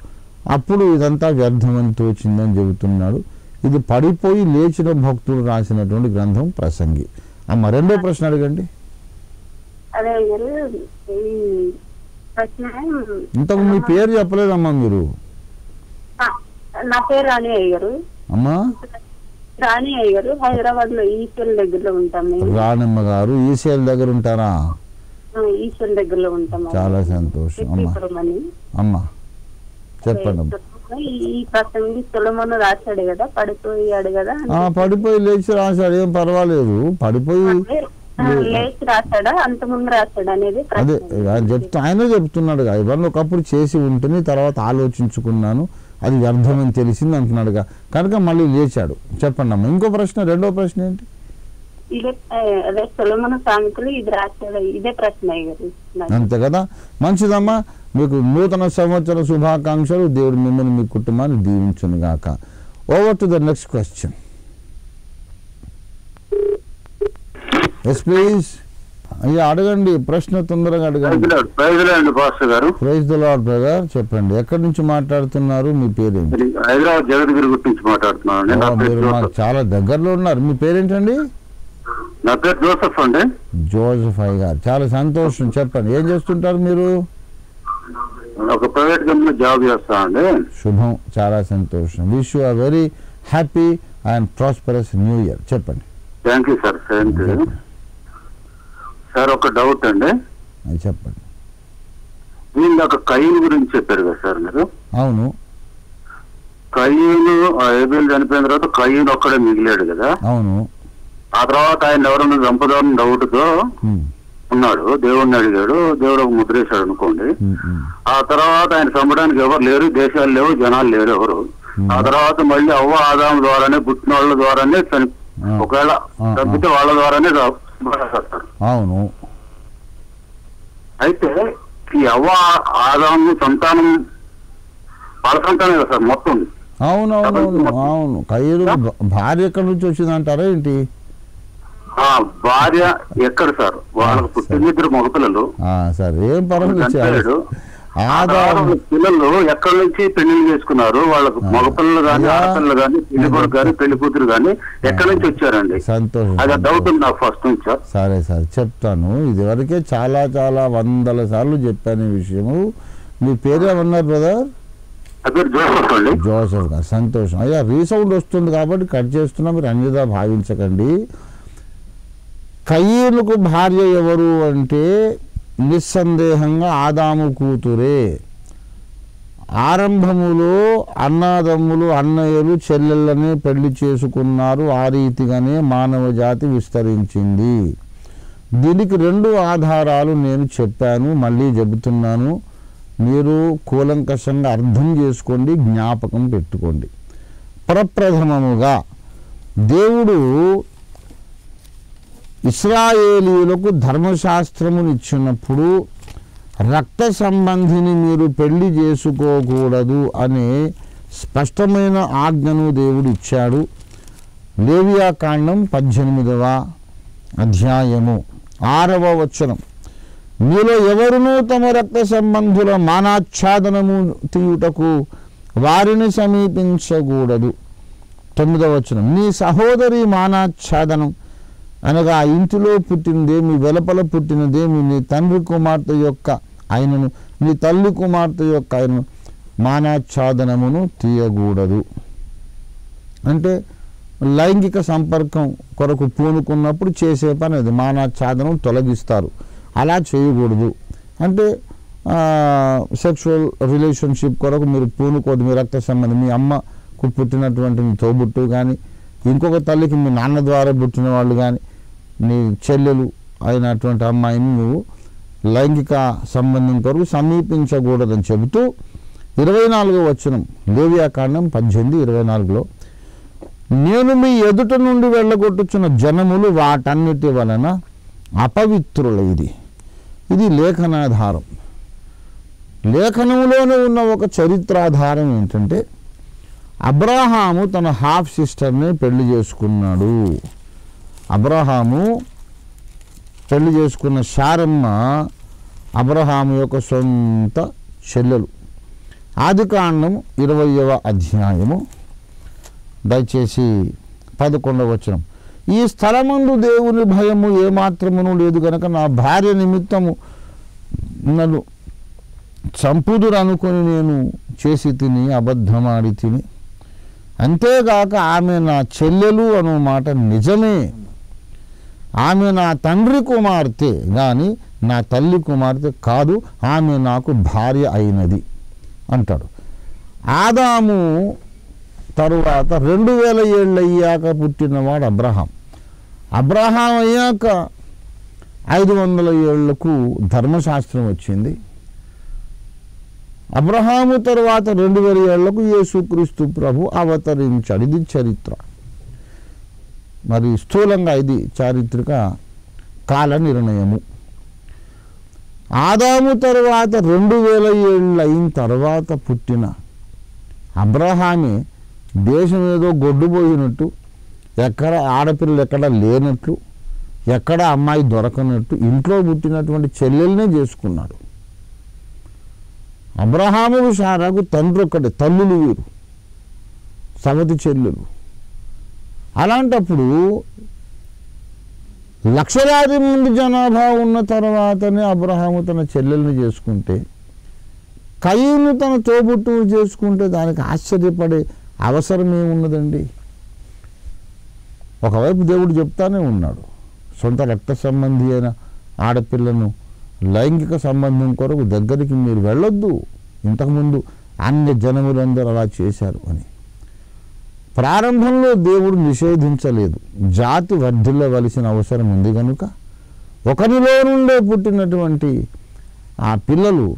అప్పుడు ఇదంతా వ్యర్థమని తోచిందని చెబుతున్నాడు ఇది పడిపోయి లేచిన భక్తుడు రాసినటువంటి గ్రంథం ప్రసంగి అమ్మ రెండో ప్రశ్న అడగండి అదే గారు ఈ ప్రశ్న ఇంతకు మీ పేరు చెప్పలేదమ్మా మీరు ఆ, నా పేరు రాణి అయ్యారు అమ్మా రాణి అయ్యారు హైదరాబాద్ లో ఈశ్వర్ దగ్గరలో ఉంటాం మేము రాణమ్మ గారు ఈసీఎల్ దగ్గర ఉంటారా ఆ, ఈశ్వర్ దగ్గరలో ఉంటాం చాలా సంతోషం అమ్మా శ్రీపురం అని అమ్మా చెప్పండి అమ్మా ఈ- ఈ ప్రసంగి సులమను రాశాడు కదా పడిపోయాడు కదా ఆ, పడిపోయి లేచి రాశాడు ఏం పర్వాలేదు పడిపోయి అంటే, ఆ, లేచి రాశాడా అంత ముందు రాశాడా అనేది అదే ప్రశ్న. ఆయన చెప్తా ఆయన చెప్తున్నాడు కదా ఇవన్నీ ఒకప్పుడు చేసి ఉంటుంది తర్వాత ఆలోచించుకున్నాను అది వ్యర్థమని తెలిసింది అంటున్నాడుగా కనుక మళ్ళీ లేచాడు చెప్పండి అమ్మా ఇంకో ప్రశ్న రెండో ప్రశ్న ఏంటి ఇదే ఆ, అదే సులమను సామెతలు ఇది రాశాడు ఇదే ప్రశ్న అయ్యారు నాకు. అంతే కదా మంచిదమ్మా మీకు నూతన సంవత్సర శుభాకాంక్షలు దేవుడు మిమ్మల్ని మీ కుటుంబాన్ని దీవించును గాక over to the next question yes please అయ్యా అడగండి ప్రశ్న తొందరగా అడగండి ప్రైజ్లాండ్ పాస్టర్ గారు ప్రైజ్ ద లార్డ్ బ్రదర్ చెప్పండి ఎక్కడి నుంచి మాట్లాడుతున్నారు మీ పేరేంటి మరి హైదరాబాద్ జగద్గిరి గురించి మాట్లాడుతున్నాను ఓ, నా పేరు మీరు మాకు జోసఫ్ చాలా దగ్గరలో ఉన్నారు మీ పేరేంటండి నా పేరు జోసఫ్ అండి జోసఫ్ అయ్య గారు చాలా సంతోషం చెప్పండి ఏం చేస్తుంటారు మీరు ఒక ప్రైవేట్ కంపెనీ జాబ్ చేస్తానండి శుభం చాలా సంతోషం wish you are very happy and prosperous new year చెప్పండి thank you sir thank you sir ఒక డౌట్ అండి అది చెప్పండి వీళ్ళు ఒక కయ్యూను గురించి చెప్పారు కదా సార్ మీరు అవును కయ్యూను ఏబిల్ చనిపోయిన తర్వాత కయ్యూను ఒక్కడే మిగిలాడు కదా అవును ఆ తర్వాత ఆయన ఎవరన్నా చంపుదామని డౌట్ తో ఉమ్, ఉన్నాడు దేవుడిని అడిగాడు దేవుడు ఒక ముద్రేశాడు అనుకోండి ఉమ్, ఉమ్. ఆ తర్వాత ఆయన చంపడానికి ఎవరు లేరు దేశాలు లేవు జనాలు లేరు ఎవరు ఆ తర్వాత మళ్ళీ అవ్వ ఆదాం ద్వారానే పుట్టిన వాళ్ళ ద్వారానే చని ఆ. ఒకవేళ ఆ, ఆ. చంపితే వాళ్ళ ద్వారానే చంపేస్తారు. అవును అయితే ఈ అవ్వ ఆదాము సంతానం వాళ్ళ సంతానం కదా సార్ మొత్తం అవును అవును అవును అవును కయ్యూరు భార్య ఎక్కడి నుంచి వచ్చింది అంటారా ఏంటి ఆ భార్య ఎక్కడ సార్ వాళ్ళకు పుట్టిన ఇద్దరు మగపిల్లలు ఆ, సరే ఏం పర్వాలేదు చనిపోయాడు ఆ ఆదాం తర్వాత వాళ్ళ పిల్లలు ఎక్కడి నుంచి పెళ్లిళ్ళు చేసుకున్నారు వాళ్ళకు మగపిల్లలు గాని అయ్యా. ఆడపిల్లలు గాని పెళ్లి కొడుకు గాని పెళ్లి కూతురు గాని ఎక్కడి నుంచి వచ్చారండి సంతోషం అది సంతోషం. డౌట్ ఉంది నాకు ఫస్ట్ నుంచి సార్ సరే సరే చెప్తాను ఇదివరకే చాలా చాలా వందల సార్లు చెప్పాను ఈ విషయము మీ పేరు ఏమన్నారు బ్రదర్ నా పేరు జోసఫ్ అండి జోసఫ్ గారు సంతోషం అయ్యా రీసౌండ్ వస్తుంది కాబట్టి కట్ చేస్తున్నా మీరు అన్యదా భావించకండి కయ్యూనుకు భార్య ఎవరు అంటే నిస్సందేహంగా ఆదాము కూతురే ఆరంభములో అన్నాదమ్ములు అన్నయ్యలు చెల్లెళ్ళనే పెళ్లి చేసుకున్నారు ఆ రీతిగానే మానవ జాతి విస్తరించింది దీనికి రెండు ఆధారాలు నేను చెప్పాను మళ్ళీ చెబుతున్నాను మీరు కూలంకషంగా అర్థం చేసుకోండి జ్ఞాపకం పెట్టుకోండి ప్రప్రథమముగా దేవుడు ఇస్రాయేలీయులకు ధర్మశాస్త్రమును ఇచ్చినప్పుడు రక్త సంబంధిని మీరు పెళ్లి చేసుకోకూడదు అనే స్పష్టమైన ఆజ్ఞను దేవుడు ఇచ్చాడు లేవియా కాండం పద్దెనిమిదవ అధ్యాయము ఆరవ వచనం మీలో ఎవరునూ తమ రక్త సంబంధుల మానాచ్ఛాదనము తీయుటకు వారిని సమీపించకూడదు తొమ్మిదవ వచనం నీ సహోదరి మానాచ్ఛాదనం అనగా ఆ ఇంటిలో పుట్టినదే మీ వెలపల పుట్టినదే మీ నీ తండ్రి కుమార్తె యొక్క ఆయనను నీ తల్లి కుమార్తె యొక్క ఆయనను మానాచ్ఛాదనమును తీయకూడదు అంటే లైంగిక సంపర్కం కొరకు పూనుకున్నప్పుడు చేసే పని అది మానాచ్ఛాదనం తొలగిస్తారు అలా చేయకూడదు అంటే సెక్షువల్ రిలేషన్షిప్ కొరకు మీరు పూనుకోదు మీ రక్త సంబంధం మీ అమ్మకు పుట్టినటువంటి మీ తోబుట్టు కానీ ఇంకొక తల్లికి మీ నాన్న ద్వారా పుట్టిన వాళ్ళు కానీ నీ చెల్లెలు అయినటువంటి అమ్మాయిని నువ్వు లైంగిక సంబంధం కొరకు సమీపించకూడదని చెబుతూ ఇరవై నాలుగో వచనం లేవియాకాండం పద్దెనిమిది ఇరవై నాలుగులో నేను మీ ఎదుట నుండి వెళ్ళగొట్టుచున్న జనములు వాటన్నిటి వలన అపవిత్రుల ఇది ఇది లేఖనాధారం లేఖనంలోనే ఉన్న ఒక చరిత్రాధారం ఏంటంటే అబ్రహాము తన హాఫ్ సిస్టర్ని పెళ్లి చేసుకున్నాడు అబ్రహాము పెళ్లి చేసుకున్న శారమ్మ అబ్రహాము యొక్క సొంత చెల్లెలు ఆదికాండం ఇరవయవ అధ్యాయము దయచేసి పదకొండవ వచనం ఈ స్థలమందు దేవుని భయము ఏమాత్రమును లేదు గనక నా భార్య నిమిత్తము నన్ను చంపుదురు అనుకొని నేను చేసి తిని అబద్ధమాడి తిని అంతేగాక ఆమె నా చెల్లెలు అను మాట నిజమే ఆమె నా తండ్రి కుమార్తె కానీ నా తల్లి కుమార్తె కాదు ఆమె నాకు భార్య అయినది అంటాడు ఆదాము తరువాత రెండు వేల ఏళ్ళు అయ్యాక పుట్టినవాడు అబ్రహాం అబ్రహాం అయ్యాక ఐదు వందల ఏళ్లకు ధర్మశాస్త్రం వచ్చింది అబ్రహాము తరువాత రెండు వేల ఏళ్లకు యేసుక్రీస్తు ప్రభు అవతరించాడు ఇది చరిత్ర మరి స్థూలంగా ఇది చారిత్రక కాల నిర్ణయము ఆదాము తరువాత రెండు వేల ఏళ్ళు అయిన తర్వాత పుట్టిన అబ్రహామే దేశం ఏదో గొడ్డుపోయినట్టు ఎక్కడ ఆడపిల్లలు ఎక్కడ లేనట్లు ఎక్కడ అమ్మాయి దొరకనట్టు ఇంట్లో పుట్టినటువంటి చెల్లెల్నే చేసుకున్నాడు అబ్రహాము సారాకు తండ్రి ఒక్కటే తల్లులు వీరు సవతి చెల్లెలు అలాంటప్పుడు లక్షలాది మంది జనాభా ఉన్న తర్వాతనే అబ్రహాము తన చెల్లెల్ని చేసుకుంటే కయ్యూను తన తోబుట్టువు చేసుకుంటే దానికి ఆశ్చర్యపడే అవసరం ఏమున్నదండి ఒకవైపు దేవుడు చెప్తానే ఉన్నాడు సొంత రక్త సంబంధి అయిన ఆడపిల్లను లైంగిక సంబంధం కొరకు దగ్గరికి మీరు వెళ్ళొద్దు ఇంతకుముందు అన్య జనములందరూ అలా చేశారు అని ప్రారంభంలో దేవుడు నిషేధించలేదు జాతి వర్ధిల్లవలసిన అవసరం ఉంది కనుక ఒకరిలో నుండే పుట్టినటువంటి ఆ పిల్లలు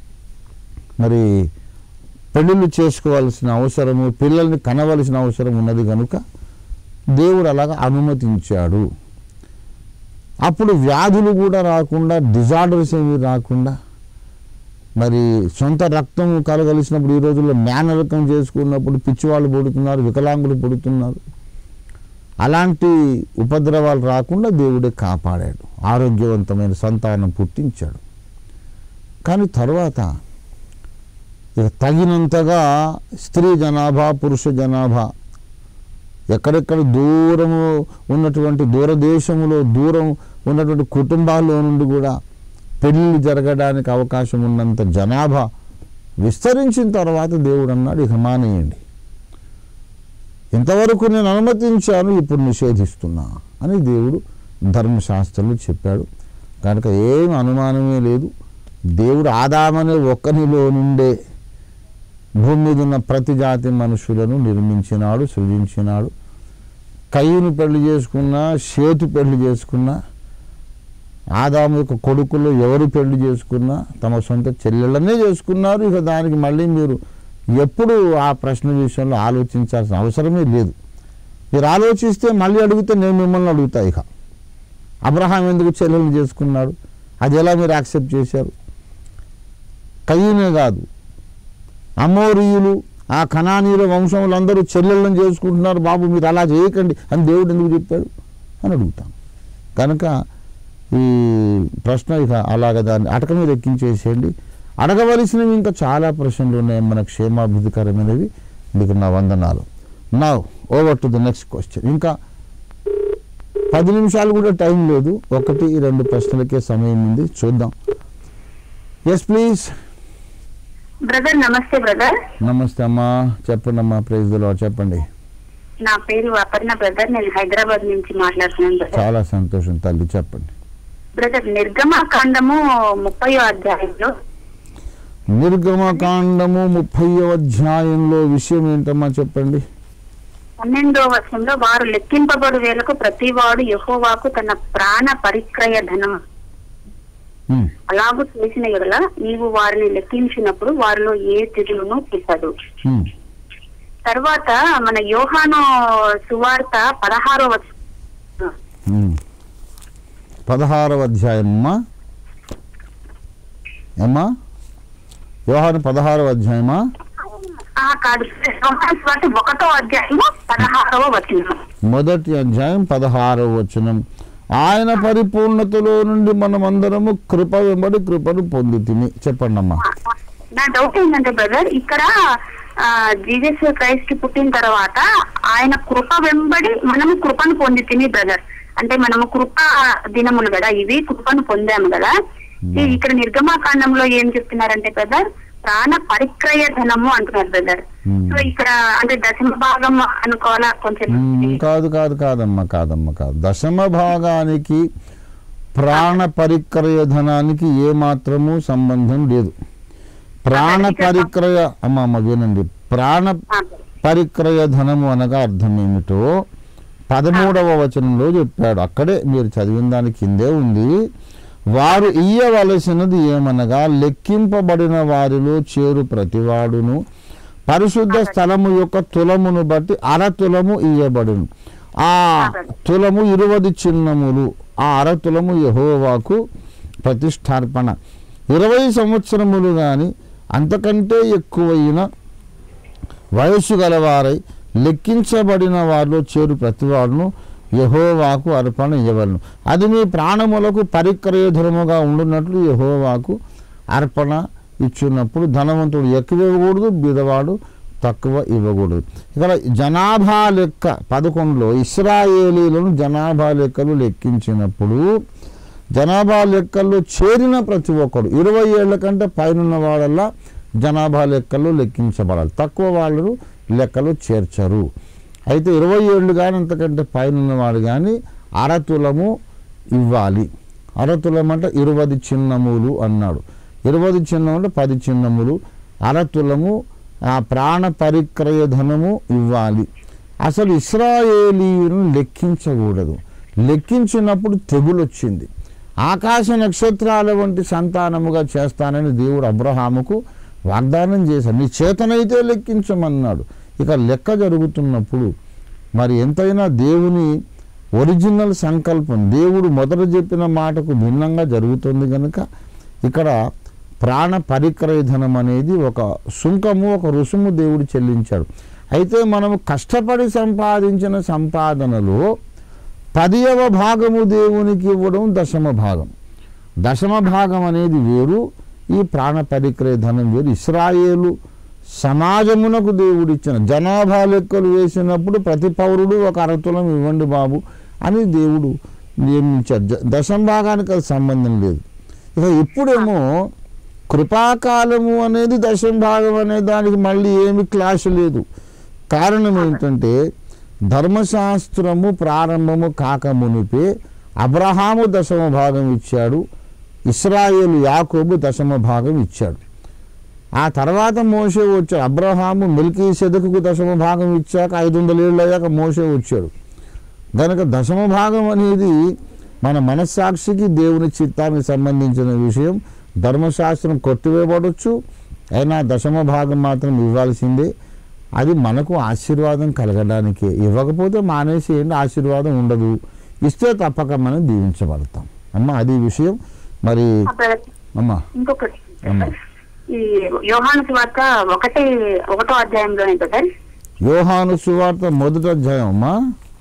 మరి పెళ్ళిళ్ళు చేసుకోవాల్సిన అవసరము పిల్లల్ని కనవలసిన అవసరం ఉన్నది కనుక దేవుడు అలాగ అనుమతించాడు అప్పుడు వ్యాధులు కూడా రాకుండా డిజార్డర్స్ ఏమి రాకుండా మరి సొంత రక్తం కలగలిసినప్పుడు ఈ రోజుల్లో మేనరకం చేసుకున్నప్పుడు పిచ్చివాళ్ళు పుడుతున్నారు వికలాంగులు పుడుతున్నారు అలాంటి ఉపద్రవాలు రాకుండా దేవుడే కాపాడాడు ఆరోగ్యవంతమైన సంతానం పుట్టించాడు కానీ తర్వాత ఇక తగినంతగా స్త్రీ జనాభా పురుష జనాభా ఎక్కడెక్కడ దూరము ఉన్నటువంటి దూరదేశములో దూరం ఉన్నటువంటి కుటుంబాల్లో నుండి కూడా పెళ్ళిళ్ళు జరగడానికి అవకాశం ఉన్నంత జనాభా విస్తరించిన తర్వాత దేవుడు అన్నాడు ఇక మానేయండి ఇంతవరకు నేను అనుమతించాను ఇప్పుడు నిషేధిస్తున్నా అని దేవుడు ధర్మశాస్త్రంలో చెప్పాడు కనుక ఏం అనుమానమే లేదు దేవుడు ఆదామనే ఒక్కనిలో నుండే భూమి మీద ఉన్న ప్రతి జాతి మనుషులను నిర్మించినాడు సృజించినాడు కయ్యను పెళ్లి చేసుకున్నా షేతు పెళ్లి చేసుకున్నా ఆదాము యొక్క కొడుకులు ఎవరు పెళ్లి చేసుకున్నా తమ సొంత చెల్లెళ్ళనే చేసుకున్నారు ఇక దానికి మళ్ళీ మీరు ఎప్పుడు ఆ ప్రశ్న విషయంలో ఆలోచించాల్సిన అవసరమే లేదు మీరు ఆలోచిస్తే మళ్ళీ అడిగితే నేను మిమ్మల్ని అడుగుతా ఇక అబ్రహాం ఎందుకు చెల్లెలు చేసుకున్నాడు అది ఎలా మీరు యాక్సెప్ట్ చేశారు కయ్యనే కాదు అమోరియులు ఆ కణానీయుల వంశములందరూ చెల్లెళ్ళని చేసుకుంటున్నారు బాబు మీరు అలా చేయకండి అని దేవుడు ఎందుకు చెప్పాడు అని అడుగుతాం కనుక ఈ ప్రశ్న ఇక అలాగ దాన్ని అటక మీద ఎక్కించేసేయండి అడగవలసినవి ఇంకా చాలా ప్రశ్నలు ఉన్నాయి మన క్షేమాభివృద్ధికరమైనవి మీకు నా వందనాలు నా over to the next question ఇంకా పది నిమిషాలు కూడా టైం లేదు ఒకటి రెండు ప్రశ్నలకే సమయం ఉంది చూద్దాం ఎస్ ప్లీజ్ బ్రదర్ నమస్తే బ్రదర్ నమస్తే అమ్మా చెప్పండి అమ్మా ప్రైజ్ చెప్పండి నా పేరు అపర్ణ బ్రదర్ నేను హైదరాబాద్ నుంచి మాట్లాడుతున్నాను బ్రదర్ చాలా సంతోషం తల్లి చెప్పండి బ్రదర్ నిర్గమాకాండము ముప్పై అధ్యాయంలో నిర్గమకాండము ముప్పై అధ్యాయంలో విషయం ఏంటమ్మా చెప్పండి పన్నెండో వర్షంలో వారు లెక్కింపబడు వేలకు ప్రతివాడు యెహోవాకు తన ప్రాణ పరిక్రయ ధనం ఉమ్, అలాగూ చేసిన ఎడల నీవు వారిని లెక్కించినప్పుడు వారిలో ఏ తెగులును పుట్టదు ఉమ్. తర్వాత మన యోహాను సువార్త పదహారో వచ్చ ఉమ్. పదహారవ అధ్యాయం అమ్మా అమ్మా యోహాను పదహారవ అధ్యాయమా ఆ కాదు యోహాను సువార్త ఒకటో అధ్యాయము పదహారవ వచనం మొదటి అధ్యాయం పదహారవ వచనం ఆయన పరిపూర్ణతలో నుండి మనమందరము కృప వెంబడి కృపను పొందుతిమి చెప్పండి అమ్మా నా డౌట్ ఏంటంటే బ్రదర్ ఇక్కడ ఆ, జీసస్ క్రైస్ట్ పుట్టిన తర్వాత ఆయన కృప వెంబడి మనము కృపను పొంది తిని బ్రదర్ అంటే మనము కృప దినములు కదా ఇవి కృపను పొందాము కదా ఈ ఇక్కడ నిర్గమాకాండంలో ఏం చెప్తున్నారంటే బ్రదర్ ప్రాణ పరిక్రయ ధనము అంటున్నారు బ్రదర్ Hmm. సో ఇక్కడ అంటే దశమ భాగం అనుకోవాలా కొంచెం మ్మ్, కాదు కాదు కాదమ్మా కాదమ్మా కాదు దశమ భాగానికి ప్రాణ పరిక్రయ ధనానికి ఏ మాత్రము సంబంధం లేదు ప్రాణ పరిక్రయ అమ్మ అమ్మ వినండి ప్రాణ ఆ, పరిక్రయ ధనము అనగా అర్థం ఏమిటో పదమూడవ వచనంలో చెప్పాడు అక్కడే మీరు చదివిన దాని కిందే ఉంది వారు ఇయ్యవలసినది ఏమనగా లెక్కింపబడిన వారిలో చేరు ప్రతివాడును పరిశుద్ధ స్థలము యొక్క తులమును బట్టి అర తులము ఇయ్యబడును ఆ తులము ఇరువది చిన్నములు ఆ అర తులము యహోవాకు ప్రతిష్టార్పణ ఇరవై సంవత్సరములు కానీ అంతకంటే ఎక్కువైన వయస్సు గలవారై లెక్కించబడిన వారిలో చేరు ప్రతివాడును యహోవాకు అర్పణ ఇవ్వలను అది మీ ప్రాణములకు పరిక్రయధరముగా ఉండున్నట్లు యహోవాకు అర్పణ ఇచ్చినప్పుడు ధనవంతుడు ఎక్కువ ఇవ్వకూడదు బీదవాడు తక్కువ ఇవ్వకూడదు ఇక్కడ జనాభా లెక్క పదకొండులో ఇస్రాయేలీలను జనాభా లెక్కలు లెక్కించినప్పుడు జనాభా లెక్కల్లో చేరిన ప్రతి ఒక్కడు ఇరవై ఏళ్ల కంటే పైన వాళ్ళల్లా జనాభా లెక్కల్లో లెక్కించబడాలి తక్కువ వాళ్ళు లెక్కలు చేర్చరు అయితే ఇరవై ఏళ్ళు కానీ అంతకంటే పైన వాడు కానీ అరతులము ఇవ్వాలి అరతులం అంటే ఇరవది చిన్నములు అన్నాడు ఇరవది చిన్నము అంటే పది చిన్నములు అరతులము ఆ ప్రాణ పరిక్రయ ధనము ఇవ్వాలి అసలు ఇస్రాయేలీలను లెక్కించకూడదు లెక్కించినప్పుడు తెగులు వచ్చింది ఆకాశ నక్షత్రాల వంటి సంతానముగా చేస్తానని దేవుడు అబ్రహాముకు వాగ్దానం చేశాడు నీ చేతనైతే లెక్కించమన్నాడు ఇక లెక్క జరుగుతున్నప్పుడు మరి ఎంతైనా దేవుని ఒరిజినల్ సంకల్పం దేవుడు మొదట చెప్పిన మాటకు భిన్నంగా జరుగుతుంది కనుక ఇక్కడ ప్రాణ పరిక్రయ ధనం అనేది ఒక సుంకము ఒక రుసుము దేవుడు చెల్లించాడు అయితే మనము కష్టపడి సంపాదించిన సంపాదనలో పదియవ భాగము దేవునికి ఇవ్వడం దశమ భాగం దశమ భాగం అనేది వేరు ఈ ప్రాణ పరిక్రయ ధనం వేరు ఇస్రాయేలు సమాజమునకు దేవుడు ఇచ్చిన జనాభా లెక్కలు వేసినప్పుడు ప్రతి పౌరుడు ఒక అరతులం ఇవ్వండి బాబు అని దేవుడు నియమించారు జ- దశమ భాగానికి అది సంబంధం లేదు ఇక ఇప్పుడేమో కృపాకాలము అనేది దశమ భాగం అనే దానికి మళ్ళీ ఏమి క్లాష్ లేదు కారణం ఏంటంటే ధర్మశాస్త్రము ప్రారంభము కాక మునిపే అబ్రహాము దశమ భాగం ఇచ్చాడు ఇస్రాయేలు యాకోబు దశమ భాగం ఇచ్చాడు ఆ తర్వాత మోసే వచ్చాడు అబ్రహాము మిల్కీ సెదకుకు దశమ భాగం ఇచ్చాక ఐదు వందల ఏళ్ళు అయ్యాక మోసే వచ్చాడు కనుక దశమ భాగం అనేది మన మనస్సాక్షికి దేవుని చిత్తానికి సంబంధించిన విషయం ధర్మశాస్త్రం కొట్టివేయబడవచ్చు అయినా దశమ భాగం మాత్రం ఇవ్వాల్సిందే అది మనకు ఆశీర్వాదం కలగడానికే ఇవ్వకపోతే మానేసి ఏంటి ఆశీర్వాదం ఉండదు ఇస్తే తప్పక మనం దీవించబడతాం అమ్మ అది విషయం మరి బ్రదర్ అమ్మ ఇంకొకటి అమ్మా. ఈ యోహాను వార్త ఒకటి ఒకటో అధ్యాయంలోనే బ్రదర్ యోహాను సువార్త మొదటి అధ్యాయం అమ్మా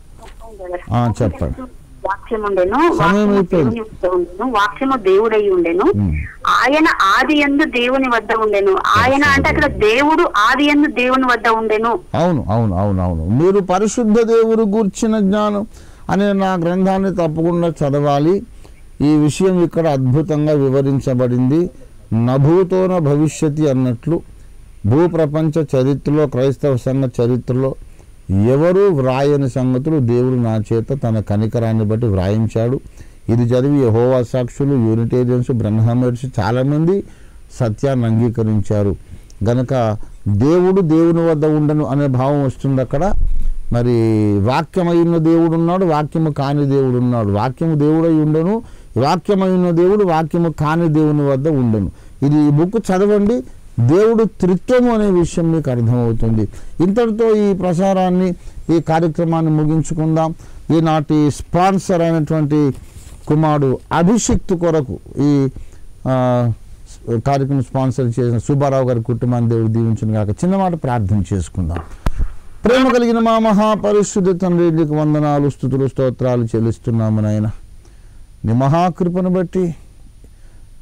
ఆ, చెప్పండి. వాక్యం ఉండేను సమయం వాక్యము అయిపోయింది. దేవుని వద్ద ఉండెను వాక్యము దేవుడై ఉండెను ఉమ్. ఆయన ఆది ఎందు దేవుని వద్ద ఉండెను ఆయన అంటే అక్కడ దేవుడు ఆది ఎందు దేవుని వద్ద ఉండెను అవును అవును అవును అవును మీరు పరిశుద్ధ దేవుడు గూర్చిన జ్ఞానం అనే నా గ్రంథాన్ని తప్పకుండా చదవాలి ఈ విషయం ఇక్కడ అద్భుతంగా వివరించబడింది నభూతోన భవిష్యతి అన్నట్లు భూప్రపంచ చరిత్రలో క్రైస్తవ సంఘ చరిత్రలో ఎవరు వ్రాయని సంగతులు దేవుడు నా చేత తన కనికరాన్ని బట్టి వ్రాయించాడు ఇది చదివి యెహోవా సాక్షులు యూనిటేరియన్స్ బ్రహ్మమర్స్ చాలామంది సత్యాన్ని అంగీకరించారు గనక దేవుడు దేవుని వద్ద ఉండను అనే భావం వస్తుంది అక్కడ మరి వాక్యమైన దేవుడు ఉన్నాడు వాక్యము కాని దేవుడు ఉన్నాడు వాక్యము దేవుడై ఉండను వాక్యమైన దేవుడు వాక్యము కాని దేవుని వద్ద ఉండను ఇది ఈ బుక్ చదవండి దేవుడు త్రిత్వము అనే విషయం మీకు అర్థమవుతుంది ఇంతటితో ఈ ప్రసారాన్ని ఈ కార్యక్రమాన్ని ముగించుకుందాం ఈనాటి స్పాన్సర్ అయినటువంటి కుమారుడు అభిషిక్తు కొరకు ఈ ఆ, కార్యక్రమం స్పాన్సర్ చేసిన సుబ్బారావు గారి కుటుంబాన్ని దేవుడు దీవించిన కాక చిన్న మాట ప్రార్థన చేసుకుందాం ప్రేమ కలిగిన మా మహాపరిశుద్ధ తండ్రి నీకు వందనాలు స్థుతులు స్తోత్రాలు చెల్లిస్తున్నాము నాయన నీ మహాకృపను బట్టి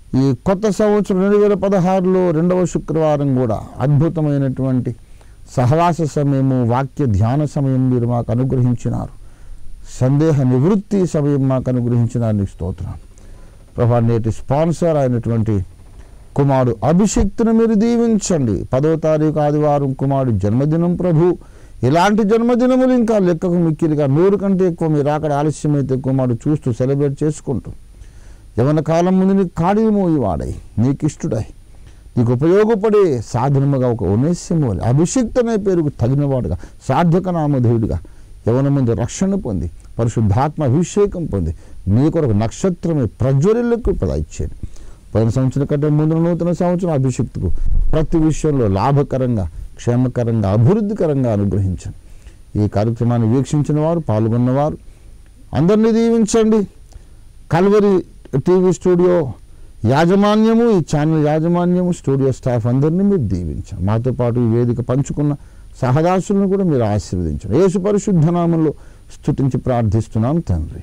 ఈ కొత్త సంవత్సరం రెండు వేల పదహారులో రెండవ శుక్రవారం కూడా అద్భుతమైనటువంటి సహవాస సమయము వాక్య ధ్యాన సమయం మీరు మాకు అనుగ్రహించినారు సందేహ నివృత్తి సమయం మాకు అనుగ్రహించినారు నీకు స్తోత్రం ప్రభా నేటి స్పాన్సర్ అయినటువంటి కుమారుడు అభిషక్తును మీరు దీవించండి పదో తారీఖు ఆదివారం కుమారుడు జన్మదినం ప్రభు ఇలాంటి జన్మదినములు ఇంకా లెక్కకు మిక్కిలిగా నూరు కంటే ఎక్కువ మీరు అక్కడ ఆలస్యమైతే కుమారుడు చూస్తూ సెలబ్రేట్ చేసుకుంటూ యవన కాలం ముందు నీకు కాడిని మోయివాడై నీకు ఇష్టడై నీకు ఉపయోగపడే సాధనముగా ఒక ఉనేస్యము వలె అభిషిక్తనే పేరుకు తగినవాడుగా సార్థక నామధేయుడిగా యవన ముందు రక్షణ పొంది పరిశుద్ధాత్మ అభిషేకం పొంది నీ కొరకు నక్షత్రమే ప్రజ్వరిల్లకు ఇచ్చేది పోయిన సంవత్సరం కంటే ముందు నూతన సంవత్సరం అభిషిక్తుకు ప్రతి విషయంలో లాభకరంగా క్షేమకరంగా అభివృద్ధికరంగా అనుగ్రహించండి ఈ కార్యక్రమాన్ని వీక్షించిన వారు పాల్గొన్నవారు అందరినీ దీవించండి కల్వరి టీవీ స్టూడియో యాజమాన్యము ఈ ఛానల్ యాజమాన్యము స్టూడియో స్టాఫ్ అందరినీ మీరు దీవించండి మాతో పాటు ఈ వేదిక పంచుకున్న సహదాసులను కూడా మీరు ఆశీర్వదించండి యేసు పరిశుద్ధ నామంలో స్తుతించి ప్రార్థిస్తున్నాం తండ్రి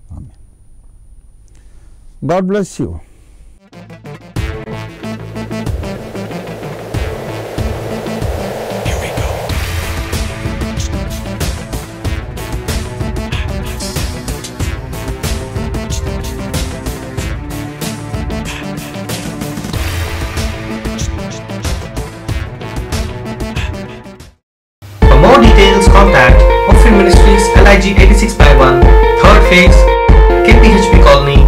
God bless you For more details, contact Offering Ministries LIG 86 by 1, 3rd phase, KPHP Colony,